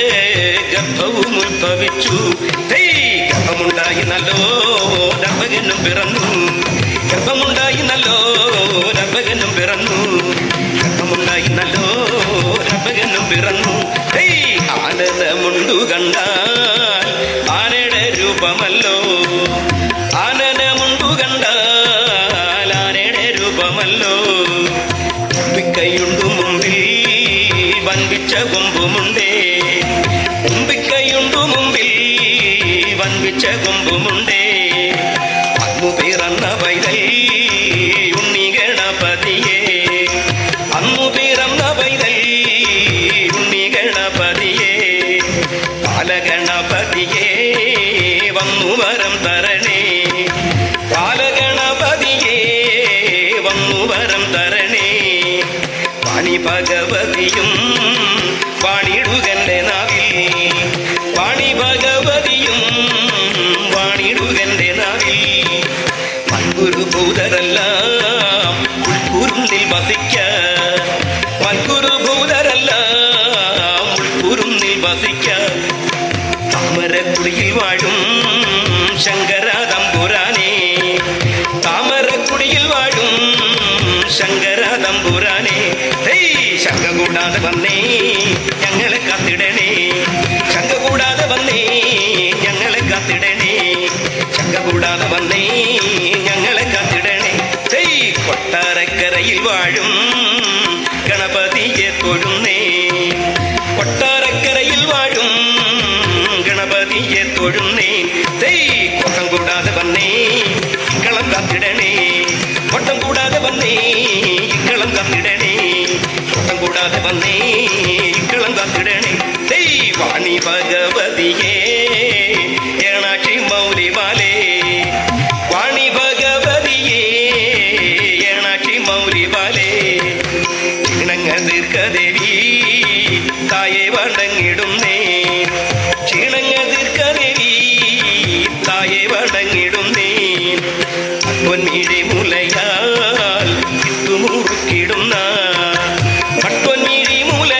ഗർഭവും ഉത്ഭവിച്ചു ഹേയ്, ഗർഭമുണ്ടായി നല്ലോ രമ്പകനും പിറന്നു ഗർഭമുണ്ടായി നല്ലോ രമ്പകനും പിറന്നു ഗർഭമുണ്ടായി നല്ലോ രമ്പകനും പിറന്നു ഹേയ്, ആനന്ദമുണ്ടു കണ്ടാൽ ആനയുടെ രൂപമല്ലോ ആനന്ദമുണ്ടു കണ്ടാൽ ആനയുടെ രൂപമല്ലോ തുമ്പിക്കൈയുണ്ടു മുമ്പിൽ വൻപിച്ച കൊമ്പുമുണ്ടേ തുമ്പിക്കൈയുണ്ടു മുമ്പിൽ വൻപിച്ച കൊമ്പുമുണ്ടേ അന്നു പിറന്ന പൈതൽ ഉണ്ണി ഗണപതിയെ അന്നു പിറന്ന പൈതൽ ഉണ്ണി ഗണപതിയെ ബാലഗണപതിയെ വന്നു വരം തരണേ ബാലഗണപതിയെ വന്നു വരം തരണേ വാണി ഭഗവതിയും വാണിടുകന്റെ നാവിൽ വാണി ഭഗവതിയും വാണിടുകന്റെ നാവിൽ മൻകുരു ഭൂതരെല്ലാം ഉൾക്കുരുന്നിൽ വസിക്ക മൻകുരു ഭൂതരെല്ലാം ഉൾക്കുരുന്നിൽ വസിക്ക താമരക്കുടിയിൽ വാഴും ശങ്കര തമ്പുരാനെ താമരക്കുടിയിൽ വാഴും ശങ്കര തമ്പുരാനെ ഹേയ് ശങ്ക കൂടാതെ വന്നേ ഞങ്ങളെ കാത്തിടണേ ശങ്ക കൂടാതെ വന്നേ ഞങ്ങളെ കാത്തിടണേ ശങ്ക കൂടാതെ വന്നേ ഞങ്ങളെ കാത്തിടണേ ഹേയ് കൊട്ടാരക്കരയിൽ വാഴും ഗണപതിയെ തൊഴുന്നേ കൊട്ടാരക്കരയിൽ വാഴും ഗണപതിയെ തൊഴുന്നേ തെയ് കൊട്ടം കൂടാതെ വന്നേ ഇക്കളം കാത്തിടണേ കൊട്ടം കൂടാതെ വന്നേ ഇക്കളം കാത്തിടണേ കൊട്ടം കൂടാതെ വന്നേ ഇക്കളം കാത്തിടണേ തെയ് വാണി ഭഗവതിയേ ഏണാക്ഷി മൗലിമാലേ വാണി ഭഗവതിയേ ഏണാക്ഷി മൗലിമാലേ ക്ഷീണങ്ങ ദീർഘദേവി തായെ വണങ്ങിടുന്നേ ക്ഷീണങ്ങ ദീർഘദേവി തായെ വണങ്ങിടുന്നേ പൊന്മിഴി മുലയാൽ ഇട്ടുമുറുക്കിടുന്ന പട്ടൊന്മിഴി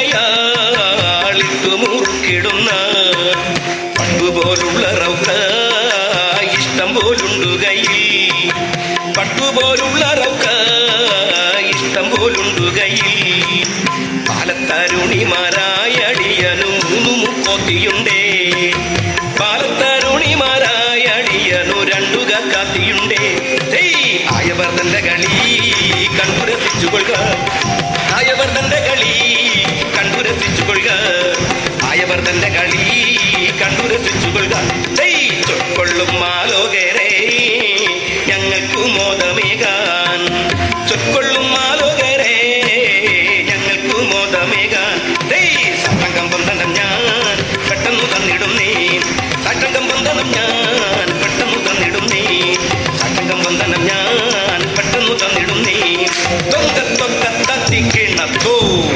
മുലയാൽ ഇട്ടുമുറുക്കിടുന്ന പട്ടുപോലുള്ള റൗക്ക ഇഷ്ടം പോലുണ്ടു കയ്യിൽ പട്ടുപോലുള്ള റൗക്ക ഇഷ്ടം പോലുണ്ടു കയ്യിൽ പാലത്തരുണിമാരായ അടിയനു മൂന്നു മുക്കോത്തിയുണ്ടേ പാലത്തരുണിമാരായ അടിയനു രണ്ടു കാത്തിയുണ്ടേ ആയവർ തന്റെ കളി കണ്ടുരസിച്ചുകൊള്ളുക ആയവർ തന്റെ കളി കണ്ടുരസിച്ചുകൊള്ളുക ആയവർ തന്റെ കളി കണ്ടുരസിച്ചുകൊള്ളുക ചൊക്കൊള്ളു വരമേകാൻ ദേ സാഷ്ടാംഗം ബന്ധനം ഞാൻ പെട്ടെന്നു തന്നിടും നീ സാഷ്ടാംഗം ബന്ധനം ഞാൻ പെട്ടെന്നു തന്നിടും നീ സാഷ്ടാംഗം ബന്ധനം ഞാൻ പെട്ടെന്നു തന്നിടും നീ തൊങ്ക തൊക്ക തത്തിക്കിണത്തോ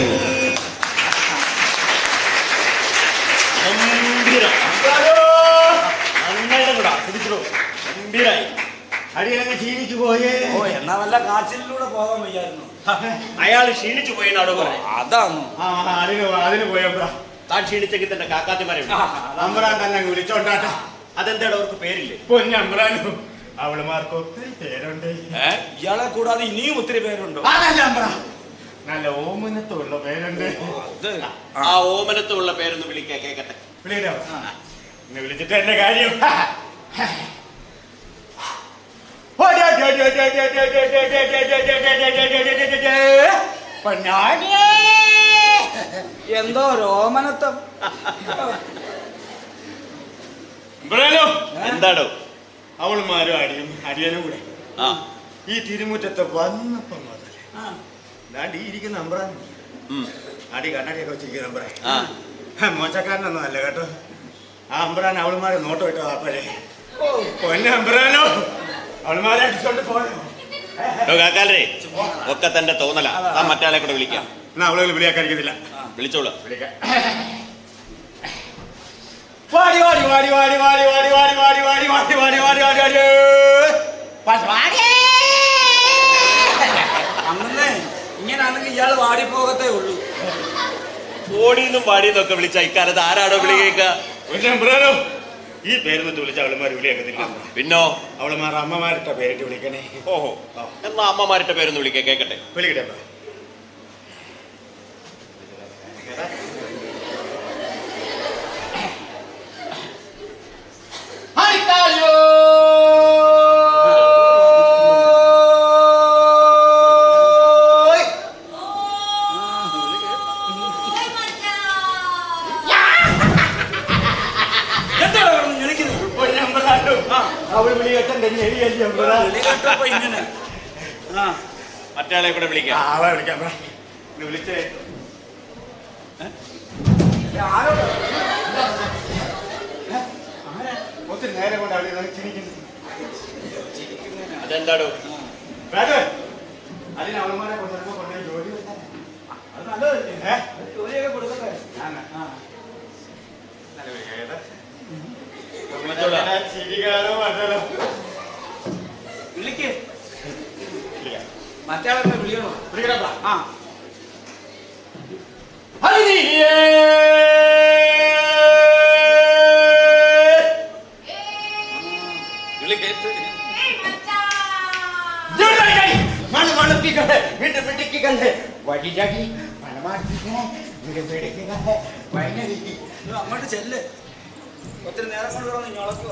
ഗംഭീരം. നന്നായിട്ട് കൂടാ തിരിച്ചിടൂ ഗംഭീരായി അടിയനങ്ങ് ക്ഷീണിച്ചു പോയേ ഓ എന്നാ വല്ല കാച്ചിലൂടെ പോകാൻ വയ്യായിരുന്നു അയാൾ ക്ഷീണിച്ചു പോയെന്നാടോ പറഞ്ഞു അതാന്നു ആ അതിന് അതിന് പോയപ്പോഴാ താൻ ക്ഷീണിച്ചെങ്കിൽ തന്നെ കാക്കാത്തിമാരെ അമ്പ്രാൻ തന്നെ അങ്ങ് വിളിച്ചോണ്ടാട്ടെ അതെന്താണ് അവർക്ക് പേരില്ലേ പൊന്നമ്പ്രാനും അവളുമാർക്ക് ഒത്തിരി പേരുണ്ട് ഏ ഇയാളെ കൂടാതെ ഇനിയും ഒത്തിരി പേരുണ്ടോ അതല്ല അമ്പ്ര നല്ല ഓമനത്തുള്ള പേരുണ്ട് ആ ഓമനത്തുള്ള പേരൊന്ന് വിളിക്കാൻ കേക്കട്ടെ വിളിക്കട്ടെ എന്നെ വിളിച്ചിട്ട് എന്റെ കാര്യം പൊന്നാനിയേ എന്തോ രോമനത്വം ബ്രേലോ എന്താടോ അവളുമാരും അടിയും അടിയനും കൂടെ ആ ഈ തിരുമുറ്റത്ത് വന്നപ്പം മുതൽ ദാണ്ട് ഈ ഇരിക്കുന്ന അമ്പ്രാൻ അടി കണ്ണടിയൊക്കെ വെച്ചിരിക്കുന്ന അമ്പ്രാൻ ആ മോശക്കാരനൊന്നും അല്ല കേട്ടോ ആ അമ്പ്രാൻ അവളുമാരെ നോട്ടം ഇട്ടോ അപ്പോഴേ പൊന്നെ അമ്പ്രാനോ അവളുമാരെ അടിച്ചോണ്ട് പോയോ ഡോ കാക്കാലേ ഒക്കെ തന്റെ തോന്നല താൻ മറ്റാളെ കൂടെ വിളിക്കാം എന്നാ അവളെ വിളിയാക്കാതിരിക്കത്തില്ല വിളിച്ചോളൂ വിളിക്കാം വാടി വാടി വാടി വാടി വാടി വാടി വാടി വാടി വാടി വാടി വാടി വാടി വാടി വാടി വാടി അന്നേ ഇങ്ങനാണെങ്കിൽ ഇയാൾ വാടിപ്പോകത്തേ ഉള്ളൂ ഓടിന്നും പാടിയെന്നും ഒക്കെ വിളിച്ച ഇക്കാലത്ത് ആരാടോ വിളി കേൾക്ക പൊന്നെ അമ്പ്രാനോ ഈ പേരുന്നിട്ട് വിളിച്ച അവളുമാർ വിളിയാക്കത്തില്ല പിന്നോ അവളുമാർ അമ്മമാരിട്ട പേരിട്ട് വിളിക്കണേ ഓഹോ എന്നാ അമ്മമാരുടെ പേരൊന്ന് വിളിക്കാൻ കേക്കട്ടെ വിളിക്കട്ടെ അപ്പൊ. ഹരിക്കാളിയോ എന്താണ് കിടന്ന് ഞെളിക്കുന്നത്? അവൾ വിളി കേട്ടെ ഞെടിയല്ലേ വിളി കേട്ടപ്പോ ഇങ്ങനെ ആ മറ്റാളെ കൂടെ വിളിക്കാം അവളെ വിളിക്കാം പറ. ഇത് വിളിച്ചേ ഒത്തിരി നേരം കൊണ്ട് അവിടെ ഇരുന്ന് ചിരിക്കുന്നു അതെന്താടോ വേണ്ടേ? അതിന് അവളുമാരെ കൊണ്ടുവരുമ്പോ കൊണ്ടുപോയി ജോലി വെക്കാൻ. അത് നല്ലതല്ലേ? ഏ? ജോലിയൊക്കെ കൊടുക്കട്ടെ ആണ്. നല്ല വിളിക്കേട്ടാ. വിളിച്ചോളാം. ഞാൻ ചിരിക്കാനോ മറ്റോ വിളിക്ക് വിളിക്കാം. മറ്റാളെന്നെ വിളിക്കണോ വിളിക്കടാ ആ ഹരിയേ വിളി കേട്ട് മണ മണപ്പിക്കട്ടെ വീണ്ടും പിടിക്കട്ടെ വടിചടി മണമാക്കിക്കേ വീണ്ടും പിടിക്കട്ടെ വൈനടി ഇത് അങ്ങോട്ട് ചെല്ല് ഒത്തിരി നേരം കൊണ്ട് കിടന്ന് ഞൊളക്കുക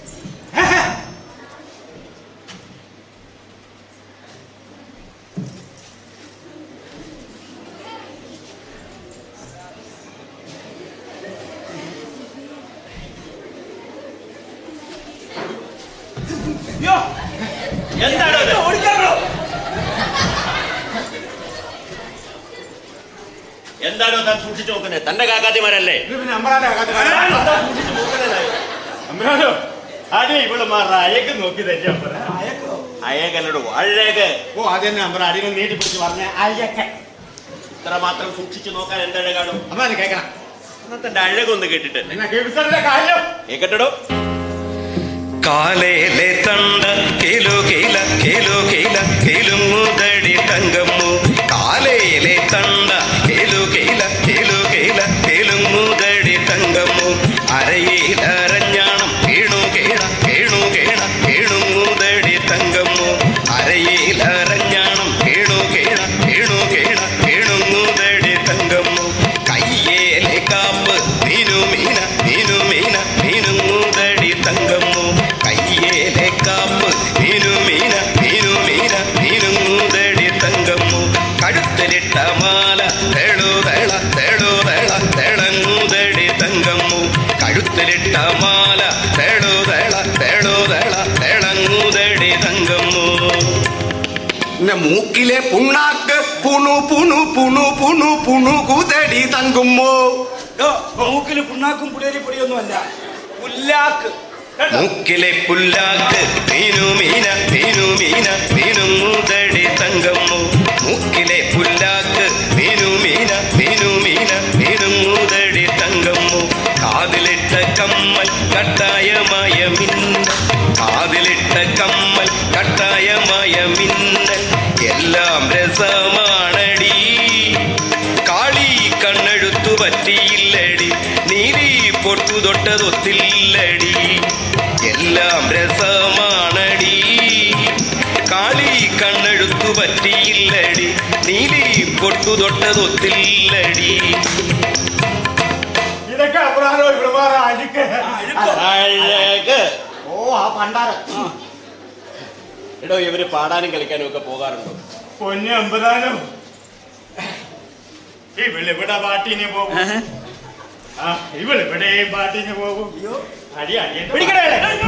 എന്താണോ ഇത്? ഓടിക്കാറോ എന്താണോ താൻ സൂക്ഷിച്ചു നോക്കുന്നത് തന്റെ കാക്കാത്തിമാരല്ലേ ഇത് പിന്നെ അമ്പറാന്റെ സൂക്ഷിച്ചു നോക്കുന്നതായി അമ്പരാനോ അടി ഇവള് മാറ അയക്ക് നോക്കി തന്നെ അമ്പറ അയകല്ലടോ അഴക് ഓ അത് തന്നെ അമ്പറ അടിനെ നീട്ടി പിടിച്ച് പറഞ്ഞ അയക്ക ഇത്ര മാത്രം സൂക്ഷിച്ചു നോക്കാൻ എന്തഴകാണോ അപ്പൊ അത് കേക്കണം എന്നാ തന്റെ അഴകൊന്ന് കേട്ടിട്ട് എന്നാ കേൾപ്പിച്ചതിന്റെ കാര്യം കേക്കട്ടോ കാലേലെ തണ്ട കിലു കില കിലു കില കിലുങ്ങുതടി തങ്കമ്മു കാലേലെ തണ്ട കിലു കില കിലു കില കിലുങ്ങുതടി തങ്കമ്മു അരയിലരഞ്ഞാണം വീണു കേണ വീണു കേണ വീണുങ്ങുതടി തങ്കമ്മു അരയിലരഞ്ഞാണം വീണു കേണ വീണു കേണ വീണുങ്ങുതടി തങ്കമ്മു കയ്യേലെ കാപ്പ് മീനു മീന മീനു മീന മീനുങ്ങുതടി തങ്കമ്മു കയ്യേലെ കാപ്പ് മീനു മീന മീനു മീന മീനുങ്ങുതടി തങ്കമ്മു കഴുത്തിലിട്ട മാല തെളുതള തെളുതള തെളങ്ങുതടി തങ്കമ്മു കഴുത്തിലിട്ട മാല തെളുതള തെളുതള തെളങ്ങുതടി തങ്കമ്മു പിന്നെ മൂക്കിലെ പുണ്ണാക്ക് പുണു പുണു പുണു പുണു പുണു കുതടി തങ്കുമ്മോ മൂക്കില് പുണ്ണാക്കും പുളിയരി പൊടിയൊന്നും അല്ല പുല്ലാക്ക് മൂക്കിലെ പുല്ലാക്ക് മീനു മീന മീനു മീന മീനു മുതടി തങ്കമ്മോ മൂക്കിലെ പുല്ലാക്ക് മീനു മീന മീനു മീന മീനു മുതടി തങ്കമ്മോ കാതിലിട്ട കമ്മൽ കട്ടായമായ മിന്നൽ കാതിലിട്ട കമ്മൽ കട്ടായമായ മിന്നൽ എല്ലാം രസമാണടി കാളി കണ്ണെഴുത്തു പറ്റിയില്ലടി നീലി പൊട്ടു തൊട്ടതൊത്തില്ലടി എല്ലാം രസമാണടി കാളി കണ്ണെഴുത്തു പറ്റിയില്ലടി നീലി പൊട്ടു തൊട്ടതൊത്തില്ലടി ഇതൊക്കെ അപ്പുറാണോ ഇവിടെ വേറെ അഴുക്ക് അഴക് ഓ ആ പണ്ടാരം എടോ ഇവര് പാടാനും കളിക്കാനും ഒക്കെ പോകാറുണ്ടോ പൊന്നെ അമ്പതാനോ ഇവളിവിടെ പാട്ടിന് പോകും ആ ഇവളിവിടെയും പാട്ടിന് പോകും അടി അടി പിടിക്കണേ.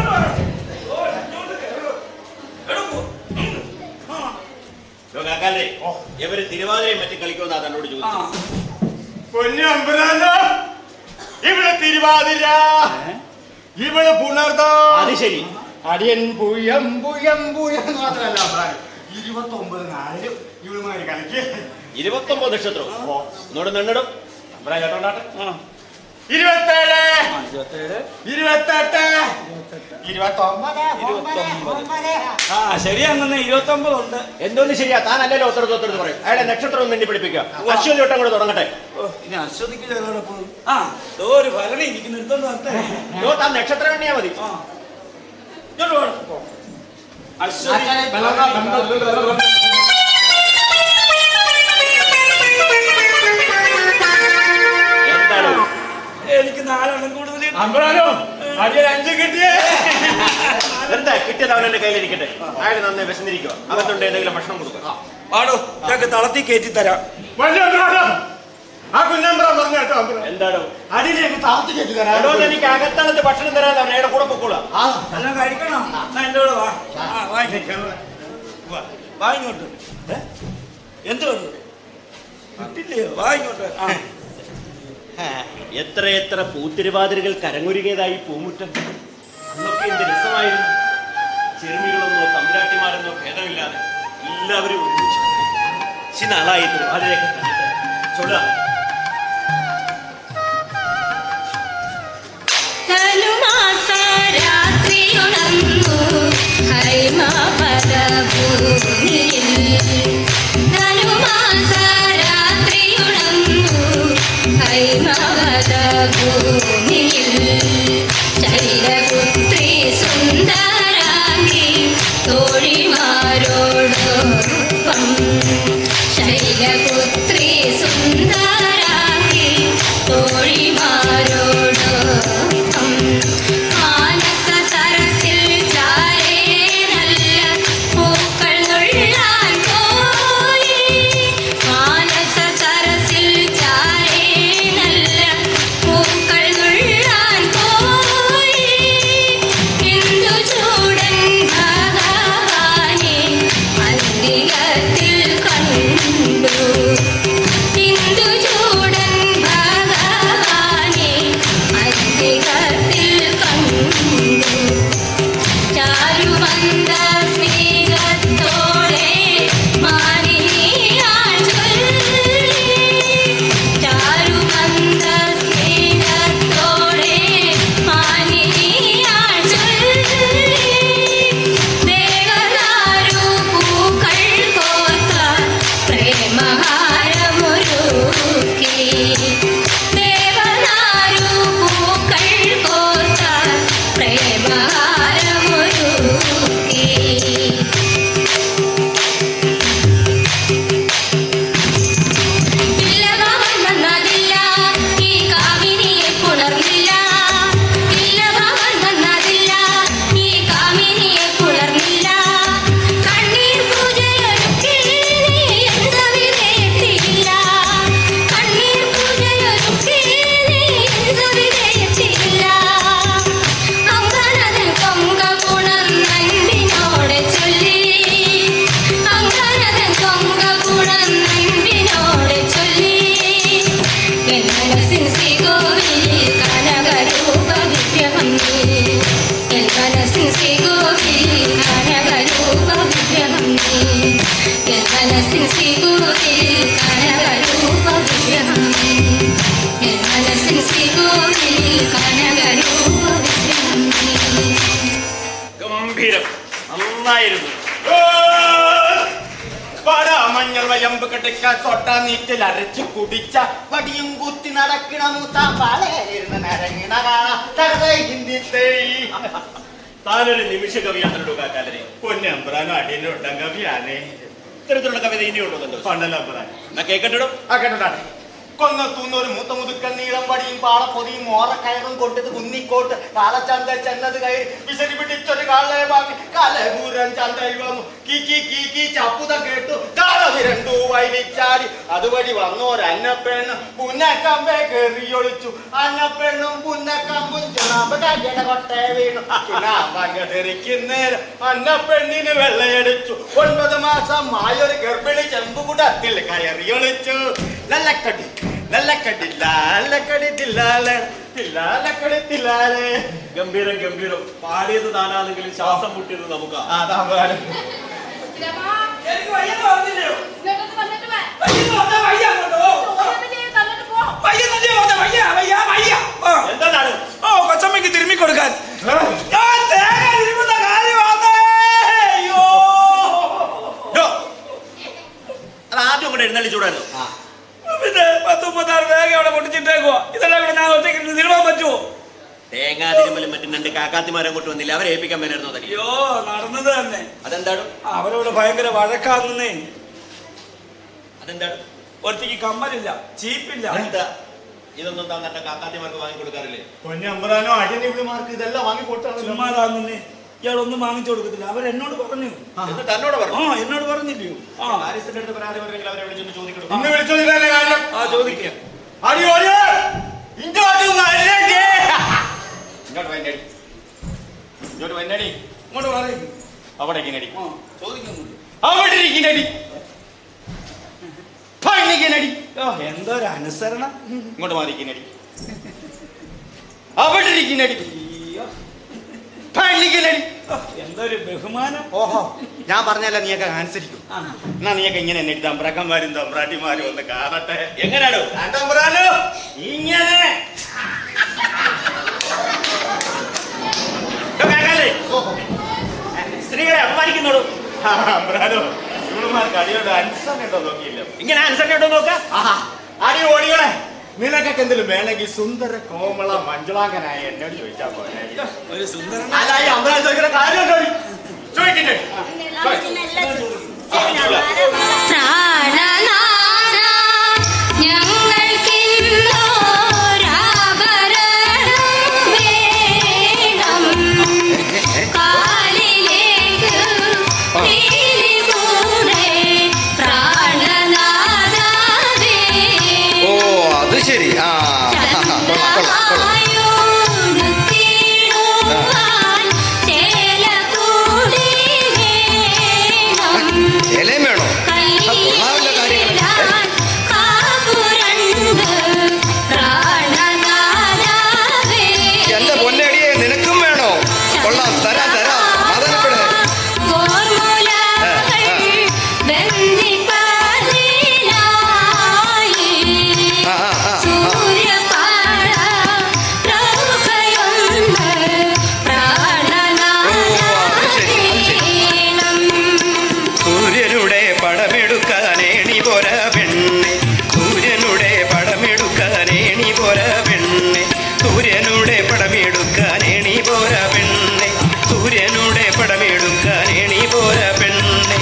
എടോ കാക്കാലേ ഇവര് തിരുവാതിരയും മറ്റും കളിക്കുമെന്നാ തന്നോട് ചോദിച്ചു പൊന്നെ അമ്പതാനോ ഇവിടെ തിരുവാതിര ഇവിടെ പുണർതോ അത് ശരി അടിയൻ പുയം പുയം പുയം എന്ന് മാത്രമല്ല അഭിപ്രായം ഇരുപത്തി ഒമ്പത് നാലിലും ഇവളുമാര് കളിക്ക് ഇരുപത്തൊമ്പത് നക്ഷത്രം ഒന്നുകൂടെ നിന്നിടും അഭിപ്രായം കേട്ടോണ്ടാട്ടെ ഇരുപത്തേഴ് ഇരുപത്തെട്ട് ഇരുപത്തൊമ്പത് ആ ശരിയാണെന്ന് ഇരുപത്തി ഒമ്പതുണ്ട് എന്തോന്ന് ശരിയാ താനല്ലല്ലോ ഒത്തരത്ത് ഒത്തരത്ത് പറയും അയാളെ നക്ഷത്രം ഒന്ന് എണ്ണി പഠിപ്പിക്കുക അശ്വതി വട്ടം കൂടെ തുടങ്ങട്ടെ ഇനി അശ്വതിക്ക് ചിലവിടെ പോകും ആ ദോ ഒരു ഭരണി ഇരിക്കുന്നു എടുത്തോണ്ട് വരട്ടെ യോ താൻ നക്ഷത്രം എണ്ണിയാ മതി ഇങ്ങോട്ട് വാ. അശ്വതി എന്താണ് എനിക്ക് നാലെണ്ണം കൂടുതൽ അമ്പറാനോ അടിയൊരു അഞ്ച് കിട്ടിയേ എന്താ കിട്ടിയത് അവനെ കയ്യിലിരിക്കട്ടെ അയാൾ നന്നായി വിശന്നിരിക്കുക അവനുണ്ട് എന്തെങ്കിലും ഭക്ഷണം കൊടുക്കുക പാടോ ഞങ്ങൾക്ക് തളത്തി കയറ്റി തരാം വലിയ അമ്പറാനോ ആ കുഞ്ഞമ്പറ പറഞ്ഞു കേട്ടോ അമ്പറ എന്താണ് അടിയിലേക്ക് താത്തി കയറ്റി തരാം എടോ, എനിക്ക് അകത്തളത്ത് ഭക്ഷണം തരാതെ അവനയുടെ കൂടെ പൊക്കോളാം എല്ലാം കഴിക്കണം എന്നാ എൻ്റെ കൂടെ വാ ആ വാങ്ങിക്കോ വാ വാ ഇങ്ങോട്ട് ഏ? എന്ത് വേണം കിട്ടില്ലയോ വാ ഇങ്ങോട്ട് ആ എത്ര എത്ര പൂത്തിരുവാതിരകൾ കരങ്ങൊരുങ്ങിയതായി പൂമുറ്റം അന്നൊക്കെ എന്ത് രസമായിരുന്നു ചെറുമികളെന്നോ തമ്പുരാട്ടിമാരെന്നോ ഭേദമില്ലാതെ എല്ലാവരും ഒരുമിച്ച് ചില നാളായി തിരുവാതിരയൊക്കെ കണ്ടിട്ട് ചൊല്ലുക ധനുമാസ രാത്രിയുണർന്നു ഹൈമപദഭൂമിയിൽ ധനുമാസ രാത്രിയുണർന്നു ഹൈമപദഭൂമിയിൽ ശൈലപുത്രി സുന്ദരാംഗി തോഴിമാരോടൊപ്പം ശൈലപുത്രി സുന്ദരാംഗി തോഴിമാരോടൊപ്പം മാനസ സരസിൽ ചാരേ നല്ല പൂക്കൾ നുള്ളാൻ പോയി മാനസ സരസിൽ ചാരേ നല്ല നന്നായിരുന്നു മഞ്ഞൾ വയമ്പ് കെട്ടിക്ക സൊട്ട നീറ്റിൽ അരച്ചു കുടിച്ച വടിയും കുത്തി നടക്കണ മൂത്താമ്പാളേരുന്ന് നരങ്ങണ കാണാ ഹിന്ദി താനൊരു നിമിഷ കവിയാത്രോ കാക്കാലരെ പൊന്നമ്പറാനും അടിയിലുണ്ട കവിയാണേ ഇത്തരത്തിലുള്ള കവിത ഇനിയുണ്ടോ പണ്ടല്ലോ അമ്പറാൻ എന്നാ കേക്കട്ടോ ആ കേട്ടോട്ടാണ് കൊന്നത്തൂന്ന് ഒരു മൂത്ത മുതുക്കൻ നീളം വടിയും പാളപ്പൊതിയും മോറക്കയറും കൊണ്ടത് കുന്നിക്കോട്ട് കാളച്ചന്ത ചെന്നത് കയറി വിശരി പിടിച്ചൊരു കാളെ വാങ്ങി കലപൂരൻ ചന്തയിൽ വന്നു കീ കീ കീ കീ ചപ്പുത കേട്ടു കാളവി രണ്ടു വൈലിച്ചാടി അതുവഴി വന്നോര് അന്നപ്പെണ്ണ് പുന്നക്കമ്പെ കയറിയൊളിച്ചു അന്നപ്പെണ്ണും പുന്നക്കമ്പും ചുണാമ്പ് കൊട്ടേ വീണു ചുണാമ്പങ്ങെറിക്കുന്നേരം അന്നപ്പെണ്ണിന് വെള്ളയടിച്ചു ഒൻപത് മാസം മായൊരു ഗർഭിണി ചെമ്പുകുടത്തിൽ കയറിയൊളിച്ചു ലല്ലക്കടി ലല്ലക്കടി ലാലക്കടി തില്ലാല തില്ലാലക്കടി തില്ലാലേ ഗംഭീരം ഗംഭീരം പാടിയത് താനാണെങ്കിലും ശ്വാസം മുട്ടിയത് നമുക്ക് അതാ വേണം. എന്താണ് ഓ കൊച്ചമ്മയ്ക്ക് തിരുമ്മി കൊടുക്കാൻ ഞാൻ തേങ്ങ തിരുമുന്ന കാര്യമാണ് അയ്യോ അത് ആദ്യം കൂടെ എഴുന്നള്ളി ചൂടായിരുന്നു പിന്നെ പത്ത് മുപ്പത്താറ് തേങ്ങ അവിടെ പൊട്ടിച്ചിട്ടേക്കുവാ ഇതെല്ലാം കൂടെ ഞാൻ ഒറ്റയ്ക്ക് ഇരുന്ന് തിരുമാൻ പറ്റുമോ തേങ്ങാ തിരുമലും മറ്റും രണ്ട് കാക്കാത്തിമാരെ കൊണ്ട് വന്നില്ല അവരെ ഏൽപ്പിക്കാൻ വരായിരുന്നു തനിക്ക് അയ്യോ നടന്നത് തന്നെ അതെന്താണ് അവരോട് ഭയങ്കര വഴക്കാന്നേ അതെന്താണ് ഒറ്റയ്ക്ക് കമ്മലില്ല ചീപ്പില്ല എന്താ ഇതൊന്നും താൻ തന്റെ കാക്കാത്തിമാർക്ക് വാങ്ങി കൊടുക്കാറില്ലേ പൊന്നമ്പറാനോ അടിയനിവിളിമാർക്ക് ഇതെല്ലാം വാങ്ങി കൊടുത്താണ് ചുമ്മാതാന്നേ ഇയാളൊന്നും വാങ്ങിച്ചു കൊടുക്കത്തില്ല അവരെന്നോട് പറഞ്ഞു എന്ന് തന്നോട് പറഞ്ഞു ആ എന്നോട് പറഞ്ഞില്ലയോ ആ ഹാരിസിന്റെ അടുത്ത് പരാതി പറഞ്ഞെങ്കിൽ അവരെ വിളിച്ചൊന്ന് ചോദിക്കണം ഇന്ന് വിളിച്ചോണ്ടില്ലേ കാര്യം ആ ചോദിക്കാം അടി ഓടി ഇങ്ങോട്ട് വരണ്ടേ ഇങ്ങോട്ട് വന്നടി ഇങ്ങോട്ട് വന്നടി ഇങ്ങോട്ട് പറയും അവിടെ ഇരിക്കണടി ചോദിക്കുന്നുണ്ട് അവിടെ ഇരിക്കണടി പണിക്കണടി ഓ എന്തൊരു അനുസരണം ഇങ്ങോട്ട് മാറിക്കണടി അവിടെ ഇരിക്കണടി പണിക്കണടി എന്തൊരു ബഹുമാനം ഓഹോ ഞാൻ പറഞ്ഞല്ല നീയൊക്കെ അനുസരിക്കും എന്നാ നീയൊക്കെ ഇങ്ങനെ എന്നെ തമ്പ്രക്കന്മാരും തമ്പ്രാട്ടിമാരും ഒന്ന് കാണട്ടെ എങ്ങനെയാണോ തമ്പ്രാനോ ഇങ്ങനെ കാക്കാലേ സ്ത്രീകളെ അപമാനിക്കുന്നോളൂ തമ്പ്രാനോ ഇവളുമാർക്ക് അടിയോട് അനുസരണ ഉണ്ടോ നോക്കിയില്ല ഇങ്ങനെ അനുസരണ ഉണ്ടോ നോക്കാം ആഹാ, അടി ഓടികളെ നിനക്കൊക്കെ എന്തെങ്കിലും വേണമെങ്കിൽ സുന്ദര കോമള മഞ്ജുളാങ്കനായ എന്നോട് ചോദിച്ചാ പോലെ ഒരു സുന്ദരൻ അല്ല ഈ അമ്പലം ചോദിക്കുന്ന കാര്യം ഉണ്ടോ നീ? ചോദിക്കട്ടെ പ്രാണനാഥ ഞങ്ങൾക്കിന്നോരാഭരണം വേണം കാലിലേക്ക് നീലി കൂടെ പ്രാണനാഥ ഓ അത് ശരി ആ കൊള്ളാം കൊള്ളാം കൊള്ളാം ചന്ദ്രായുടുത്തിടുവാൻ ചേലക്കൂടി വേണം ഇലയും വേണോ ആ, കൊള്ളാമല്ലോ കാര്യങ്ങൾ എന്റെ പൊന്നടിയെ നിനക്കും വേണോ കൊള്ളാം തരാം തരാം സമാധാനപ്പെട് ആ, ആ, ആ, ആ. സൂര്യനുടെ പടമെടുക്കാനേണി പോര പെണ്ണെ സൂര്യനുടെ പടമെടുക്കാനേണി പോര പെണ്ണെ സൂര്യനുടെ പടമെടുക്കാനേണി പോര പെണ്ണെ സൂര്യനുടെ പടമെടുക്കാനേണി പോര പെണ്ണെ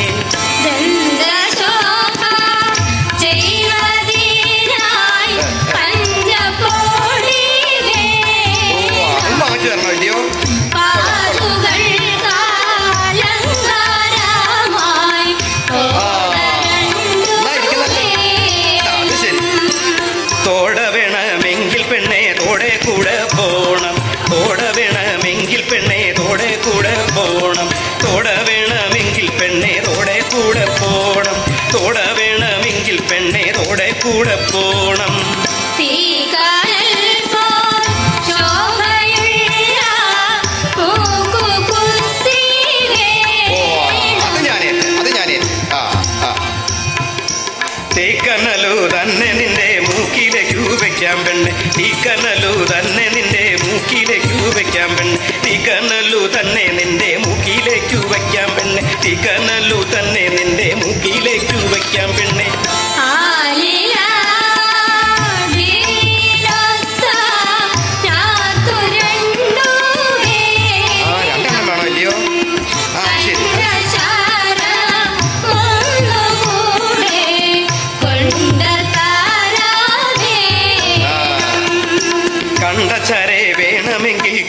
ഓ അതും വാങ്ങിച്ചു തരണോ ഇല്ലയോ അത് ശരി തോട വേണമെങ്കിൽ പെണ്ണെ തോടെ കൂടെ പോണം തോട വേണമെങ്കിൽ പെണ്ണെ തോടെ കൂടെ പോണം തോട വേണമെങ്കിൽ പെണ്ണെ തോടെ കൂടെ പോണം തോട വേണമെങ്കിൽ പെണ്ണെ തോടെ കൂടെ പോണം ഓ അത് ഞാനേറ്റ് അത് ഞാനേറ്റ് ആ ആ തീക്കനലു തന്നെ നിന്റെ മൂക്കിലേക്ക് വെക്കാൻ പെണ്ണ് തീക്കനലു തന്നെ നിന്റെ മൂക്കിലേക്ക് വെക്കാൻ പെണ്ണ് തീക്കനലു തന്നെ നിന്റെ മൂക്കിലേക്ക് വെക്കാൻ പെണ്ണ്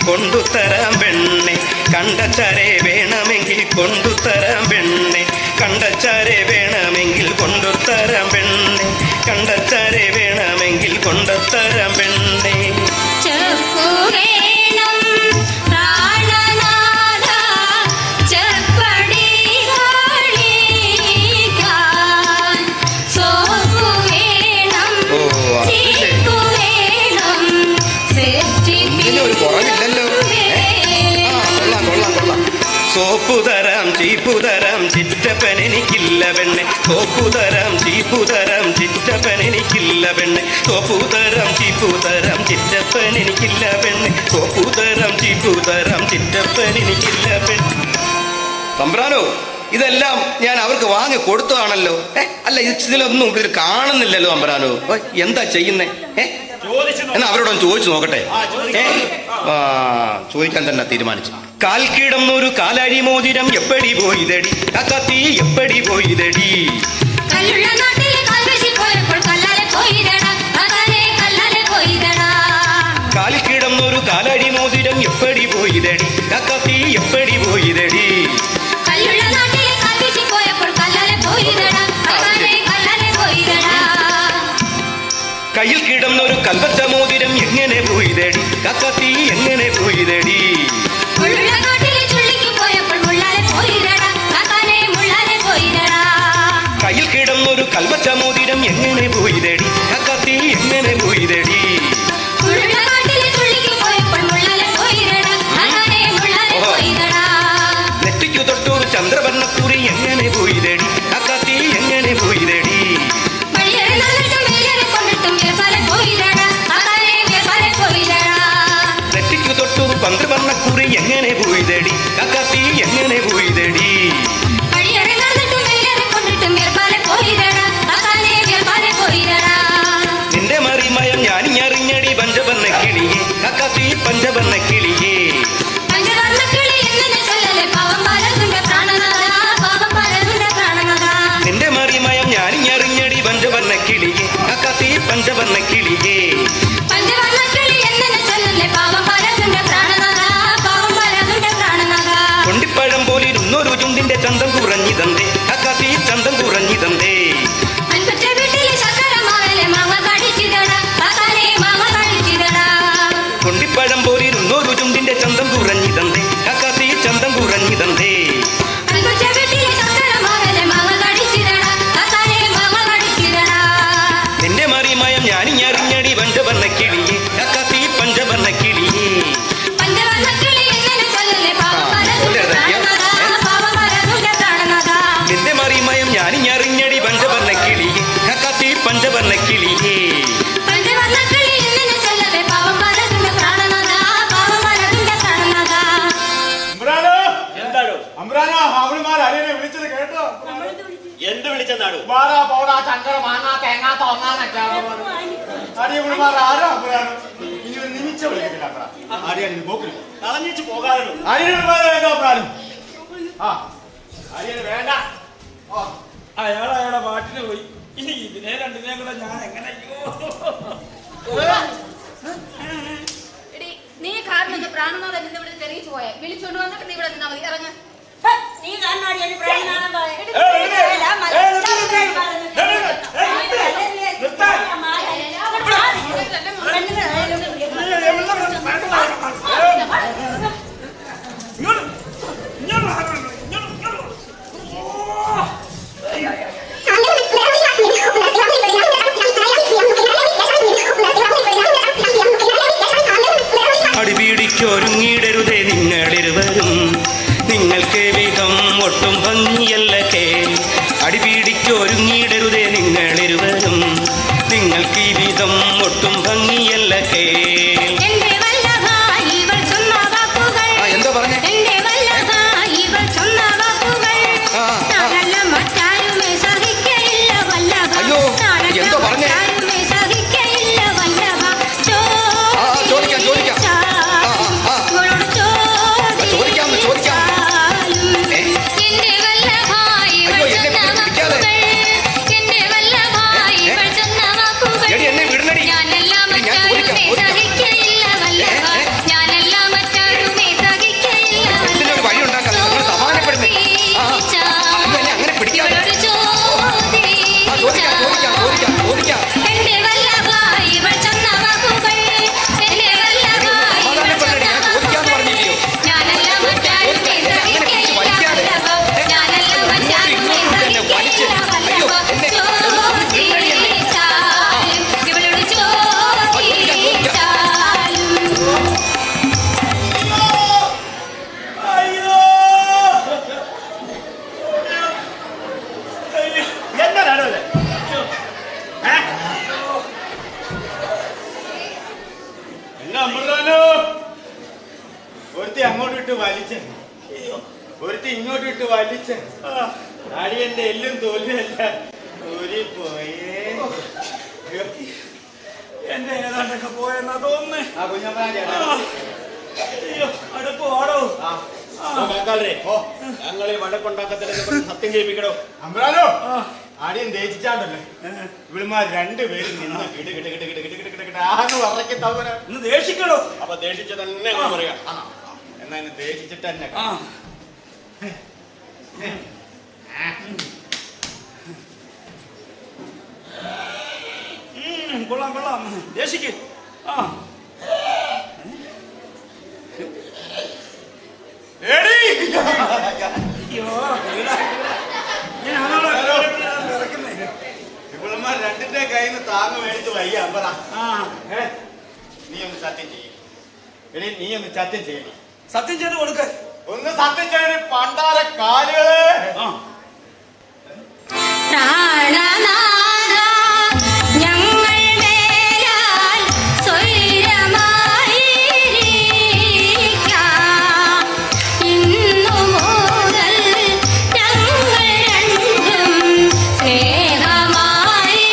കൊണ്ടുതരാം പെണ്ണെ കണ്ടച്ചാരെ വേണമെങ്കിൽ കൊണ്ടുതരാം പെണ്ണെ കണ്ടച്ചാരെ വേണമെങ്കിൽ കൊണ്ടുതരാം പെണ്ണെ കണ്ടച്ചാരെ വേണമെങ്കിൽ കൊണ്ടുതരാം പെണ്ണെ ചെപ്പുവേണം പ്രാണനാഥ ചെപ്പടി കളിക്കാൻ സോപ്പുവേണം ഓ അത് ശരി. ചീപ്പുവേണം ഇതിന് ഒരു കുറവില്ലല്ലോ ഏ? ആ കൊള്ളാം കൊള്ളാം കൊള്ളാം സോപ്പു തരാം ചീപ്പു തരാം ചിറ്റപ്പൻ എനിക്കില്ല പെണ്ണെ സോപ്പു തരാം ചീപ്പു തരാം ചിറ്റപ്പൻ എനിക്കില്ല പെണ്ണെ സോപ്പു തരാം ചീപ്പു തരാം ചിറ്റപ്പൻ എനിക്കില്ല പെണ്ണെ സോപ്പു തരാം ചീപ്പു തരാം ചിറ്റപ്പൻ എനിക്കില്ല പെണ്ണെ തമ്പ്രാനോ ഇതെല്ലാം ഞാൻ അവർക്ക് വാങ്ങി കൊടുത്തതാണല്ലോ ഏ അല്ല ഇത് ഇതിലൊന്നും ഇതിൽ കാണുന്നില്ലല്ലോ തമ്പ്രാനോ ഓ, എന്താ ചെയ്യുന്നേ ഏ എന്നാ അവരോടൊന്ന് ചോദിച്ചു നോക്കട്ടെ ഏ ആ ചോദിക്കാൻ തന്നെ തീരുമാനിച്ചു കാൽക്കിടന്നൊരു കാലാരി മോതിരം എപ്പടി പോയിതടി കത്തി എപ്പടി പോയിതടി കല്ലുള്ള നാട്ടിലെ കാൽവശി പോയപ്പോൾ കല്ലാലെ പോയിതടാ അതാനെ കല്ലാലെ പോയിതടാ കാൽക്കിടന്നൊരു കാലാരി മോതിരം എപ്പടി പോയിതടി കത്തി എപ്പടി പോയിതടി കല്ലുള്ള നാട്ടിലെ കാൽവശി പോയപ്പോൾ കല്ലാലെ പോയിതടാ അതാനെ കല്ലാലെ പോയിതടാ കയ്യിൽ കിടന്നൊരു കൽവത്ത മോതിരം എങ്ങനെ പോയിതടി കത്തി എങ്ങനെ പോയിതടി മുള്ളുള്ള നാട്ടിലെ ചുള്ളിക്ക് പോയപ്പോൾ മുള്ളാലെ പോയിതടാ അതാനെ മുള്ളാലെ പോയിതടാ കയ്യിൽ കിടന്നൊരു കൽവത്ത മോതിരം എങ്ങനെ പോയിതടി കത്തി എങ്ങനെ പോയിതടി മുള്ളുള്ള നാട്ടിലെ ചുള്ളിക്ക് പോയപ്പോൾ മുള്ളാലെ പോയിതടാ അതാനെ മുള്ളാലെ പോയിതടാ നെറ്റിക്കു തൊട്ടൊരു ചന്ദ്രവർണ്ണക്കുറി എങ്ങനെ പോയിതടി കത്തി എങ്ങനെ പോയിതടി വഴിയേറെ നടന്നിട്ടും വെയിലേറെ കൊണ്ടിട്ടും വേർപാലെ പോയിതടാ അതാനെ വേർപാലെ പോയിതടാ നെറ്റിക്കു തൊട്ടൊരു പന്ത്രവർണ്ണക്കുറി എങ്ങനെ പോയിതടി കത്തി എങ്ങനെ പോയിതടി വഴിയേറെ നടന്നിട്ടും വെയിലേറെ കൊണ്ടിട്ടും വേർപാലെ പോയിതടാ അതാനെ വേർപാലെ പോയിതടാ നിന്റെ മറിമയം ഞാനിഞ്ഞറിഞ്ഞടി പഞ്ചവർണ്ണ കിളിയേ കത്തി പഞ്ചവർണ്ണ കിളിയേ പഞ്ചവർണ്ണ കിളി എന്നെ ചൊല്ലലെ പാവം പലതുണ്ട് പ്രാണനാഥാ പാവം പലതുണ്ട് പ്രാണനാഥാ നിന്റെ മറിമയം ഞാനിഞ്ഞറിഞ്ഞടി പഞ്ചവർണ്ണ കിളിയേ കത്തി പഞ്ചവർണ്ണ കിളിയേ പഞ്ചവർണ്ണ കിളി എന്നെ ചൊല്ലലെ പാവം പലതുണ്ട് പ്രാണനാഥാ പാവം പലതുണ്ട് പ്രാണനാഥാ കൊണ്ടിപ്പഴം പോലിരുന്നൊരു ചുണ്ടിന്റെ ചന്തം കുറഞ്ഞിതന്തേ കത്തി ചന്തം കുറഞ്ഞിതന്തേ അൻപറ്റ വീട്ടിലെ ശക്കരമാവലെ മാങ്ങ കടിച്ചിതടാ അതാനെ മാങ്ങ കടിച്ചിതടാ കൊണ്ടിപ്പഴം പോലിരുന്നൊരു ചുണ്ടിന്റെ ചന്തം കുറഞ്ഞിതന്തേ കത്തി ചന്തം കുറഞ്ഞിതന്തേ അൻപറ്റ വീട്ടിലെ ശക്കരമാവലെ മാങ്ങ കടിച്ചിതടാ അതാനെ മാങ്ങ കടിച്ചിതടാ നിന്റെ മറിമയം ഞാനിഞ്ഞറിഞ്ഞടി പഞ്ചവർണ്ണ കിളിയേ കത്തി പഞ്ചവർണ്ണ കിളിയേ പഞ്ചവർണ്ണ കിളി എന്നെ ചൊല്ലലെ പാവം പലതുണ്ട് പ്രാണനാഥാ പാവം പലതുണ്ട് പ്രാണനാഥാ നിന്റെ മറിമയം ഞാനിഞ്ഞറിഞ്ഞടി പഞ്ചവർണ്ണ കിളിയേ കത്തി പഞ്ചവർണ്ണ കിളിയേ പഞ്ചവർണ്ണ കിളി എന്നെ ചൊല്ലലെ പാവം പലതുണ്ട് പ്രാണനാഥാ പാവം പലതുണ്ട് പ്രാണനാഥാ അമ്രാനോ എന്താണോ അമ്രാനോ അവളുമാർ അരിയനെ വിളിച്ചത് കേട്ടോ എന്ത് വിളിച്ചെന്നാണോ വാടാ പോടാ ചങ്കര മാങ്ങ തേങ്ങ തോന്നാനൊക്കെ അടിയവളുമാർ ആരോ അമ്രാനോ ഇനി ഒരു നിമിഷം വിളിക്കത്തില്ല അമ്രാ അടിയാൻ പോക്കില്ല കളഞ്ഞിച്ച് പോകാനോ അരിയവളുമാർ വേണ്ട അമ്രാനും ആ അരിയന് വേണ്ട അയാൾ അയാളുടെ പാട്ടിന് പോയി ഇനി ഇതിനെ രണ്ടിനെ കൂടെ ഞാൻ എങ്ങനെ എടി, നീ കാരണം പ്രാണനാഥൻ ഇന്ന് ഇവിടെ തെറിയിച്ചു പോയെ വിളിച്ചോണ്ട് വന്നിട്ട് നീ ഇവിടെ നിന്നാ മതി ഇറങ്ങ നീ കാണാടി എന്റെ പ്രാണനാഥൻ പോയെ. എടി, ഇല്ല, മല- അടിപിടിക്കൊരുങ്ങിടരുതേ നിങ്ങളിരുവരും നിങ്ങൾക്ക് വിധം ഒട്ടും ഭംഗിയല്ല കേ അടിപിടിക്കൊരുങ്ങിടരുതേ നിങ്ങളിരുവരും നിങ്ങൾക്ക് ഈ വിധം ഒട്ടും ഭംഗിയല്ല കേ എന്റെ വല്ലഭ ഇവൾ ചൊന്ന വാക്കുകൾ എന്താ പറഞ്ഞേ എന്റെ വല്ലഭ ഇവൾ ചൊന്ന വാക്കുകൾ ആ, നാളല്ല മറ്റാരുമേ സഹിക്കയില്ല വല്ലഭ അയ്യോ, നാളല്ല എന്തോ പറഞ്ഞേ? മറ്റാരുമേ സഹിക്കയില്ല വല്ലഭ ആ, ചോദിക്കാം, ചോദിക്കാം. ആ, ആ, ആ. ഇവളോട് ചോദിക്കാം ചോദിക്കാം ഏ? എന്റെ വല്ലഭ ഇവൾ അയ്യോ, എന്നെ ചൊന്ന പിടിക്കാതെ. വാക്കുകൾ എന്റെ വല്ലഭ ഇവൾ ചൊന്ന വാക്കുകൾ എടി, എന്നെ വിടണടി. ഞാനെല്ലാം എടി, ഞാൻ ചോദിക്കാം, മറ്റാരുമേ ചോദിക്കാം. ഒരുത്തി അങ്ങോട്ട് ഇട്ട് വലിച്ച് അയ്യോ, ഒരുത്തി ഇങ്ങോട്ട് ഇട്ട് വലിച്ച് അടിയന്റെ എല്ലും തോലുമല്ല ഊരി പോയേ എന്റെ ഏതാണ്ടൊക്കെ പോയെന്നാ തോന്നുന്നേ ആ കുഞ്ഞമ്മ ചേട്ടാ അയ്യോ അടുപ്പ് ഓടോ ഞങ്ങൾ ഈ വടക്കുണ്ടാക്കത്തിനെ സത്യം ചെയ്യിപ്പിക്കണോ അമ്പ്രാനോ ആടിയും ദേച്ചിച്ചാണ്ടല്ലേ ഇവിടുമാർ രണ്ടുപേരും നിന്ന് കിട് കിട് കിട് കിട് കിട് കിട് കിട് കിട് ആന്ന് പറയ്ക്ക് തവന ഒന്ന് ദേഷിക്കണോ അപ്പൊ ദേഷിച്ച തന്നെ അങ്ങ് പറയാം എന്നാ ഇന്ന് ദേഷിച്ചിട്ട് തന്നെ ആ ഉം, കൊള്ളാം കൊള്ളാം ദേഷിക്ക് ആ അയ്യോ വീടാ. ഞാനാണോ ഇറക്കുന്നേ ഇവിടുമാർ രണ്ടിന്റെ കയ്യിൽ നിന്ന് താങ്ങ് മേടിച്ച് വയ്യ അമ്പറ ആ ഏ, നീ ഒന്ന് സത്യം ചെയ്യും എടീ നീ ഒന്ന് സത്യം ചെയ്യണം സത്യം ചെയ്ത് കൊടുക്ക ഒന്ന് സത്യം ചെയ്യണ പണ്ടാര കാലുകള് പ്രാണനാഥ ഞങ്ങൾ മേലാൽ സ്വൈരമായിരിക്കാം ഇന്നു മുതൽ ഞങ്ങൾ രണ്ടും സ്നേഹമായി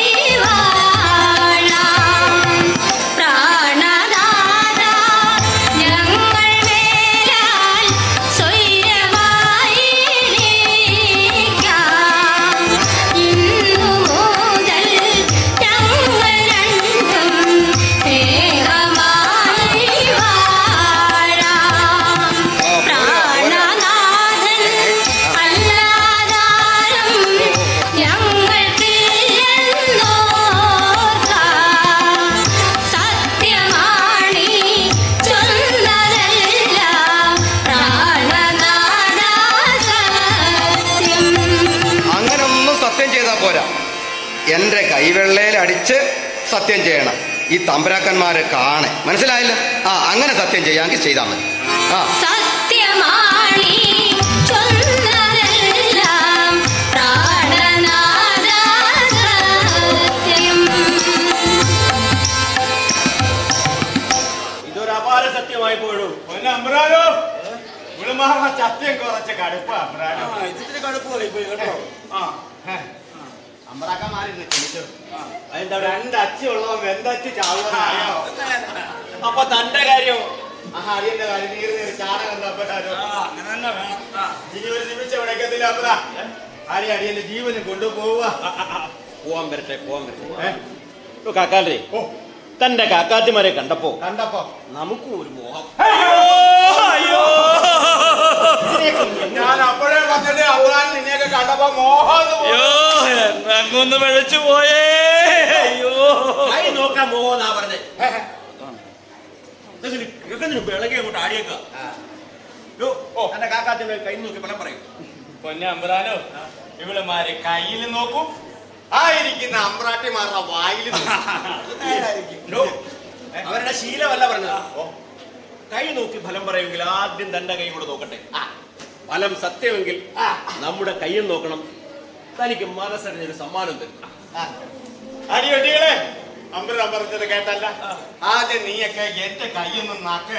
വാഴാം പ്രാണനാഥ ഞങ്ങൾ മേലാൽ സ്വൈരമായിരിക്കാം ഇന്നു മുതൽ ഞങ്ങൾ രണ്ടും സ്നേഹമായി വാഴാം പ്രാണനാഥൻ അല്ലാതാരം ഞങ്ങൾക്കില്ലെന്നോർക്കാം സത്യമാണീ ചൊന്നതെല്ലാം പ്രാണനാഥ സത്യം അങ്ങനെ ഒന്നും സത്യം ചെയ്താൽ പോരാ എൻ്റെ കൈവെള്ളയിൽ അടിച്ച് സത്യം ചെയ്യണം ഈ തമ്പരാക്കന്മാരെ കാണെ മനസ്സിലായില്ല ആ അങ്ങനെ സത്യം ചെയ്യാമെങ്കിൽ ചെയ്താൽ മതി ആ സത്യമാണീ ചൊന്നതെല്ലാം പ്രാണനാഥ സത്യം ഇതൊരു അപാര സത്യമായി പോയിടൂ ഒന്ന് അമ്പ്രാനോ ഇവിടുമാറ സത്യം കുറച്ച് കടുപ്പ അമ്പ്രാനോ ഇതിന്റെ കടുപ്പമായി പോയി കേട്ടോ ആ അമ്പ്രാക്കന്മാരിന്ന് ക്ഷണിച്ചു അതെന്താ രണ്ട് അച്ചുള്ളവൻ വെന്തച്ച് ചാവുകയോ അപ്പൊ തന്റെ കാര്യം ആ അടിയന്റെ കാര്യം നീര് നീര് ചാണകം തപ്പനാരോ അങ്ങനെ തന്നെ വേണം ആ ഇനി ഒരു നിമിഷം വിടക്കത്തില്ല അപ്പതാ ആടി അടിയന്റെ ജീവന് കൊണ്ടുപോവുക പോവാൻ വരട്ടെ പോവാൻ വരട്ടെ ഓ കാക്കാലേ ഓ തന്റെ കാക്കാത്തിമാരെ കണ്ടപ്പോ കണ്ടപ്പോ നമുക്കും ഒരു മോഹം അയ്യോ ഞാൻ അപ്പോഴേ പറഞ്ഞിട്ട് അമ്പ്രാൻ നിന്നെയൊക്കെ കണ്ടപ്പോ മോഹം അയ്യോ അങ്ങൊന്ന് വെഴച്ചു പോയേ അയ്യോ കൈ നോക്കാൻ മോഹന്നാ പറഞ്ഞേ വിളകെ അങ്ങോട്ട് ആടിയേക്ക ഓ തന്റെ കാക്കാത്തിന്റെ കൈ നോക്കി ഫലം പറയും പൊന്നെ അമ്പ്രാനോ ഇവളുമാര് കയ്യിൽ നോക്കും ആ ഇരിക്കുന്ന അമ്പ്രാട്ടിമാരുടെ വായിൽ ഡോ, അവരുടെ ശീലമല്ല പറഞ്ഞത് ഓ, കൈ നോക്കി ഫലം പറയുമെങ്കിൽ ആദ്യം തന്റെ കൈ കൂടെ നോക്കട്ടെ ഫലം സത്യമെങ്കിൽ നമ്മുടെ കൈയും നോക്കണം തനിക്ക് മനസ്സറിഞ്ഞൊരു സമ്മാനം തരും അടിയൊട്ടികളെ അമ്പരം പറഞ്ഞത് കേട്ടല്ല ആദ്യം നീയൊക്കെ എന്റെ കയ്യൊന്നും നാക്ക്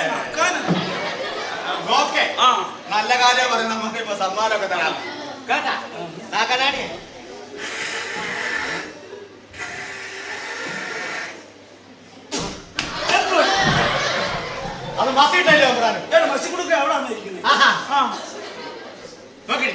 നോക്കേ നല്ല കാര്യം പറഞ്ഞ നമുക്ക് ഇപ്പൊ സമ്മാനമൊക്കെ തരാം കേട്ടാ നാക്കനാടി അത് മസിട്ടല്ലേ അമ്പ്രാനും മസി കൊടുക്ക അവിടെ ഇരിക്കുന്നത് നോക്കി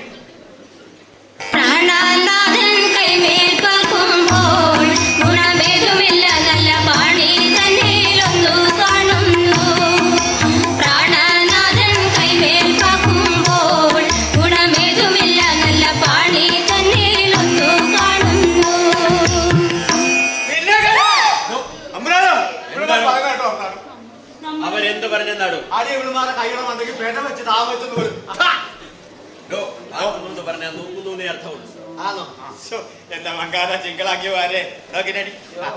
പ്രാണനാഥൻ കൈമേൽ പാക്കുമ്പോൾ ഗുണമേതുമില്ല നല്ല പാണി തന്നിലൊന്നു കാണുന്നു പ്രാണനാഥൻ കൈമേൽ പാക്കുമ്പോൾ ഗുണമേതുമില്ല നല്ല പാണി തന്നിലൊന്നു കാണുന്നു അമ്പ്രാനോ ഇവിടെ പറഞ്ഞ കേട്ടോ അമ്പ്രാനും അവരെന്ത് പറഞ്ഞെന്നാടോ ആദ്യം ഇവിടുമാരെ കൈയുടെ മന്ദക്ക് പെട വെച്ച് താമസിച്ചെന്ന് പോലും ഡോ, നോക്കുന്നു പറഞ്ഞാൽ നോക്കുന്നു എന്നേ അർത്ഥമുള്ളൂ ആണോ ശോ, എന്റെ മങ്കാര ചിങ്കളാക്കി വാരേ നോക്കിട്ടടി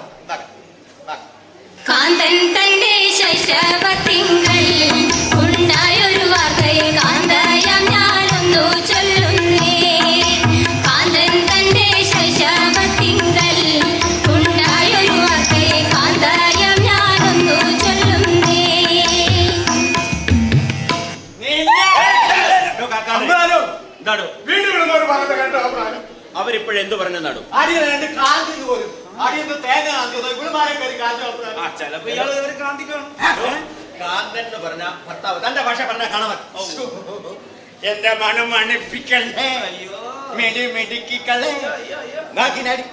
കാന്തൻ തന്റെ ശൈശവത്തിങ്കൾ ഉണ്ടായൊരു വാർത്തയെ കാന്തയാം ഞാനൊന്നു ചൊല്ലുന്നേ കാന്തൻ തന്റെ ശൈശവത്തിങ്കൾ ഉണ്ടായൊരു വാർത്തയെ കാന്തയാം ഞാനൊന്നു ചൊല്ലുന്നേ എന്ത് പറഞ്ഞെന്നാണോ അടിയൻ രണ്ട് കാന്തി പോലും അടിയന്ന് തേങ്ങ കാന്തി ഇവിടുമാരെ കയറി കാന്തി ആ ചിലപ്പോ ഇയാള് കയറി കാന്തിക്കണം കാന്തൻ എന്ന് പറഞ്ഞ ഭർത്താവ് തന്റെ ഭാഷ പറഞ്ഞ കാണാൻ എന്റെ മനം മണിപ്പിക്കല്ലേ മെടി മെടിക്കല്ലേ നാക്കിനടി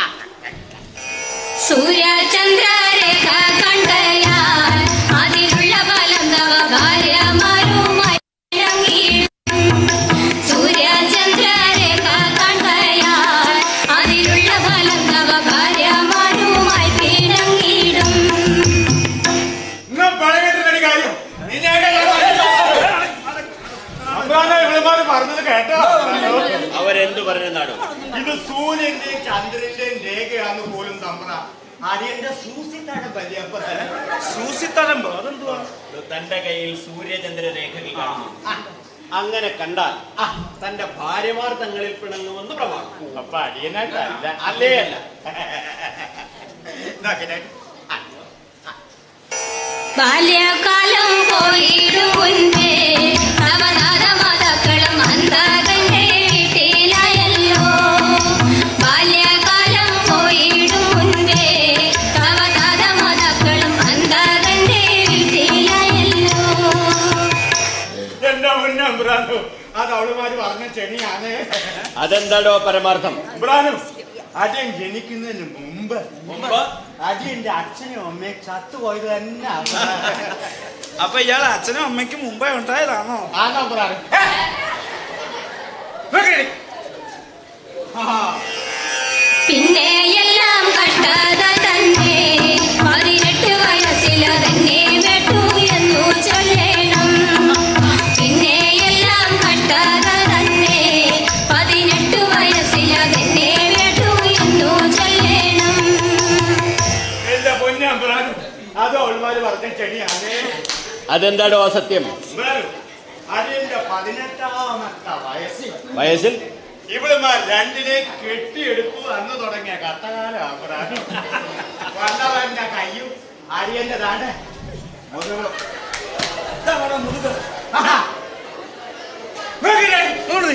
സൂര്യചന്ദ്രരേഖ കണ്ടയാൽ അതിലുള്ള ഫലം തവ ഭാര്യമാരുമായി ഇണങ്ങിയിടും. സൂര്യചന്ദ്രരേഖ കണ്ടയാൽ അതിലുള്ള ഫലം തവ ഭാര്യമാരുമായി പിണങ്ങിയിടും പഴകിട്ടൊരു കാര്യം ഇവിടെമാര് പറഞ്ഞത് കേട്ടോ അവരെന്ത് പറഞ്ഞെന്നാണോ ഇത് സൂര്യന്റെയും ചന്ദ്രന്റെയും രേഖയാന്ന് പോലും തമ്പ്ര അടിയന്റെ സൂസിത്താഴം വലിയപ്പ സൂസിത്തഴമ്പോ അതെന്തുവാ തന്റെ കയ്യിൽ സൂര്യചന്ദ്ര രേഖകൾ കാണുന്നു അങ്ങനെ കണ്ടാൽ തന്റെ ഭാര്യമാർ തങ്ങളിൽ പിണങ്ങുമെന്ന് പ്രമാണം അപ്പൊ അടിയനായിട്ടല്ല അല്ലേ അല്ല ബാല്യകാലം പോയിടും മുൻപേ അവതാര മാതാക്കളും അന്തകന്റെ വീട്ടിലായല്ലോ ബാല്യകാലം പോയിടും മുൻപേ അവതാര മാതാക്കളും അന്തകന്റെ വീട്ടിലായല്ലോ എന്റെ മുന്നം ബ്രാനു അത് അവളുമാര് പറഞ്ഞ ചെണിയാണ് അതെന്താടോ പരമാർത്ഥം ബ്രാനു അടിയൻ ജനിക്കുന്നതിന് മുമ്പ് മുമ്പ് അടിയന്റെ അച്ഛനും അമ്മയും ചത്തുപോയത് തന്നെ അപ്പൊ ഇയാൾ അച്ഛനും അമ്മയ്ക്കും മുമ്പേ ഉണ്ടായതാണോ ആണോ ബ്രാനു പിന്നെ എല്ലാം കഷ്ടത തന്നെ പതിനെട്ട് വയസ്സിൽ തന്നെ വെട്ടു എന്നു ചൊല്ലണം പിന്നെ എല്ലാം കഷ്ടത തന്നെ പതിനെട്ട് വയസ്സിൽ തന്നെ വെട്ടു എന്നു ചൊല്ലണം എന്റെ പൊന്നം ബ്രാനു അത് അവളുമാര് പറഞ്ഞ ചെണിയാണ് അതെന്താടോ അസത്യം ബ്രാനു അടിയന്റെ പതിനെട്ടാമത്തെ വയസ്സിൽ വയസ്സിൽ ഇവിടുമാർ രണ്ടിനെ കെട്ടിയെടുത്തു അന്ന് തുടങ്ങിയ കട്ടകാലം വന്നവന്റെ കയ്യും അടിയന്റെ താണ്ട് മുതുകും. ആഹാ. നോക്കിക്കേ.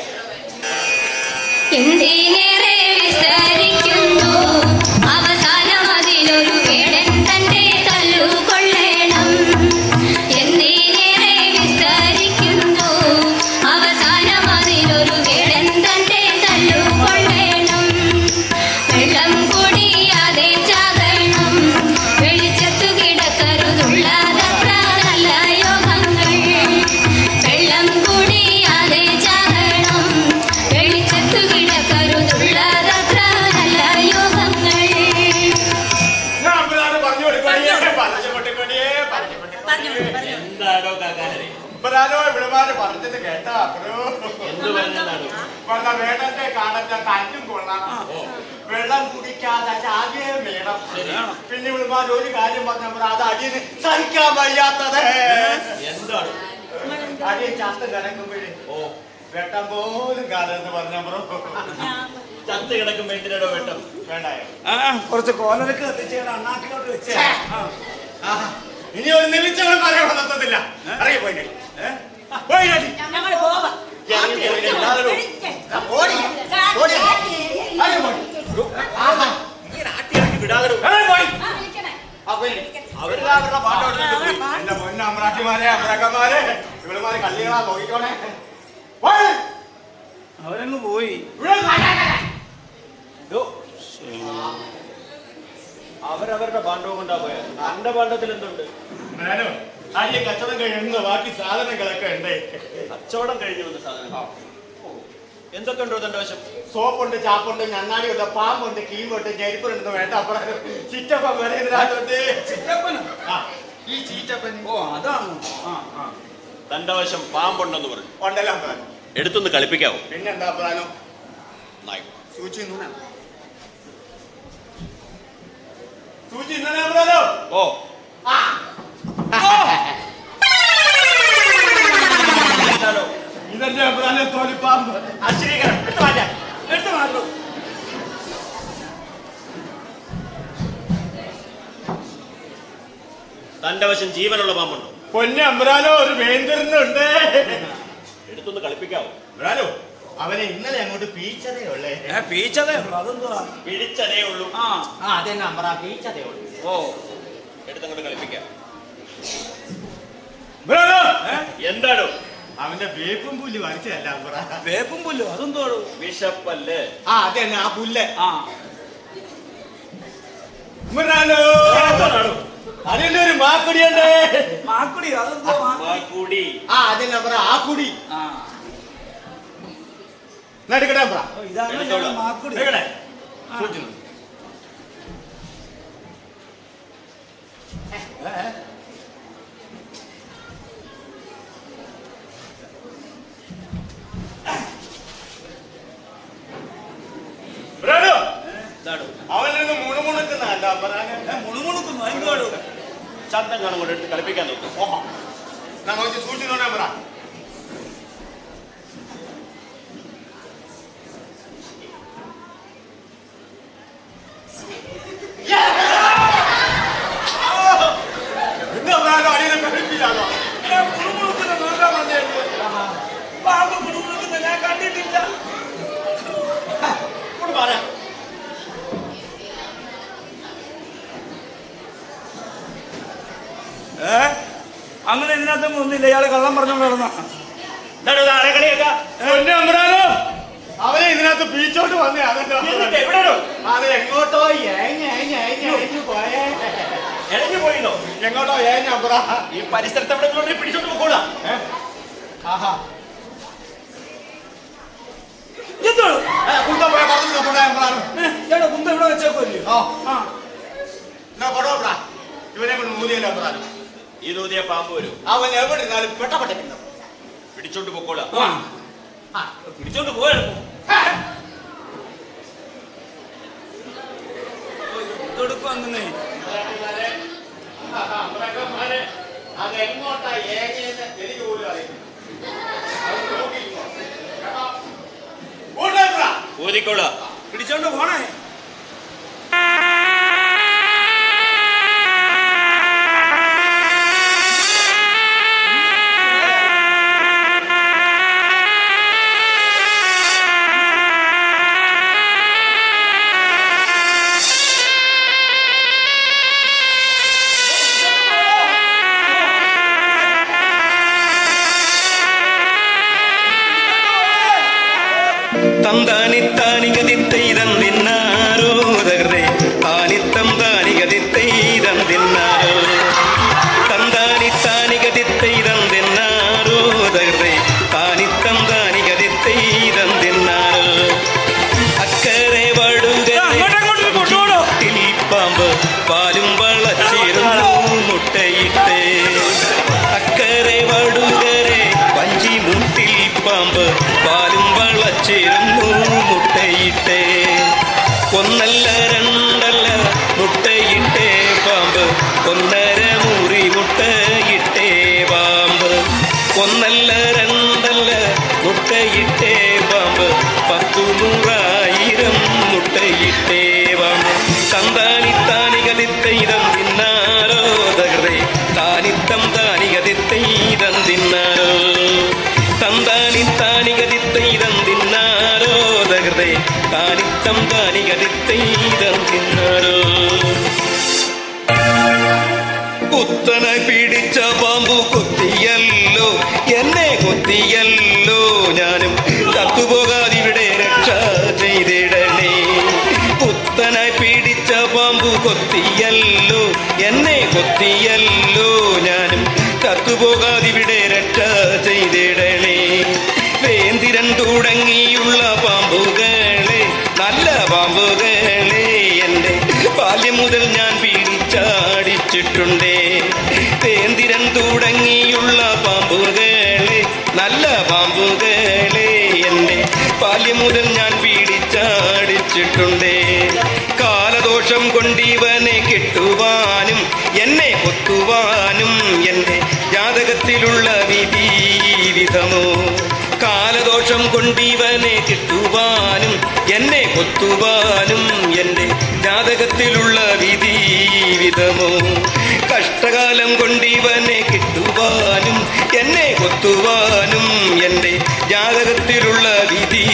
എന്തിനേറെ വിസ്തരിക്കുന്നു അവസാനം അതിലൊരു വേടൻ തന്റെ തല്ലുകൊള്ളണം എന്തിനേറെ വിസ്തരിക്കുന്നു അവസാനം അതിലൊരു വേടൻ തന്റെ തല്ലുകൊള്ളണം വെള്ളം കുടിയാതെ ചാകണം വെളിച്ചത്തു കിടക്കരുതുള്ളതത്ര നല്ല യോഗങ്ങൾ വെള്ളം കുടിയാതെ ചാകണം വെളിച്ചത്തു കിടക്കരുതുള്ളതത്ര നല്ല യോഗങ്ങൾ ഞാൻ അമ്പലാട് പറഞ്ഞു കൊടുക്കണിയേ പറഞ്ഞു കൊടുക്കണിയേ പറഞ്ഞു കൊടുക്കണിയേ എന്താടോ കാക്കാനരെ അമ്പലാനോ ഇവിടുമാര് പറഞ്ഞത് കേട്ടാ ബ്രോ എന്ത് പറഞ്ഞെന്നാണോ വന്ന വേടന്റെ കാണത്തെ കല്ലും കൊള്ളണം വെള്ളം കുടിക്കാതെ ചാകിയേ വേണം പിന്നെ ഇവിടുമാർ ഒരു കാര്യം പറഞ്ഞപ്പോൾ അത് അടിയന് സഹിക്കാൻ വയ്യാത്തത് എന്താണ് അടിയൻ ചത്ത് കിടക്കുമ്പോഴേ ഓ വെട്ടം പോലും കാലെന്ന് പറഞ്ഞ ബ്രോ ചത്ത് കിടക്കുമ്പോ എന്തിനാടോ വെട്ടം വേണ്ടായോ ആ കുറച്ച് കോലരക്ക് കത്തിച്ചേടാ അണ്ണാക്കിലോട്ട് വെച്ചേ ആ. ഇനി ഒരു നിമിഷം പറയാൻ നിർത്തത്തില്ല അറിയ പോയി പോയി ഞങ്ങൾ പോവാം ഇറങ്ങി, ഇറങ്ങി, എല്ലാവരും. ഓടി, ഓടി. അറിയ പോയി. ആഹാ. വിടാതെ ഏയ് പോയി. അപ്പൊ ഇനി അവര് അവരുടെ പാട്ട് എടുത്തിട്ട് പോയി. എന്റെ പൊന്ന അമ്രാട്ടിമാരെ അമ്രാക്കന്മാരെ ഇവളുമാരെ കള്ളികളാ നോക്കിക്കോണേ പോയി. അവരങ്ങ് പോയി ഇവിടെ വാ. ഡോ. അവരവരുടെ പാണ്ഡവം കൊണ്ടാ പോയത് തന്റെ പാണ്ഡത്തിൽ എന്തുണ്ട് മേനോ, ആര്യ കച്ചവടം കഴിയുന്ന ബാക്കി സാധനങ്ങളൊക്കെ ഉണ്ട് കച്ചവടം കഴിഞ്ഞു വന്ന സാധനം എന്തൊക്കെ ഉണ്ടോ തന്റെ വശം സോപ്പുണ്ട് ചാപ്പുണ്ട് ഞണ്ണാടിയുണ്ട് പാമ്പുണ്ട് കീമ്പുണ്ട് ചെരുപ്പുണ്ട് വേണ്ട അപ്പുറം ചിറ്റപ്പൻ വരെ ഇതിനകത്തുണ്ട് ചിറ്റപ്പനോ ആ, ഈ ചീറ്റപ്പൻ ഓ അതാണോ ആ ആ തന്റെ വശം പാമ്പുണ്ടെന്ന് പറഞ്ഞു ഉണ്ടല്ലോ അപ്പുറം എടുത്തൊന്ന് കളിപ്പിക്കാവോ പിന്നെന്താ അപ്പുറാനോ നായി. സൂചി നൂന സൂചി ഇന്നലെ അപ്പുറാനോ ഓ ഇതെന്റെ അപ്പുറാനോ തോലിപ്പാമ്പ് അശ്രീകരം എടുത്ത് മാറ്റാം എടുത്ത് മാറ്റും തന്റെ വശം ജീവനുള്ള പാമ്പുണ്ടോ പൊന്നെ അമ്പരാനോ ഒരു വേന്ദ്രനുണ്ട് എടുത്തൊന്ന് കളിപ്പിക്കാവോ അമ്പരാനോ അവനെ ഇന്നലെ അങ്ങോട്ട് പീച്ചതേ ഉള്ളേ പീച്ചതേ ഉള്ളൂ അതെന്തുവാ പിടിച്ചതേ ഉള്ളൂ ആ ആ അതെ നമ്പർ ആ പീച്ചതേ ഉള്ളൂ ഓ എടുത്തങ്ങോട്ട് കളിപ്പിക്കാം എന്താണോ അവന്റെ വേപ്പും പുല്ല് വരച്ചതല്ല അമ്പറ വേപ്പും പുല്ലോ അതെന്തോടു വിഷപ്പല്ല് ആ അതെ തന്നെ ആ പുല്ല് ആ അതിന്റെ ഒരു മാക്കുടിയുണ്ട് മാക്കുടി അതെന്തോ കൂടി ആ അതെ നമ്പർ ആ കുടി ആ നടുക്കട്ടെ അമ്പറ ഇതാണ് ഞങ്ങളുടെ മാക്കുടി എടുക്കട്ടെ ആ. സൂക്ഷിച്ചു അവനൊന്ന് മുണുമുണുക്കുന്ന അല്ല മുണുമുണുക്കുന്നു അതിന്തോടു ശബ്ദം കാണും കൊണ്ട് എടുത്ത് കളിപ്പിക്കാൻ നോക്കും ഓഹോ നമുക്ക് സൂക്ഷിച്ചോണ്ടാ പറ എന്താ പറയാ അടിയെ കളിപ്പിച്ചാണോ മുണുമുണുക്കുന്ന നോക്കാൻ വന്നേക്ക് പാമ്പ് മുണുമുണുക്കുന്ന ഞാൻ കണ്ടിട്ടില്ല ഇങ്ങോട്ട് പറയാം ഏ അങ്ങനെ ഇതിനകത്തൊന്നും ഒന്നില്ല ഇയാള് കള്ളം പറഞ്ഞോണ്ട് നടന്ന പൊന്നെ അമ്പരാനോ അവനെ ഇതിനകത്ത് പീച്ചോട്ട് വന്നേ അതെന്താ എന്നിട്ട് എവിടെയാണോ? അത് എങ്ങോട്ടോ ഏഞ്ഞ് ഏഞ്ഞ് ഏഞ്ഞ് ഏഞ്ഞ് പോയേ ഇടഞ്ഞു പോയിന്നോ എങ്ങോട്ടോ ഏഞ്ഞ അമ്പറ ഈ പരിസരത്ത് എവിടെ നിന്നുകൊണ്ട് പിടിച്ചോണ്ട് പോകൂടാ ആഹാ എന്തോളൂ കുന്ത പോയ പറഞ്ഞു പോടാ അമ്പറാനോ ഇയാളെ കുന്ത ഇവിടെ വെച്ചേക്കുമല്ലോ ആ ആ എന്നാ പോടോ അമ്പറ ഇവനെ കൊണ്ട് മൂലിയല്ല അമ്പറാനോ ഈ ദൂതിയ പാമ്പ് വരും അവൻ എവിടെ ഇരുന്നാലും പെട്ടപ്പെട്ടു പിടിച്ചോണ്ട് പോക്കോളാ ആ പിടിച്ചോണ്ട് പോയാലും കൊടുക്കും അങ്ങനെ അത് എങ്ങോട്ടാ ഏങ്ങയെന്ന് എനിക്ക് പോലും അറിയില്ല അത് നോക്കിക്കോ. കേട്ടോ? പോട്ടെ അമ്പറാ. ഊതിക്കോളാ പിടിച്ചോണ്ട് പോണേ ತಂದಾನಿತ್ತಾನಿಗದಿತ್ತೈದಂದಿನ್ನಾರೋ ದಗರೆ ಆನಿತ್ತಂ ದಾನಿಗದಿತ್ತೈದಂದಿನ್ನಾರೋ ತಂದಾನಿತ್ತಾನಿಗದಿತ್ತೈದಂದಿನ್ನಾರೋ ದಗರೆ ಆನಿತ್ತಂ ದಾನಿಗದಿತ್ತೈದಂದಿನ್ನಾರೋ അക്കരെ വടുകത്തിൽ പാമ്പ് പാലും വളച്ചിരുന്നു മുട്ടയിട്ട് അക്കരെ വടുകരെ വഞ്ചി മുട്ടിൽ പാമ്പ് പാലും വളച്ചിരുന്നു മുട്ടയിട്ട് ഒന്നല്ല രണ്ടല്ല മുട്ടയിട്ടേ പാമ്പ് ഒന്നര മുറി മുട്ടയിട്ടേ പാമ്പ് ഒന്നല്ല രണ്ടല്ല മുട്ടയിട്ടേ പാമ്പ് പത്തു നൂറായിരം മുട്ടയിട്ടേ പാമ്പ് തന്താനിത്താനികതിത്തൈതം തിന്നാരോ തകർേ താനിത്തം താനികതിത്തൈതം തിന്നാരോ തന്താനിത്താനികതിത്തൈതം തിന്നാരോ തകർേ താനിത്തം താനികതിത്തൈതം തിന്നാരോ കുത്തനായി പിടിച്ച പാമ്പു കൊത്തിയല്ലോ എന്നെ കൊത്തിയല്ലോ ഞാനും ചത്തുപോകാതിവിടെ രക്ഷ ചെയ്തിടണേ കുത്തനായി പിടിച്ച പാമ്പു കൊത്തിയല്ലോ എന്നെ കൊത്തിയല്ലോ ഞാനും ചത്തുപോകാതിവിടെ രക്ഷ ചെയ്തിടണേ വേന്തിരൻ തുടങ്ങിയുള്ള പാമ്പുകളെ നല്ല പാമ്പുകളെ എൻ്റെ ബാല്യം മുതൽ ഞാൻ പിടിച്ചാടിച്ചിട്ടുണ്ടേ വേന്തിരൻ തുടങ്ങിയുള്ള പാമ്പുകളെ നല്ല പാമ്പുകളെ എൻ്റെ ബാല്യം മുതൽ ഞാൻ പിടിച്ചാടിച്ചിട്ടുണ്ടേ കാലദോഷം കൊണ്ടിവനെ കെട്ടുവാനും എന്നെ കൊത്തുവാനും എൻ്റെ ജാതകത്തിലുള്ള വിധി വിധമോ കാലദോഷം കൊണ്ടിവനെ കിട്ടുവാനും എന്നെ കൊത്തുവാനും എൻ്റെ ജാതകത്തിലുള്ള വിധി വിധമോ കഷ്ടകാലം കൊണ്ടിവനെ കിട്ടുവാനും എന്നെ കൊത്തുവാനും എൻ്റെ ജാതകത്തിലുള്ള വിധി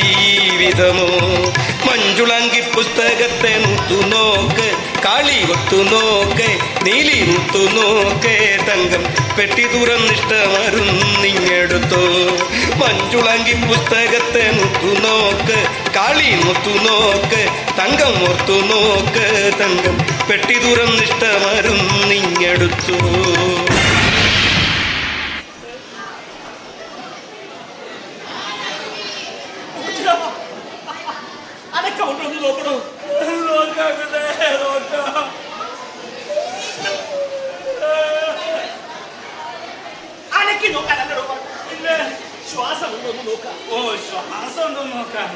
ജീവിതമോ മഞ്ജുളങ്കി പുസ്തകത്തെ നുത്തു നോക്ക് കാളി ഒത്തു നോക്ക് നീലി നുത്തു നോക്ക് തങ്കം പെട്ടി തുറന്നിഷ്ടമരുന്നിങ്ങെടുത്തോ മഞ്ജുളങ്കി പുസ്തകത്തെ നുത്തു നോക്ക് കാളി മുത്തു നോക്ക് തങ്കം ഓർത്തു നോക്ക് തങ്കം പെട്ടി തുറന്നിഷ്ടമരുന്നിങ്ങെടുത്തു അതൊക്കെ കൊണ്ടൊന്ന് നോക്കണോ നോക്കാക്കുന്നേ നോക്കാം അനക്കി നോക്കാനല്ലോ ഇല്ല ശ്വാസം ഉണ്ടോന്ന് നോക്കാം ഓ ശ്വാസം ഉണ്ടോന്ന് നോക്കാം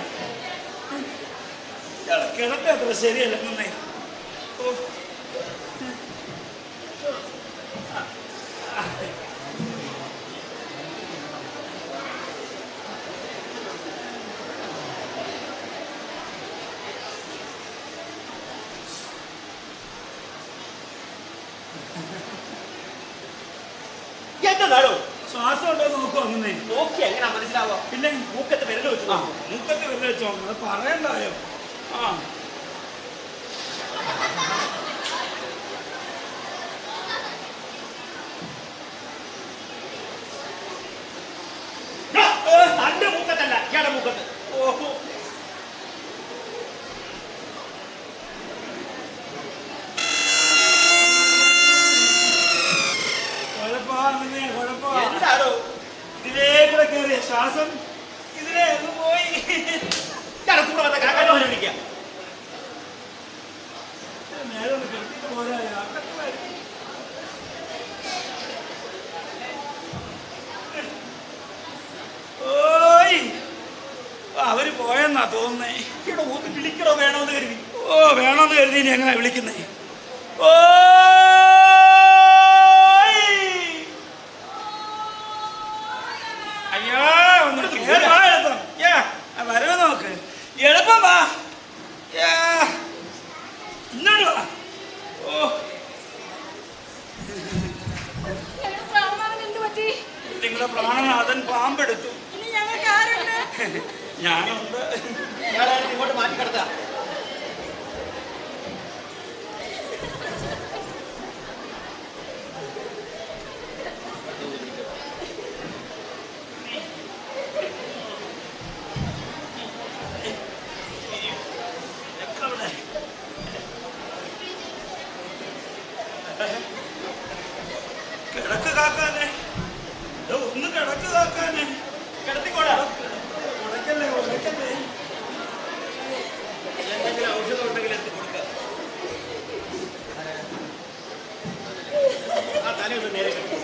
ഇയാളെ കിടക്ക അത്ര ശരിയല്ല നന്നേ ഓ എന്നതാണോ ശ്വാസം ഉണ്ടോ നോക്കൂ അങ്ങനെ നോക്കി എങ്ങനെയാ മനസ്സിലാവുക പിന്നെ മൂക്കത്ത് വിരൽ വെച്ചു ആ മൂക്കത്ത് വിരൽ വെച്ചോ അത് പറയണ്ടായോ ആ തന്റെ മൂക്കത്തല്ല ഇയാളുടെ മൂക്കത്ത് ഓഹോ കുഴപ്പമാണെന്നേ കുഴപ്പമാ എന്താണോ ഇതിലേ കൂടെ കയറിയ ശ്വാസം ഇതിലേ അങ്ങ് പോയി ഇയാളെ കൂടെ വന്ന കാക്കാനെ വിളിക്കാം നേരെ ഒന്ന് കെട്ടിട്ട് പോരായോ അകത്ത് വരും. ഓയ് അവര് പോയെന്നാ തോന്നുന്നേ ഇവിടെ ഒന്ന് വിളിക്കണോ വേണോന്ന് കരുതി ഓ വേണമെന്ന് കരുതി ഇനി എങ്ങനെ വിളിക്കുന്നേ ഓ അയ്യോ ഒന്ന് കേറി വാ എളുപ്പം യാ ആ വരവ് നോക്ക് എളുപ്പം വാ യാ ഇന്നോട്ട് വാ ഓ നിങ്ങളുടെ പ്രാണനാഥൻ പാമ്പെടുത്തു ഇനി ഞങ്ങൾക്ക് ആരുണ്ട് ഞാനുണ്ട് ഇയാളെ ഇങ്ങോട്ട് മാറ്റി കിടത്താ കിടക്ക് കാക്കാനെ ദോ, ഒന്ന് കിടക്ക് കാക്കാനെ കിടത്തിക്കോടാ ഉടക്കല്ലേ ഉടക്കല്ലേ എന്തെങ്കിലും ഔഷധം ഉണ്ടെങ്കിൽ എടുത്ത് കൊടുക്കുക ആ തലയൊന്ന് നേരെ കെട്ടി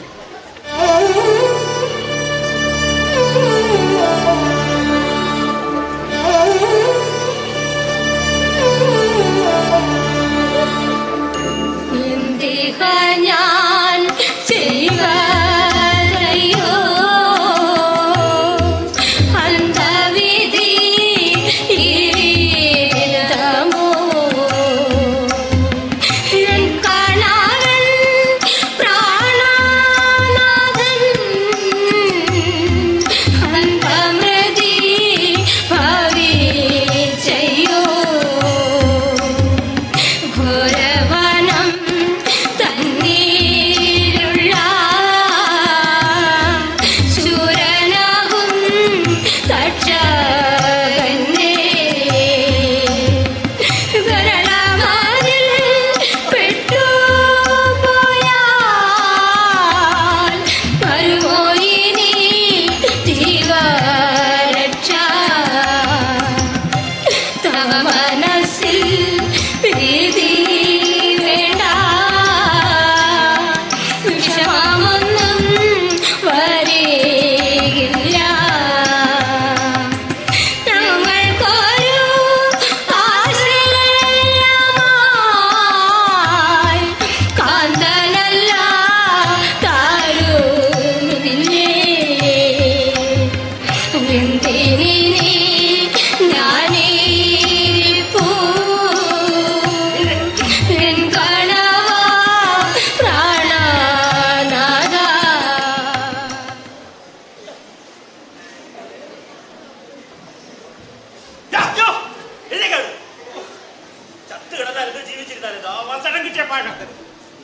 എന്തിഹ ഞാൻ ചെയ്വതയോ അന്ധവിധി ഈരമോ എൻ കണവൻ പ്രാണനാഥൻ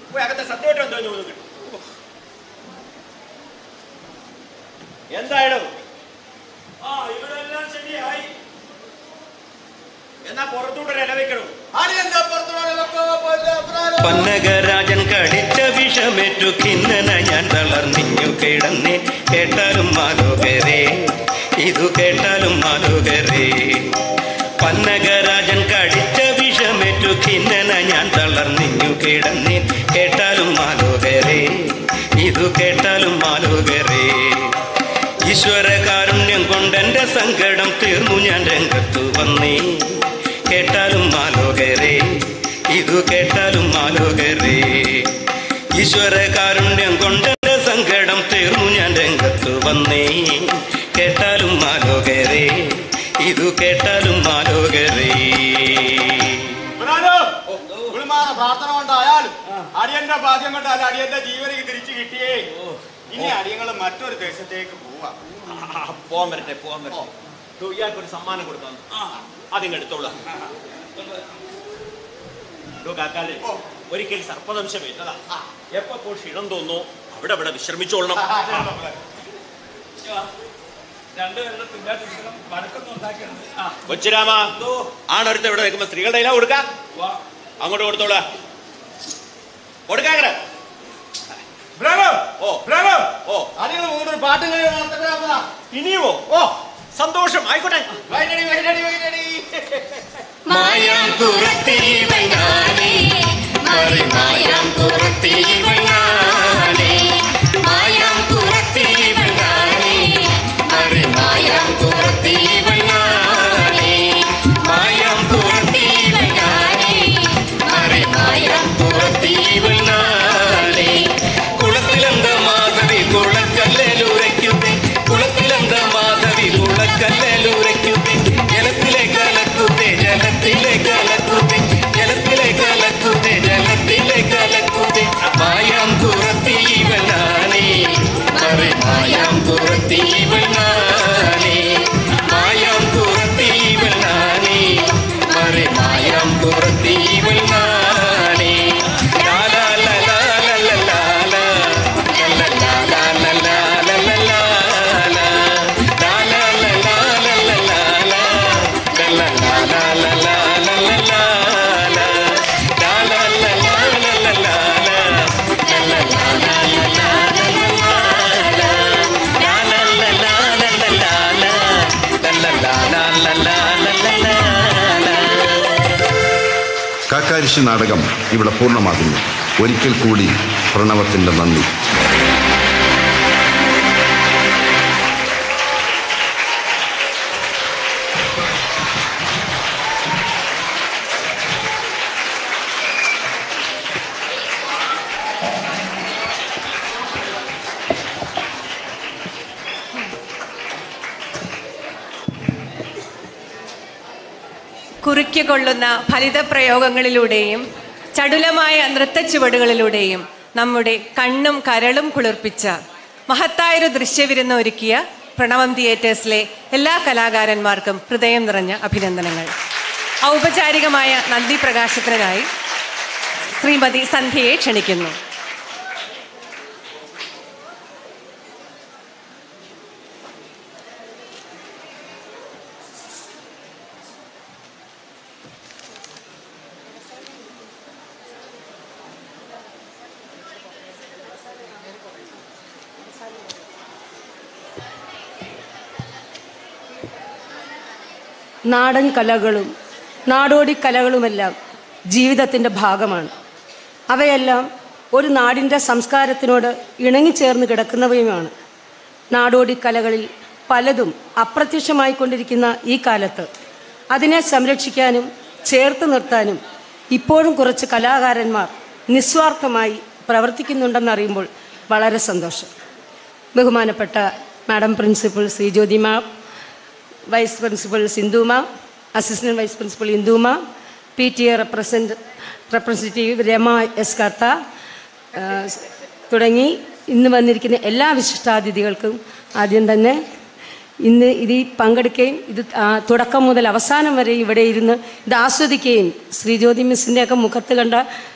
പോയി അകത്തെ സത്യമായിട്ട് എന്തോ ചോദിക്കും എന്തായാലും ആ ഇവിടെ എല്ലാം ശരിയായി എന്നാ പുറത്തൂടെ ഇല വെക്കണം പന്നകരാജൻ കടിച്ച വിഷമേറ്റു കിന്നന ഞാൻ തളർന്നിഞ്ഞു കിടന്നേ കേട്ടാലും മാലോകരേ ഇതു കേട്ടാലും മാലോകരേ പന്നകരാജൻ കടിച്ച വിഷമേറ്റു കിന്നന ഞാൻ തളർന്നിഞ്ഞു കിടന്നേ കേട്ടാലും മാലോകരേ ഇതു കേട്ടാലും മാലോകരേ ഈശ്വര കാരുണ്യം കൊണ്ടെന്റെ സങ്കടം തീർന്നു ഞാൻ രംഗത്തു വന്നേ കേട്ടാലും മാലോകരേ ഇതു കേട്ടാലും മാലോകരേ ഈശ്വര കാരുണ്യം കൊണ്ടെന്റെ സങ്കടം തീർന്നു ഞാൻ രംഗത്തു വന്നേ കേട്ടാലും മാലോകരേ ഇതു കേട്ടാലും മാലോകരേ ഗുരുമാന പ്രാർത്ഥന കൊണ്ടായാലും അടിയന്റെ ഭാഗ്യം കൊണ്ടായാലും അടിയന്റെ ജീവനിക്ക് തിരിച്ചു കിട്ടിയേ ഇനി അടിയങ്ങൾ മറ്റൊരു ദേശത്തേക്ക് പോവാം പോവാൻ വരട്ടെ പോവാൻ വരട്ടെ ദോ, ഇയാൾക്കൊരു സമ്മാനം കൊടുക്കാം അതിങ്ങ് എടുത്തോളാം ദോ, കാക്കാലെ ഒരിക്കൽ സർപ്പദംശം എന്നതാ എപ്പോ ക്ഷീണം തോന്നുന്നു അവിടെ അവിടെ വിശ്രമിച്ചോളണം രണ്ട് പേരുടെ തിന്നാട്ടിരിക്കണം വഴക്കൊന്നും ഉണ്ടാക്കരുത് ആ കൊച്ചുരാമ ആണൊരുത്ത ഇവിടെ നിൽക്കുമ്പോ സ്ത്രീകളുടെ ഇല കൊടുക്ക വാ അങ്ങോട്ട് കൊടുത്തോളാ കൊടുക്കാങ്ങടെ ബ്രാവോ ഓ ബ്രാവോ ഓ അടിയങ്ങൾ മൂന്നൊരു പാട്ടും കളി നടത്തട്ടെ ഇനിയുമോ ഓ സന്തോഷം ആയിക്കോട്ടെ വൈനടി വൈനടി വൈനടി മായം കുറത്തിവനാനേ മറി മായം കുറത്തിവനാനേ മായം കുറത്തിവനാനേ മറി മായം കുറത്തിവനാനേ മായം കുറത്തിവനാനേ മറി മായം കുറത്തിവനാനേ കുളത്തിലെന്ത മാധവി കുളക്കല്ലുരയ്ക്കുതേ കുളത്തിലെന്ത മാധവി കുളക്കല്ലുരയ്ക്കുതേ ജലത്തിലെ കലക്കുതേ ജലത്തിലെ കലക്കുതേ ജലത്തിലെ കലക്കുതേ ജലത്തിലെ കലക്കുതേ മായാം കുറത്തീവനാനേ മറി മായാം കുറത്തീവനാനേ മായാം കുറത്തീവനാനേ മറി മായാം കുറത്തീവനാനേ ലാ ലാ ലാ ലാ ലാ ലാ ലാ കാക്കാരിശി നാടകം ഇവിടെ പൂർണ്ണമാകുന്നു ഒരിക്കൽ കൂടി പ്രണവത്തിന്റെ നന്ദി കുറിക്കുകൊള്ളുന്ന ഫലിതപ്രയോഗങ്ങളിലൂടെയും ചടുലമായ നൃത്തച്ചുവടുകളിലൂടെയും നമ്മുടെ കണ്ണും കരളും കുളിർപ്പിച്ച മഹത്തായൊരു ദൃശ്യവിരുന്ന് ഒരുക്കിയ പ്രണവം തിയേറ്റേഴ്സിലെ എല്ലാ കലാകാരന്മാർക്കും ഹൃദയം നിറഞ്ഞ അഭിനന്ദനങ്ങൾ ഔപചാരികമായ നന്ദി പ്രകാശത്തിനായി ശ്രീമതി സന്ധ്യയെ ക്ഷണിക്കുന്നു നാടൻ കലകളും നാടോടി കലകളുമെല്ലാം ജീവിതത്തിൻ്റെ ഭാഗമാണ് അവയെല്ലാം ഒരു നാടിൻ്റെ സംസ്കാരത്തിനോട് ഇണങ്ങിച്ചേർന്ന് കിടക്കുന്നവയുമാണ് നാടോടി കലകളിൽ പലതും അപ്രത്യക്ഷമായിക്കൊണ്ടിരിക്കുന്ന ഈ കാലത്ത് അതിനെ സംരക്ഷിക്കാനും ചേർത്ത് നിർത്താനും ഇപ്പോഴും കുറച്ച് കലാകാരന്മാർ നിസ്വാർത്ഥമായി പ്രവർത്തിക്കുന്നുണ്ടെന്നറിയുമ്പോൾ വളരെ സന്തോഷം ബഹുമാനപ്പെട്ട madam principal Sreejyothi ma'am vice principal Sindhu ma'am assistant vice principal Indu ma'am P T A represent representative Rama S Kartha ആ, തുടങ്ങി ഇന്ന് വന്നിരിക്കുന്ന എല്ലാ വിശിഷ്ടാതിഥികൾക്കും ആദ്യം തന്നെ ഇന്ന് ഇതിൽ പങ്കെടുക്കുകയും ഇത് ആ, തുടക്കം മുതൽ അവസാനം വരെ ഇവിടെ ഇരുന്ന് ഇത് ആസ്വദിക്കുകയും ശ്രീജ്യോതി മിസ്സിൻ്റെയൊക്കെ മുഖത്ത് കണ്ട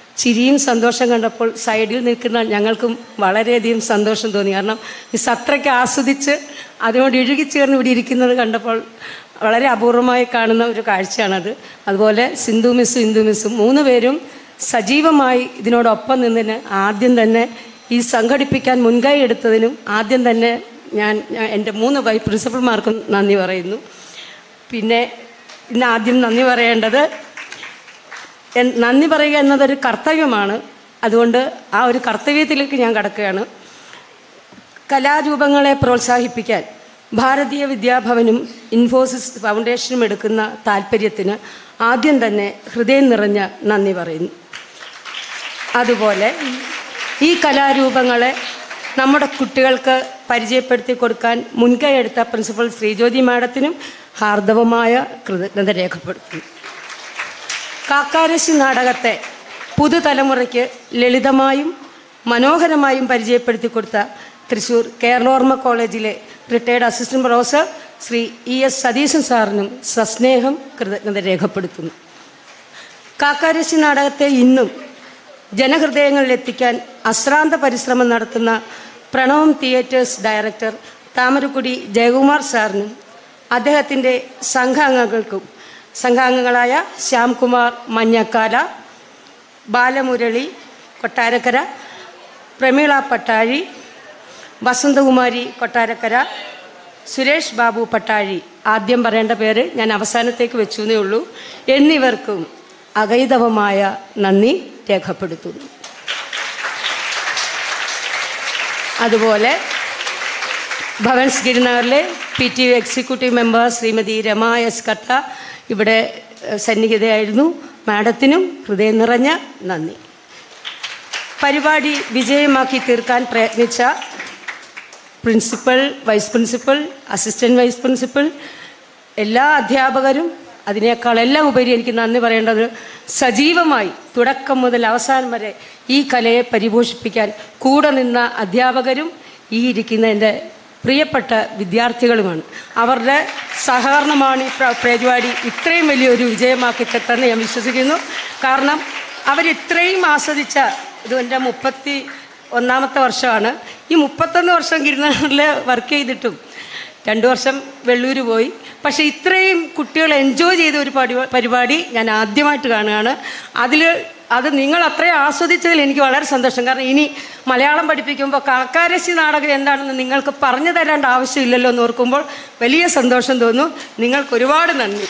ചിരിയും സന്തോഷം കണ്ടപ്പോൾ സൈഡിൽ നിൽക്കുന്ന ഞങ്ങൾക്കും വളരെയധികം സന്തോഷം തോന്നി കാരണം മിസ് അത്രയ്ക്ക് ആസ്വദിച്ച് അതിനോട് ഇഴുകിച്ചേർന്ന് ഇവിടെ ഇരിക്കുന്നത് കണ്ടപ്പോൾ വളരെ അപൂർവമായി കാണുന്ന ഒരു കാഴ്ചയാണത് അതുപോലെ സിന്ധു മിസ്സും ഇന്ദു മിസ്സും മൂന്ന് പേരും സജീവമായി ഇതിനോടൊപ്പം നിന്നതിന് ആദ്യം തന്നെ ഈ സംഘടിപ്പിക്കാൻ മുൻകൈ എടുത്തതിനും ആദ്യം തന്നെ ഞാൻ ഞാൻ എൻ്റെ മൂന്ന് വൈ പ്രിൻസിപ്പൽമാർക്കും നന്ദി പറയുന്നു പിന്നെ ഇന്ന് ആദ്യം നന്ദി പറയേണ്ടത് എൻ- നന്ദി പറയുക എന്നതൊരു കർത്തവ്യമാണ് അതുകൊണ്ട് ആ ഒരു കർത്തവ്യത്തിലേക്ക് ഞാൻ കടക്കുകയാണ് കലാരൂപങ്ങളെ പ്രോത്സാഹിപ്പിക്കാൻ ഭാരതീയ വിദ്യാഭവനും ഇൻഫോസിസ് ഫൗണ്ടേഷനും എടുക്കുന്ന താല്പര്യത്തിന് ആദ്യം തന്നെ ഹൃദയം നിറഞ്ഞ നന്ദി പറയുന്നു അതുപോലെ ഈ കലാരൂപങ്ങളെ നമ്മുടെ കുട്ടികൾക്ക് പരിചയപ്പെടുത്തി കൊടുക്കാൻ മുൻകൈ എടുത്ത പ്രിൻസിപ്പൽ ശ്രീജ്യോതി മാഡത്തിനും ഹാർദവമായ കൃതജ്ഞത രേഖപ്പെടുത്തുന്നു കാക്കാരശി നാടകത്തെ പുതുതലമുറയ്ക്ക് ലളിതമായും മനോഹരമായും പരിചയപ്പെടുത്തി കൊടുത്ത തൃശ്ശൂർ കേരളോർമ്മ കോളേജിലെ retired assistant professor Shri E S Satheesan സാറിനും സസ്നേഹം കൃതജ്ഞത രേഖപ്പെടുത്തുന്നു കാക്കാരശി നാടകത്തെ ഇന്നും ജനഹൃദയങ്ങളിൽ എത്തിക്കാൻ അശ്രാന്ത പരിശ്രമം നടത്തുന്ന പ്രണവം തിയേറ്റേഴ്സ് ഡയറക്ടർ താമരക്കുടി ജയകുമാർ സാറിനും അദ്ദേഹത്തിൻ്റെ സംഘാംഗങ്ങൾക്കും സംഘാംഗങ്ങളായ ശ്യാംകുമാർ മഞ്ഞക്കാല ബാലമുരളി കൊട്ടാരക്കര പ്രമീള പട്ടാഴി വസന്തകുമാരി കൊട്ടാരക്കര സുരേഷ് ബാബു പട്ടാഴി ആദ്യം പറയേണ്ട പേര് ഞാൻ അവസാനത്തേക്ക് വെച്ചു എന്നേ ഉള്ളൂ എന്നിവർക്കും അകൈതവമായ നന്ദി രേഖപ്പെടുത്തുന്നു അതുപോലെ ഭവൻസ് ഗിരിനഗറിലെ P T U executive member Shrimati Rama S കട്ട ഇവിടെ ഏഹ്, സന്നിഹിതയായിരുന്നു മാഡത്തിനും ഹൃദയം നിറഞ്ഞ നന്ദി പരിപാടി വിജയമാക്കി തീർക്കാൻ പ്രയത്നിച്ച principal vice principal assistant vice principal എല്ലാ അധ്യാപകരും അതിനേക്കാളെല്ലാം ഉപരി എനിക്ക് നന്ദി പറയേണ്ടത് സജീവമായി തുടക്കം മുതൽ അവസാനം വരെ ഈ കലയെ പരിപോഷിപ്പിക്കാൻ കൂടെ നിന്ന അധ്യാപകരും ഈ ഇരിക്കുന്ന എൻ്റെ പ്രിയപ്പെട്ട വിദ്യാർത്ഥികളുമാണ് അവരുടെ സഹകരണമാണ് ഈ പ്ര- പരിപാടി ഇത്രയും വലിയൊരു വിജയമാക്കി തെട്ടെന്ന് ഞാൻ വിശ്വസിക്കുന്നു കാരണം അവരിത്രയും ആസ്വദിച്ച ഇത് എൻ്റെ മുപ്പത്തി ഒന്നാമത്തെ വർഷമാണ് ഈ മുപ്പത്തൊന്ന് വർഷം ഗിരിനാറിൽ വർക്ക് ചെയ്തിട്ടും രണ്ട് വർഷം വെള്ളൂര് പോയി പക്ഷേ ഇത്രയും കുട്ടികൾ എൻജോയ് ചെയ്ത ഒരു പരിപാടി പരിപാടി ഞാൻ ആദ്യമായിട്ട് കാണുകയാണ് അതിൽ അത് നിങ്ങൾ അത്രയും ആസ്വദിച്ചതിൽ എനിക്ക് വളരെ സന്തോഷം കാരണം ഇനി മലയാളം പഠിപ്പിക്കുമ്പോൾ കാക്കാരശി നാടകം എന്താണെന്ന് നിങ്ങൾക്ക് പറഞ്ഞു തരേണ്ട ആവശ്യമില്ലല്ലോ എന്ന് ഓർക്കുമ്പോൾ വലിയ സന്തോഷം തോന്നുന്നു നിങ്ങൾക്ക് ഒരുപാട് നന്ദി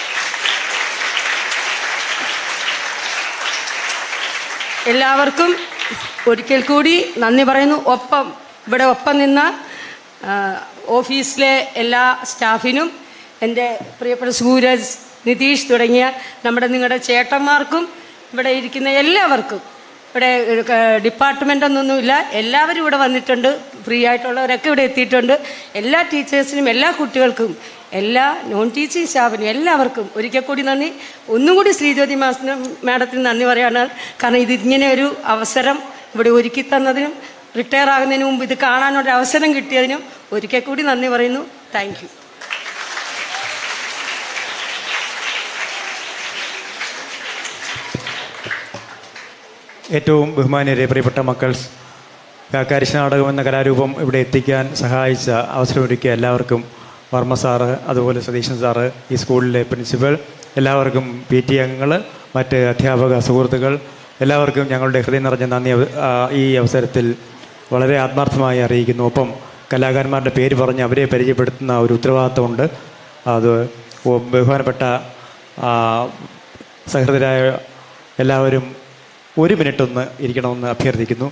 എല്ലാവർക്കും ഒരിക്കൽ കൂടി നന്ദി പറയുന്നു ഒപ്പം ഇവിടെ ഒപ്പം നിന്ന ആ, ഓഫീസിലെ എല്ലാ സ്റ്റാഫിനും എൻ്റെ പ്രിയപ്പെട്ട സൂരജ് നിതീഷ് തുടങ്ങിയ നമ്മുടെ നിങ്ങളുടെ ചേട്ടന്മാർക്കും ഇവിടെ ഇരിക്കുന്ന എല്ലാവർക്കും ഇവിടെ ഡിപ്പാർട്ട്മെൻ്റ് ഒന്നൊന്നുമില്ല എല്ലാവരും ഇവിടെ വന്നിട്ടുണ്ട് ഫ്രീ ആയിട്ടുള്ളവരൊക്കെ ഇവിടെ എത്തിയിട്ടുണ്ട് എല്ലാ ടീച്ചേഴ്സിനും എല്ലാ കുട്ടികൾക്കും എല്ലാ നോൺ ടീച്ചിങ് സ്റ്റാഫിനും എല്ലാവർക്കും ഒരിക്കൽ കൂടി നന്ദി ഒന്നുകൂടി ശ്രീജ്യോതി മാസിനും മാഡത്തിന് നന്ദി പറയാണ് കാരണം ഇത് ഇങ്ങനെ ഒരു അവസരം ഇവിടെ ഒരുക്കി തന്നതിനും റിട്ടയർ ആകുന്നതിന് മുമ്പ് ഇത് കാണാനൊരു അവസരം കിട്ടിയതിനും ഒരിക്കൽ കൂടി നന്ദി പറയുന്നു താങ്ക് യു ഏറ്റവും ബഹുമാന്യരെ പ്രിയപ്പെട്ട മക്കൾ കാക്കാരിശ നാടകം എന്ന കലാരൂപം ഇവിടെ എത്തിക്കാൻ സഹായിച്ച അവസരമൊരുക്കിയ എല്ലാവർക്കും വർമ്മ സാറ് അതുപോലെ സതീശൻ സാറ് ഈ സ്കൂളിലെ പ്രിൻസിപ്പൽ എല്ലാവർക്കും പി ടി അംഗങ്ങൾ മറ്റ് അധ്യാപക സുഹൃത്തുക്കൾ എല്ലാവർക്കും ഞങ്ങളുടെ ഹൃദയം നിറഞ്ഞ നന്ദി അവ- ആ, ഈ അവസരത്തിൽ വളരെ ആത്മാർത്ഥമായി അറിയിക്കുന്നു ഒപ്പം കലാകാരന്മാരുടെ പേര് പറഞ്ഞ് അവരെ പരിചയപ്പെടുത്തുന്ന ഒരു ഉത്തരവാദിത്തമുണ്ട് അത് ഒ- ബഹുമാനപ്പെട്ട ആ, സഹൃദരായ എല്ലാവരും ഒരു മിനിറ്റ് ഒന്ന് ഇരിക്കണമെന്ന് അഭ്യർത്ഥിക്കുന്നു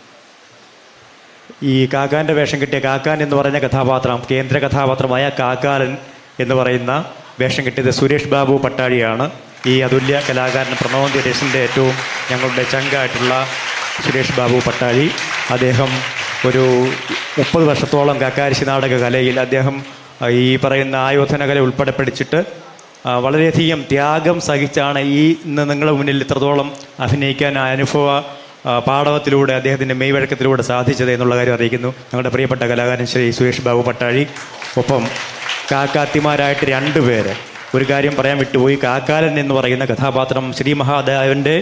ഈ കാക്കാൻ്റെ വേഷം കിട്ടിയ കാക്കാൻ എന്ന് പറയുന്ന കഥാപാത്രം കേന്ദ്ര കഥാപാത്രമായ കാക്കാലൻ എന്ന് പറയുന്ന വേഷം കിട്ടിയത് സുരേഷ് ബാബു പട്ടാഴിയാണ് ഈ അതുല്യ കലാകാരൻ പ്രണവം തിരേശിൻ്റെ ഏറ്റവും ഞങ്ങളുടെ ചങ്കായിട്ടുള്ള സുരേഷ് ബാബു പട്ടാഴി അദ്ദേഹം ഒരു മുപ്പത് വർഷത്തോളം കാക്കാരിശി നാടക കലയിൽ അദ്ദേഹം ആ, ഈ പറയുന്ന ആയോധന കല ഉൾപ്പെടെ പഠിച്ചിട്ട് ആ, വളരെയധികം ത്യാഗം സഹിച്ചാണ് ഈ ഇന്ന് നിങ്ങളുടെ മുന്നിൽ ഇത്രത്തോളം അഭിനയിക്കാൻ ആ അനുഭവ ആ, പാടവത്തിലൂടെ അദ്ദേഹത്തിൻ്റെ മെയ്വഴക്കത്തിലൂടെ സാധിച്ചത് എന്നുള്ള കാര്യം അറിയിക്കുന്നു ഞങ്ങളുടെ പ്രിയപ്പെട്ട കലാകാരൻ ശ്രീ സുരേഷ് ബാബു പട്ടാഴി ഒപ്പം കാക്കാത്തിമാരായിട്ട് രണ്ട് പേര് ഒരു കാര്യം പറയാൻ വിട്ടുപോയി കാക്കാലൻ എന്ന് പറയുന്ന കഥാപാത്രം ശ്രീ മഹാദേവൻ്റെ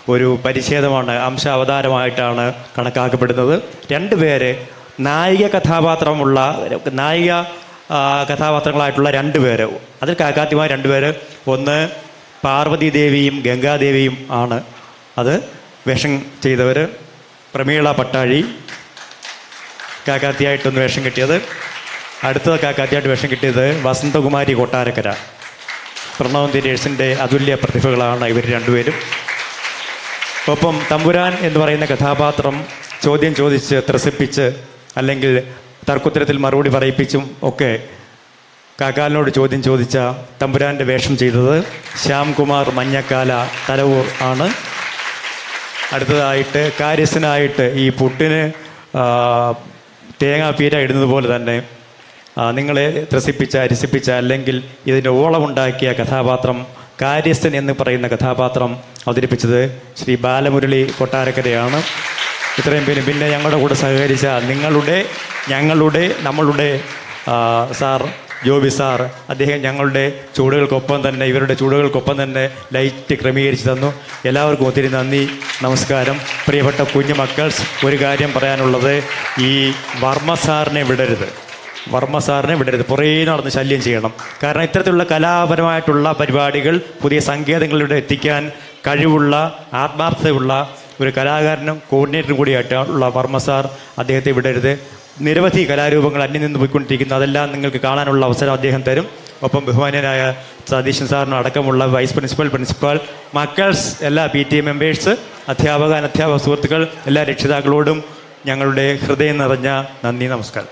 ഒരു പരിച്ഛേദമാണ് അംശ അവതാരമായിട്ടാണ് കണക്കാക്കപ്പെടുന്നത് രണ്ട് പേര് നായിക കഥാപാത്രമുള്ള നായിക ആ, കഥാപാത്രങ്ങളായിട്ടുള്ള രണ്ട് പേര് അതിൽ കാക്കാത്തിമാർ രണ്ട് പേര് ഒന്ന് പാർവതി ദേവിയും ഗംഗാദേവിയും ആണ് അത് വേഷം ചെയ്തവർ പ്രമീള പട്ടാഴി കാക്കാത്തിയായിട്ടൊന്ന് വേഷം കിട്ടിയത് അടുത്ത കാക്കാത്തിയായിട്ട് വേഷം കിട്ടിയത് വസന്തകുമാരി കൊട്ടാരക്കര പ്രണവ് തിരേഴ്സിൻ്റെ അതുല്യ പ്രതിഭകളാണ് ഇവർ രണ്ടുപേരും ഒപ്പം തമ്പുരാൻ എന്ന് പറയുന്ന കഥാപാത്രം ചോദ്യം ചോദിച്ച് ത്രസിപ്പിച്ച് അല്ലെങ്കിൽ തർക്കുത്തരത്തിൽ മറുപടി പറയിപ്പിച്ചും ഒക്കെ കാക്കാലിനോട് ചോദ്യം ചോദിച്ച തമ്പുരാൻ്റെ വേഷം ചെയ്തത് ശ്യാംകുമാർ മഞ്ഞക്കാല തലവൂർ ആണ് അടുത്തതായിട്ട് കാര്യസ്ഥനായിട്ട് ഈ പുട്ടിന് ആ, തേങ്ങാപ്പീര ഇടുന്നത് പോലെ തന്നെ ആ, നിങ്ങളെ ത്രസിപ്പിച്ച രസിപ്പിച്ച അല്ലെങ്കിൽ ഇതിൻ്റെ ഓളമുണ്ടാക്കിയ കഥാപാത്രം കാര്യസ്ഥൻ എന്ന് പറയുന്ന കഥാപാത്രം അവതരിപ്പിച്ചത് ശ്രീ ബാലമുരളി കൊട്ടാരക്കരയാണ് ഇത്രയും പേരും പിന്നെ ഞങ്ങളുടെ കൂടെ സഹകരിച്ച നിങ്ങളുടെ ഞങ്ങളുടെ നമ്മളുടെ ആ, സാർ ജോബി സാർ അദ്ദേഹം ഞങ്ങളുടെ ചൂടുകൾക്കൊപ്പം തന്നെ ഇവരുടെ ചൂടുകൾക്കൊപ്പം തന്നെ ലൈറ്റ് ക്രമീകരിച്ച് തന്നു എല്ലാവർക്കും ഒത്തിരി നന്ദി നമസ്കാരം പ്രിയപ്പെട്ട കുഞ്ഞു മക്കൾസ് ഒരു കാര്യം പറയാനുള്ളത് ഈ വർമ്മ സാറിനെ വിടരുത് വർമ്മ സാറിനെ വിടരുത് പുറേ നടന്ന് ശല്യം ചെയ്യണം കാരണം ഇത്തരത്തിലുള്ള കലാപരമായിട്ടുള്ള പരിപാടികൾ പുതിയ സങ്കേതങ്ങളിലൂടെ എത്തിക്കാൻ കഴിവുള്ള ആത്മാർത്ഥതയുള്ള ഒരു കലാകാരനും കോർഡിനേറ്ററും കൂടിയായിട്ടുള്ള വർമ്മ സാർ അദ്ദേഹത്തെ വിടരുത് നിരവധി കലാരൂപങ്ങൾ അന്യം നിന്ന് പോയിക്കൊണ്ടിരിക്കുന്നു അതെല്ലാം നിങ്ങൾക്ക് കാണാനുള്ള അവസരം അദ്ദേഹം തരും ഒപ്പം ബഹുമാന്യനായ സതീശൻ സാറിനും അടക്കമുള്ള വൈസ് പ്രിൻസിപ്പൽ പ്രിൻസിപ്പാൾ മക്കൾസ് എല്ലാ പി ടി എ മെമ്പേഴ്സ് അധ്യാപക അനധ്യാപക സുഹൃത്തുക്കൾ എല്ലാ രക്ഷിതാക്കളോടും ഞങ്ങളുടെ ഹൃദയം നിറഞ്ഞ നന്ദി നമസ്കാരം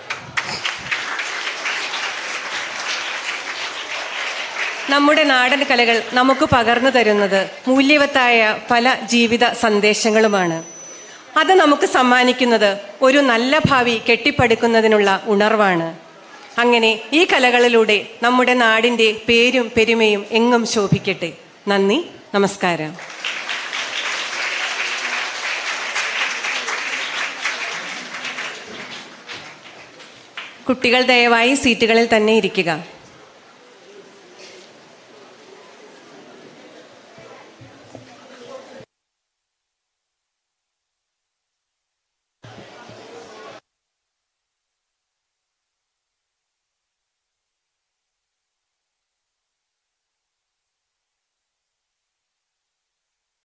നമ്മുടെ നാടൻ കലകൾ നമുക്ക് പകർന്നു തരുന്നത് മൂല്യവത്തായ പല ജീവിത സന്ദേശങ്ങളുമാണ് അത് നമുക്ക് സമ്മാനിക്കുന്നത് ഒരു നല്ല ഭാവി കെട്ടിപ്പടുക്കുന്നതിനുള്ള ഉണർവാണ് അങ്ങനെ ഈ കലകളിലൂടെ നമ്മുടെ നാടിൻ്റെ പേരും പെരുമയും എങ്ങും ശോഭിക്കട്ടെ നന്ദി നമസ്കാരം കുട്ടികൾ ദയവായി സീറ്റുകളിൽ തന്നെ ഇരിക്കുക